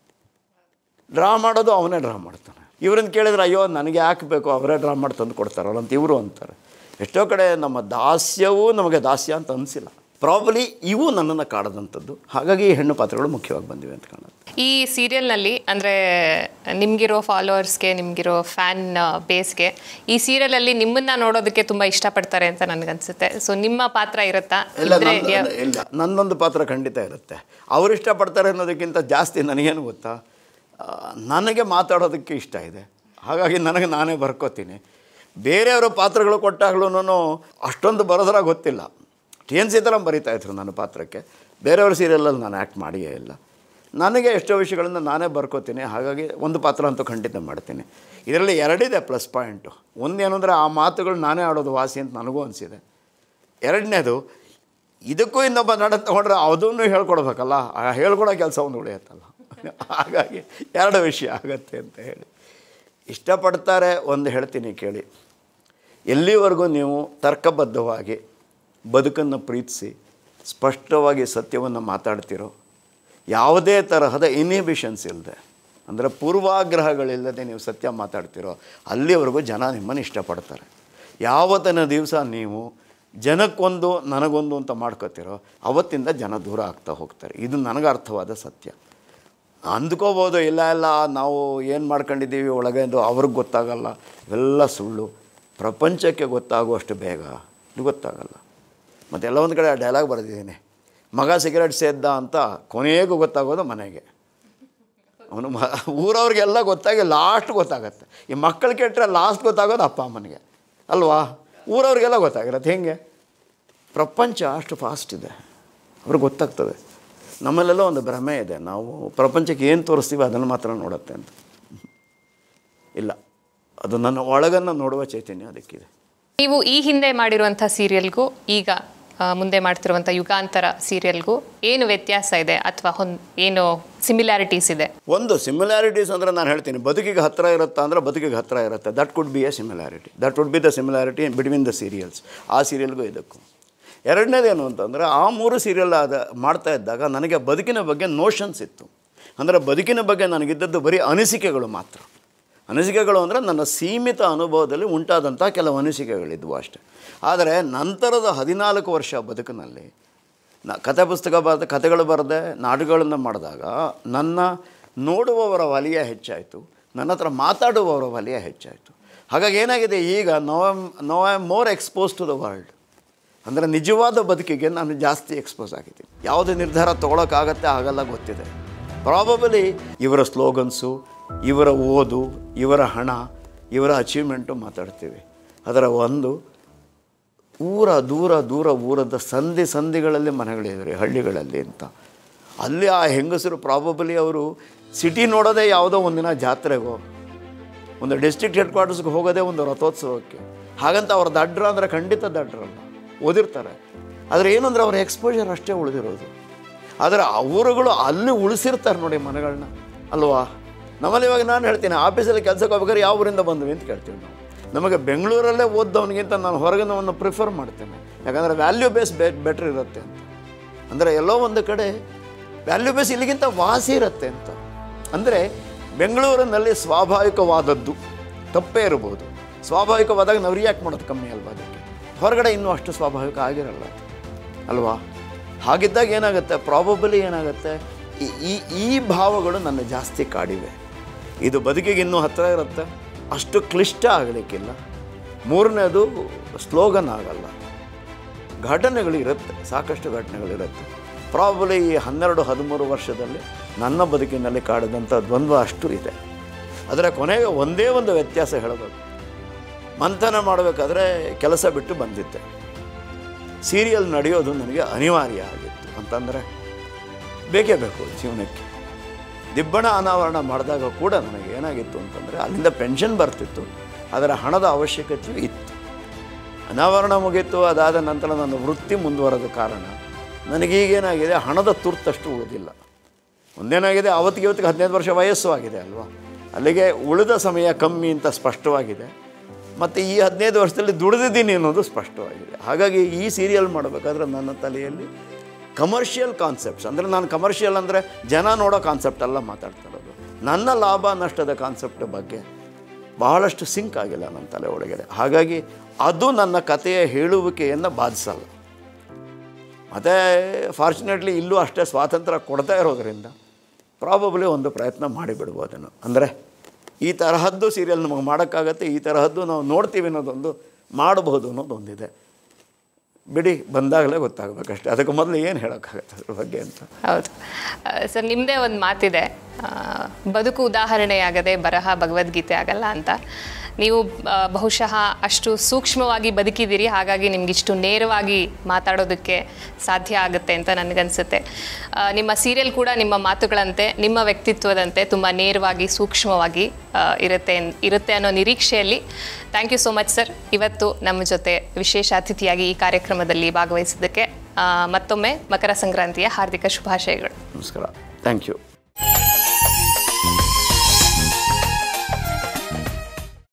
ಡ್ರಾ ಮಾಡೋದು ಅವನೇ ಡ್ರಾ ಮಾಡ್ತಾನೆ ಇವ್ರನ್ನ ಕೇಳಿದ್ರೆ ಅಯ್ಯೋ ನನಗೆ ಯಾಕೆ ಬೇಕು ಅವರೇ ಡ್ರಾ ಮಾಡಿ ತಂದು ಕೊಡ್ತಾರಲ್ಲ ಅಂತ ಇವರು ಅಂತಾರೆ ಎಷ್ಟೋ ಕಡೆ ನಮ್ಮ ದಾಸ್ಯವೂ ನಮಗೆ ದಾಸ್ಯ ಅಂತ ಅನಿಸಿಲ್ಲ ಪ್ರಾಬಲಿ ಇವು ನನ್ನನ್ನು ಕಾಡದಂಥದ್ದು ಹಾಗಾಗಿ ಈ ಹೆಣ್ಣು ಪಾತ್ರಗಳು ಮುಖ್ಯವಾಗಿ ಬಂದಿವೆ ಅಂತ ಕಾಣುತ್ತೆ ಈ ಸೀರಿಯಲ್ನಲ್ಲಿ ಅಂದರೆ ನಿಮಗಿರೋ ಫಾಲೋವರ್ಸ್ಗೆ ನಿಮಗಿರೋ ಫ್ಯಾನ್ ಬೇಸ್ಗೆ ಈ ಸೀರಿಯಲಲ್ಲಿ ನಿಮ್ಮನ್ನ ನೋಡೋದಕ್ಕೆ ತುಂಬ ಇಷ್ಟಪಡ್ತಾರೆ ಅಂತ ನನಗನ್ಸುತ್ತೆ ಸೊ ನಿಮ್ಮ ಪಾತ್ರ ಇರುತ್ತಾ ಇಲ್ಲ ಇದ್ರೆ ನಂದು- ಯಾ- ಇಲ್ಲ ನನ್ನೊಂದು ಪಾತ್ರ ಖಂಡಿತ ಇರುತ್ತೆ ಅವ್ರು ಇಷ್ಟಪಡ್ತಾರೆ ಅನ್ನೋದಕ್ಕಿಂತ ಜಾಸ್ತಿ ನನಗೇನು ಗೊತ್ತಾ ಆ, ನನಗೆ ಮಾತಾಡೋದಕ್ಕೆ ಇಷ್ಟ ಇದೆ ಹಾಗಾಗಿ ನನಗೆ ನಾನೇ ಬರ್ಕೋತೀನಿ ಬೇರೆಯವರ ಪಾತ್ರಗಳು ಕೊಟ್ಟಾಗ್ಲೂ ಅಷ್ಟೊಂದು ಬರೋದ್ರ ಗೊತ್ತಿಲ್ಲ ಟಿ ಎನ್ ಸೀತಾರಾಮ್ ಬರೀತಾ ಇದ್ರು ನನ್ನ ಪಾತ್ರಕ್ಕೆ ಬೇರೆಯವ್ರ ಸೀರಿಯಲಲ್ಲಿ ನಾನು ಆ್ಯಕ್ಟ್ ಮಾಡಿಯೇ ಇಲ್ಲ ನನಗೆ ಎಷ್ಟೋ ವಿಷಯಗಳನ್ನು ನಾನೇ ಬರ್ಕೋತೀನಿ ಹಾಗಾಗಿ ಒಂದು ಪಾತ್ರ ಅಂತೂ ಖಂಡಿತ ಮಾಡ್ತೀನಿ ಇದರಲ್ಲಿ ಎರಡಿದೆ ಪ್ಲಸ್ ಪಾಯಿಂಟು ಒಂದೇನು ಅಂದರೆ ಆ ಮಾತುಗಳು ನಾನೇ ಆಡೋದು ವಾಸಿ ಅಂತ ನನಗೂ ಅನಿಸಿದೆ ಎರಡನೇದು ಇದಕ್ಕೂ ಇನ್ನೊಬ್ಬ ನಡ ತಗೊಂಡ್ರೆ ಅದನ್ನು ಹೇಳ್ಕೊಡ್ಬೇಕಲ್ಲ ಆ ಹೇಳ್ಕೊಡೋ ಕೆಲಸ ಒಂದು ಉಳಿಯುತ್ತಲ್ಲ ಹಾಗಾಗಿ ಎರಡು ವಿಷಯ ಆಗತ್ತೆ ಅಂತ ಹೇಳಿ ಇಷ್ಟಪಡ್ತಾರೆ ಒಂದು ಹೇಳ್ತೀನಿ ಕೇಳಿ ಎಲ್ಲಿವರೆಗೂ ನೀವು ತರ್ಕಬದ್ಧವಾಗಿ ಬದುಕನ್ನು ಪ್ರೀತಿಸಿ ಸ್ಪಷ್ಟವಾಗಿ ಸತ್ಯವನ್ನು ಮಾತಾಡ್ತಿರೋ ಯಾವುದೇ ತರಹದ ಇನ್ಹಿಬಿಷನ್ಸ್ ಇಲ್ಲದೆ ಅಂದರೆ ಪೂರ್ವಾಗ್ರಹಗಳಿಲ್ಲದೆ ನೀವು ಸತ್ಯ ಮಾತಾಡ್ತಿರೋ ಅಲ್ಲಿವರೆಗೂ ಜನ ನಿಮ್ಮನ್ನು ಇಷ್ಟಪಡ್ತಾರೆ ಯಾವತ್ತಿನ ದಿವಸ ನೀವು ಜನಕ್ಕೊಂದು ನನಗೊಂದು ಅಂತ ಮಾಡ್ಕೋತಿರೋ ಅವತ್ತಿಂದ ಜನ ದೂರ ಆಗ್ತಾ ಹೋಗ್ತಾರೆ ಇದು ನನಗೆ ಅರ್ಥವಾದ ಸತ್ಯ ಅಂದ್ಕೋಬೋದು ಇಲ್ಲ ಇಲ್ಲ ನಾವು ಏನು ಮಾಡ್ಕೊಂಡಿದ್ದೀವಿ ಒಳಗೆ ಎಂದು ಅವ್ರಿಗೆ ಗೊತ್ತಾಗಲ್ಲ ಇವೆಲ್ಲ ಸುಳ್ಳು ಪ್ರಪಂಚಕ್ಕೆ ಗೊತ್ತಾಗುವಷ್ಟು ಬೇಗ ಇದು ಗೊತ್ತಾಗಲ್ಲ ಮತ್ತು ಎಲ್ಲ ಒಂದು ಕಡೆ ಡೈಲಾಗ್ ಬರೆದಿದ್ದೀನಿ ಮಗ ಸಿಗರೇಟ್ ಸೇದ್ದ ಅಂತ ಕೊನೆಗೂ ಗೊತ್ತಾಗೋದು ಮನೆಗೆ ಅವನು ಮ ಊರವ್ರಿಗೆಲ್ಲ ಗೊತ್ತಾಗಿ ಲಾಸ್ಟ್ ಗೊತ್ತಾಗತ್ತೆ ಈ ಮಕ್ಕಳು ಕೆಟ್ಟರೆ ಲಾಸ್ಟ್ ಗೊತ್ತಾಗೋದು ಅಪ್ಪ ಅಮ್ಮನಿಗೆ ಅಲ್ವಾ ಊರವ್ರಿಗೆಲ್ಲ ಗೊತ್ತಾಗಿರತ್ತೆ ಹೆಂಗೆ ಪ್ರಪಂಚ ಅಷ್ಟು ಫಾಸ್ಟ್ ಇದೆ ಅವ್ರಿಗೆ ಗೊತ್ತಾಗ್ತದೆ ನಮ್ಮಲ್ಲೆಲ್ಲ ಒಂದು ಭ್ರಮೆ ಇದೆ ನಾವು ಪ್ರಪಂಚಕ್ಕೆ ಏನು ತೋರಿಸ್ತೀವಿ ಅದನ್ನು ಮಾತ್ರ ನೋಡುತ್ತೆ ಅಂತ ಇಲ್ಲ ಅದು ನನ್ನ ಒಳಗನ್ನು ನೋಡುವ ಚೈತನ್ಯ ಅದಕ್ಕಿದೆ ನೀವು ಈ ಹಿಂದೆ ಮಾಡಿರುವಂಥ ಸೀರಿಯಲ್ಗೂ ಈಗ ಆ, ಮುಂದೆ ಮಾಡ್ತಿರುವಂಥ ಯುಗಾಂತರ ಸೀರಿಯಲ್ಗೂ ಏನು ವ್ಯತ್ಯಾಸ ಇದೆ ಅಥವಾ ಹೊನ್ ಏನು ಸಿಮಿಲ್ಯಾರಿಟೀಸ್ ಇದೆ ಒಂದು ಸಿಮಿಲಾರಿಟೀಸ್ ಅಂದರೆ ನಾನು ಹೇಳ್ತೀನಿ ಬದುಕಿಗೆ ಹತ್ತಿರ ಇರುತ್ತಾ ಅಂದರೆ ಬದುಕಿಗೆ ಹತ್ತಿರ ಇರುತ್ತೆ that could be a similarity that would be the similarity between the serials ಆ ಸೀರಿಯಲ್ಗೂ ಇದಕ್ಕೂ ಎರಡನೇದೇನು ಅಂತಂದರೆ ಆ ಮೂರು ಸೀರಿಯಲ್ ಆದ ಮಾಡ್ತಾ ಇದ್ದಾಗ ನನಗೆ ಬದುಕಿನ ಬಗ್ಗೆ ನೋಷನ್ಸ್ ಇತ್ತು ಅಂದರೆ ಬದುಕಿನ ಬಗ್ಗೆ ನನಗಿದ್ದದ್ದು ಬರೀ ಅನಿಸಿಕೆಗಳು ಮಾತ್ರ ಅನಿಸಿಕೆಗಳು ಅಂದರೆ ನನ್ನ ಸೀಮಿತ ಅನುಭವದಲ್ಲಿ ಉಂಟಾದಂಥ ಕೆಲವು ಅನಿಸಿಕೆಗಳಿದ್ವು ಅಷ್ಟೆ ಆದರೆ ನಂತರದ ಹದಿನಾಲ್ಕು ವರ್ಷ ಬದುಕಿನಲ್ಲಿ ನ ಕತೆ ಪುಸ್ತಕ ಬರೆದ ಕತೆಗಳು ಬರೆದೆ ನಾಟಕಗಳನ್ನು ಮಾಡಿದಾಗ ನನ್ನ ನೋಡುವವರ ವಲಯ ಹೆಚ್ಚಾಯಿತು ನನ್ನ ಹತ್ರ ಮಾತಾಡುವವರ ವಲಯ ಹೆಚ್ಚಾಯಿತು ಹಾಗಾಗಿ ಏನಾಗಿದೆ ಈಗ no no I am more expose to the world ಅಂದರೆ ನಿಜವಾದ ಬದುಕಿಗೆ ನಾನು ಜಾಸ್ತಿ ಎಕ್ಸ್ಪೋಸ್ ಆಗಿದ್ದೀನಿ ಯಾವುದೇ ನಿರ್ಧಾರ ತೊಗೊಳಕ್ಕಾಗತ್ತೆ ಆಗಲ್ಲ ಗೊತ್ತಿದೆ ಪ್ರಾಬಬಲಿ ಇವರ ಸ್ಲೋಗನ್ಸು ಇವರ ಓದು ಇವರ ಹಣ ಇವರ ಅಚೀವ್ಮೆಂಟು ಮಾತಾಡ್ತೀವಿ ಅದರ ಒಂದು ಊರ ದೂರ ದೂರ ಊರದ ಸಂಧಿ ಸಂಧಿಗಳಲ್ಲಿ ಮನೆಗಳಿವೆ ಹಳ್ಳಿಗಳಲ್ಲಿ ಅಂತ ಅಲ್ಲಿ ಆ ಹೆಂಗಸರು ಪ್ರಾಬಬಲಿ ಅವರು ಸಿಟಿ ನೋಡೋದೇ ಯಾವುದೋ ಒಂದಿನ ಜಾತ್ರೆಗೋ ಒಂದು ಡಿಸ್ಟ್ರಿಕ್ಟ್ ಹೆಡ್ ಕ್ವಾರ್ಟರ್ಸ್ಗೆ ಹೋಗೋದೇ ಒಂದು ರಥೋತ್ಸವಕ್ಕೆ ಹಾಗಂತ ಅವ್ರ ದಡ್ರ ಅಂದರೆ ಖಂಡಿತ ದಡ್ರಲ್ಲ ಓದಿರ್ತಾರೆ ಆದರೆ ಏನಂದ್ರೆ ಅವ್ರ ಎಕ್ಸ್ಪೋಜರ್ ಅಷ್ಟೇ ಉಳಿದಿರೋದು ಆದರೆ ಅವರುಗಳು ಅಲ್ಲಿ ಉಳಿಸಿರ್ತಾರೆ ನೋಡಿ ಮನೆಗಳನ್ನ ಅಲ್ವಾ ನಮ್ಮಲ್ಲಿ ಇವಾಗ ನಾನು ಹೇಳ್ತೀನಿ ಆಫೀಸಲ್ಲಿ ಕೆಲಸಕ್ಕೆ ಹೋಗ್ಬೇಕಾದ್ರೆ ಯಾವ ಊರಿಂದ ಬಂದ್ವಿ ಅಂತ ಕೇಳ್ತೀವಿ ನಾವು ನಮಗೆ ಬೆಂಗಳೂರಲ್ಲೇ ಓದ್ದವನಿಗಿಂತ ನಾನು ಹೊರಗಿನವನ್ನು ಪ್ರಿಫರ್ ಮಾಡ್ತೇನೆ ಯಾಕಂದರೆ ವ್ಯಾಲ್ಯೂ ಬೇಸ್ ಬೆ ಬೆಟ್ರ್ ಇರುತ್ತೆ ಅಂತ ಅಂದರೆ ಎಲ್ಲೋ ಒಂದು ಕಡೆ ವ್ಯಾಲ್ಯೂ ಬೇಸ್ ಇಲ್ಲಿಗಿಂತ ವಾಸಿ ಇರುತ್ತೆ ಅಂತ ಅಂದರೆ ಬೆಂಗಳೂರಿನಲ್ಲಿ ಸ್ವಾಭಾವಿಕವಾದದ್ದು ತಪ್ಪೇ ಇರಬಹುದು ಸ್ವಾಭಾವಿಕವಾದಾಗ ನಾವು ರಿಯಾಕ್ಟ್ ಮಾಡೋದು ಕಮ್ಮಿ ಅಲ್ವಾ ಅದಕ್ಕೆ ಹೊರಗಡೆ ಇನ್ನೂ ಅಷ್ಟು ಸ್ವಾಭಾವಿಕ ಆಗಿರಲ್ಲ ಅದು ಅಲ್ವಾ ಹಾಗಿದ್ದಾಗ ಏನಾಗುತ್ತೆ ಪ್ರಾಬಬಲಿ ಏನಾಗುತ್ತೆ ಈ- ಈ ಈ ಭಾವಗಳು ನನ್ನ ಜಾಸ್ತಿ ಕಾಡಿವೆ ಇದು ಬದುಕಿಗೆ ಇನ್ನೂ ಹತ್ತಿರ ಇರುತ್ತೆ ಅಷ್ಟು ಕ್ಲಿಷ್ಟ ಆಗಲಿಕ್ಕಿಲ್ಲ ಮೂರನೇದು ಸ್ಲೋಗನ್ ಆಗಲ್ಲ ಘಟನೆಗಳು ಇರುತ್ತೆ ಸಾಕಷ್ಟು ಘಟನೆಗಳಿರುತ್ತೆ ಪ್ರಾಬಲಿ ಈ ಹನ್ನೆರಡು ಹದಿಮೂರು ವರ್ಷದಲ್ಲಿ ನನ್ನ ಬದುಕಿನಲ್ಲಿ ಕಾಡಿದಂಥ ದ್ವಂದ್ವ ಅಷ್ಟು ಇದೆ ಅದರ ಕೊನೆಗೆ ಒಂದೇ ಒಂದು ವ್ಯತ್ಯಾಸ ಹೇಳಬೇಕು ಮಂಥನ ಮಾಡಬೇಕಾದ್ರೆ ಕೆಲಸ ಬಿಟ್ಟು ಬಂದಿದ್ದೆ ಸೀರಿಯಲ್ ನಡೆಯೋದು ನನಗೆ ಅನಿವಾರ್ಯ ಆಗಿತ್ತು ಅಂತಂದರೆ ಬೇಕೇ ಬೇಕು ಜೀವನಕ್ಕೆ ದಿಬ್ಬಣ ಅನಾವರಣ ಮಾಡಿದಾಗ ಕೂಡ ನನಗೆ ಏನಾಗಿತ್ತು ಅಂತಂದರೆ ಅಲ್ಲಿಂದ ಪೆನ್ಷನ್ ಬರ್ತಿತ್ತು ಅದರ ಹಣದ ಅವಶ್ಯಕತೆಯೂ ಇತ್ತು ಅನಾವರಣ ಮುಗೀತು ಅದಾದ ನಂತರ ನನ್ನ ವೃತ್ತಿ ಮುಂದುವರೆದ ಕಾರಣ ನನಗೀಗೇನಾಗಿದೆ ಹಣದ ತುರ್ತಷ್ಟು ಉಳಿದಿಲ್ಲ ಒಂದೇನಾಗಿದೆ ಅವತ್ತಿಗೆ ಇವತ್ತಿಗೆ ಹದಿನೈದು ವರ್ಷ ವಯಸ್ಸು ಆಗಿದೆ ಅಲ್ವಾ ಅಲ್ಲಿಗೆ ಉಳಿದ ಸಮಯ ಕಮ್ಮಿ ಅಂತ ಸ್ಪಷ್ಟವಾಗಿದೆ ಮತ್ತು ಈ ಹದಿನೈದು ವರ್ಷದಲ್ಲಿ ದುಡಿದಿದ್ದೀನಿ ಅನ್ನೋದು ಸ್ಪಷ್ಟವಾಗಿದೆ ಹಾಗಾಗಿ ಈ ಸೀರಿಯಲ್ ಮಾಡಬೇಕಾದ್ರೆ ನನ್ನ ತಲೆಯಲ್ಲಿ ಕಮರ್ಷಿಯಲ್ ಕಾನ್ಸೆಪ್ಟ್ಸ್ ಅಂದರೆ ನಾನು ಕಮರ್ಷಿಯಲ್ ಅಂದರೆ ಜನ ನೋಡೋ ಕಾನ್ಸೆಪ್ಟ್ ಎಲ್ಲ ಮಾತಾಡ್ತಾ ಇರೋದು ನನ್ನ ಲಾಭ ನಷ್ಟದ ಕಾನ್ಸೆಪ್ಟ್ ಬಗ್ಗೆ ಬಹಳಷ್ಟು ಸಿಂಕ್ ಆಗಿಲ್ಲ ನನ್ನ ತಲೆ ಒಳಗಡೆ ಹಾಗಾಗಿ ಅದು ನನ್ನ ಕಥೆಯ ಹೇಳುವಿಕೆಯನ್ನು ಬಾಧಿಸಲ್ಲ ಮತ್ತು ಫಾರ್ಚುನೇಟ್ಲಿ ಇಲ್ಲೂ ಅಷ್ಟೇ ಸ್ವಾತಂತ್ರ್ಯ ಕೊಡ್ತಾ ಇರೋದರಿಂದ ಪ್ರಾಬಬ್ಲಿ ಒಂದು ಪ್ರಯತ್ನ ಮಾಡಿಬಿಡ್ಬೋದೇನೋ ಅಂದರೆ ಈ ತರಹದ್ದು ಸೀರಿಯಲ್ ನಮಗೆ ಮಾಡೋಕ್ಕಾಗತ್ತೆ ಈ ತರಹದ್ದು ನಾವು ನೋಡ್ತೀವಿ ಅನ್ನೋದೊಂದು ಮಾಡಬಹುದು ಅನ್ನೋದೊಂದಿದೆ ಬಿಡಿ ಬಂದಾಗಲೇ ಗೊತ್ತಾಗಬೇಕಷ್ಟೇ ಅದಕ್ಕೆ ಮೊದಲು ಏನು ಹೇಳೋಕ್ಕಾಗತ್ತೆ ಅದ್ರ ಬಗ್ಗೆ ಅಂತ ಹೌದು ಸರ್ ನಿಮ್ಮದೇ ಒಂದು ಮಾತಿದೆ ಆ, ಬದುಕು ಉದಾಹರಣೆಯಾಗದೆ ಬರಹ ಭಗವದ್ಗೀತೆ ಆಗಲ್ಲ ಅಂತ ನೀವು ಆ, ಬಹುಶಃ ಅಷ್ಟು ಸೂಕ್ಷ್ಮವಾಗಿ ಬದುಕಿದ್ದೀರಿ ಹಾಗಾಗಿ ನಿಮ್ಗಿಷ್ಟು ನೇರವಾಗಿ ಮಾತಾಡೋದಕ್ಕೆ ಸಾಧ್ಯ ಆಗುತ್ತೆ ಅಂತ ನನಗನ್ಸುತ್ತೆ ಆ, ನಿಮ್ಮ ಸೀರಿಯಲ್ ಕೂಡ ನಿಮ್ಮ ಮಾತುಗಳಂತೆ ನಿಮ್ಮ ವ್ಯಕ್ತಿತ್ವದಂತೆ ತುಂಬ ನೇರವಾಗಿ ಸೂಕ್ಷ್ಮವಾಗಿ ಆ, ಇರುತ್ತೆ ಇರುತ್ತೆ ಅನ್ನೋ ನಿರೀಕ್ಷೆಯಲ್ಲಿ thank you so much sir ಇವತ್ತು ನಮ್ಮ ಜೊತೆ ವಿಶೇಷ ಅತಿಥಿಯಾಗಿ ಈ ಕಾರ್ಯಕ್ರಮದಲ್ಲಿ ಭಾಗವಹಿಸಿದ್ದಕ್ಕೆ ಆ, ಮತ್ತೊಮ್ಮೆ ಮಕರ ಸಂಕ್ರಾಂತಿಯ ಹಾರ್ದಿಕ ಶುಭಾಶಯಗಳು ನಮಸ್ಕಾರ ಥ್ಯಾಂಕ್ ಯು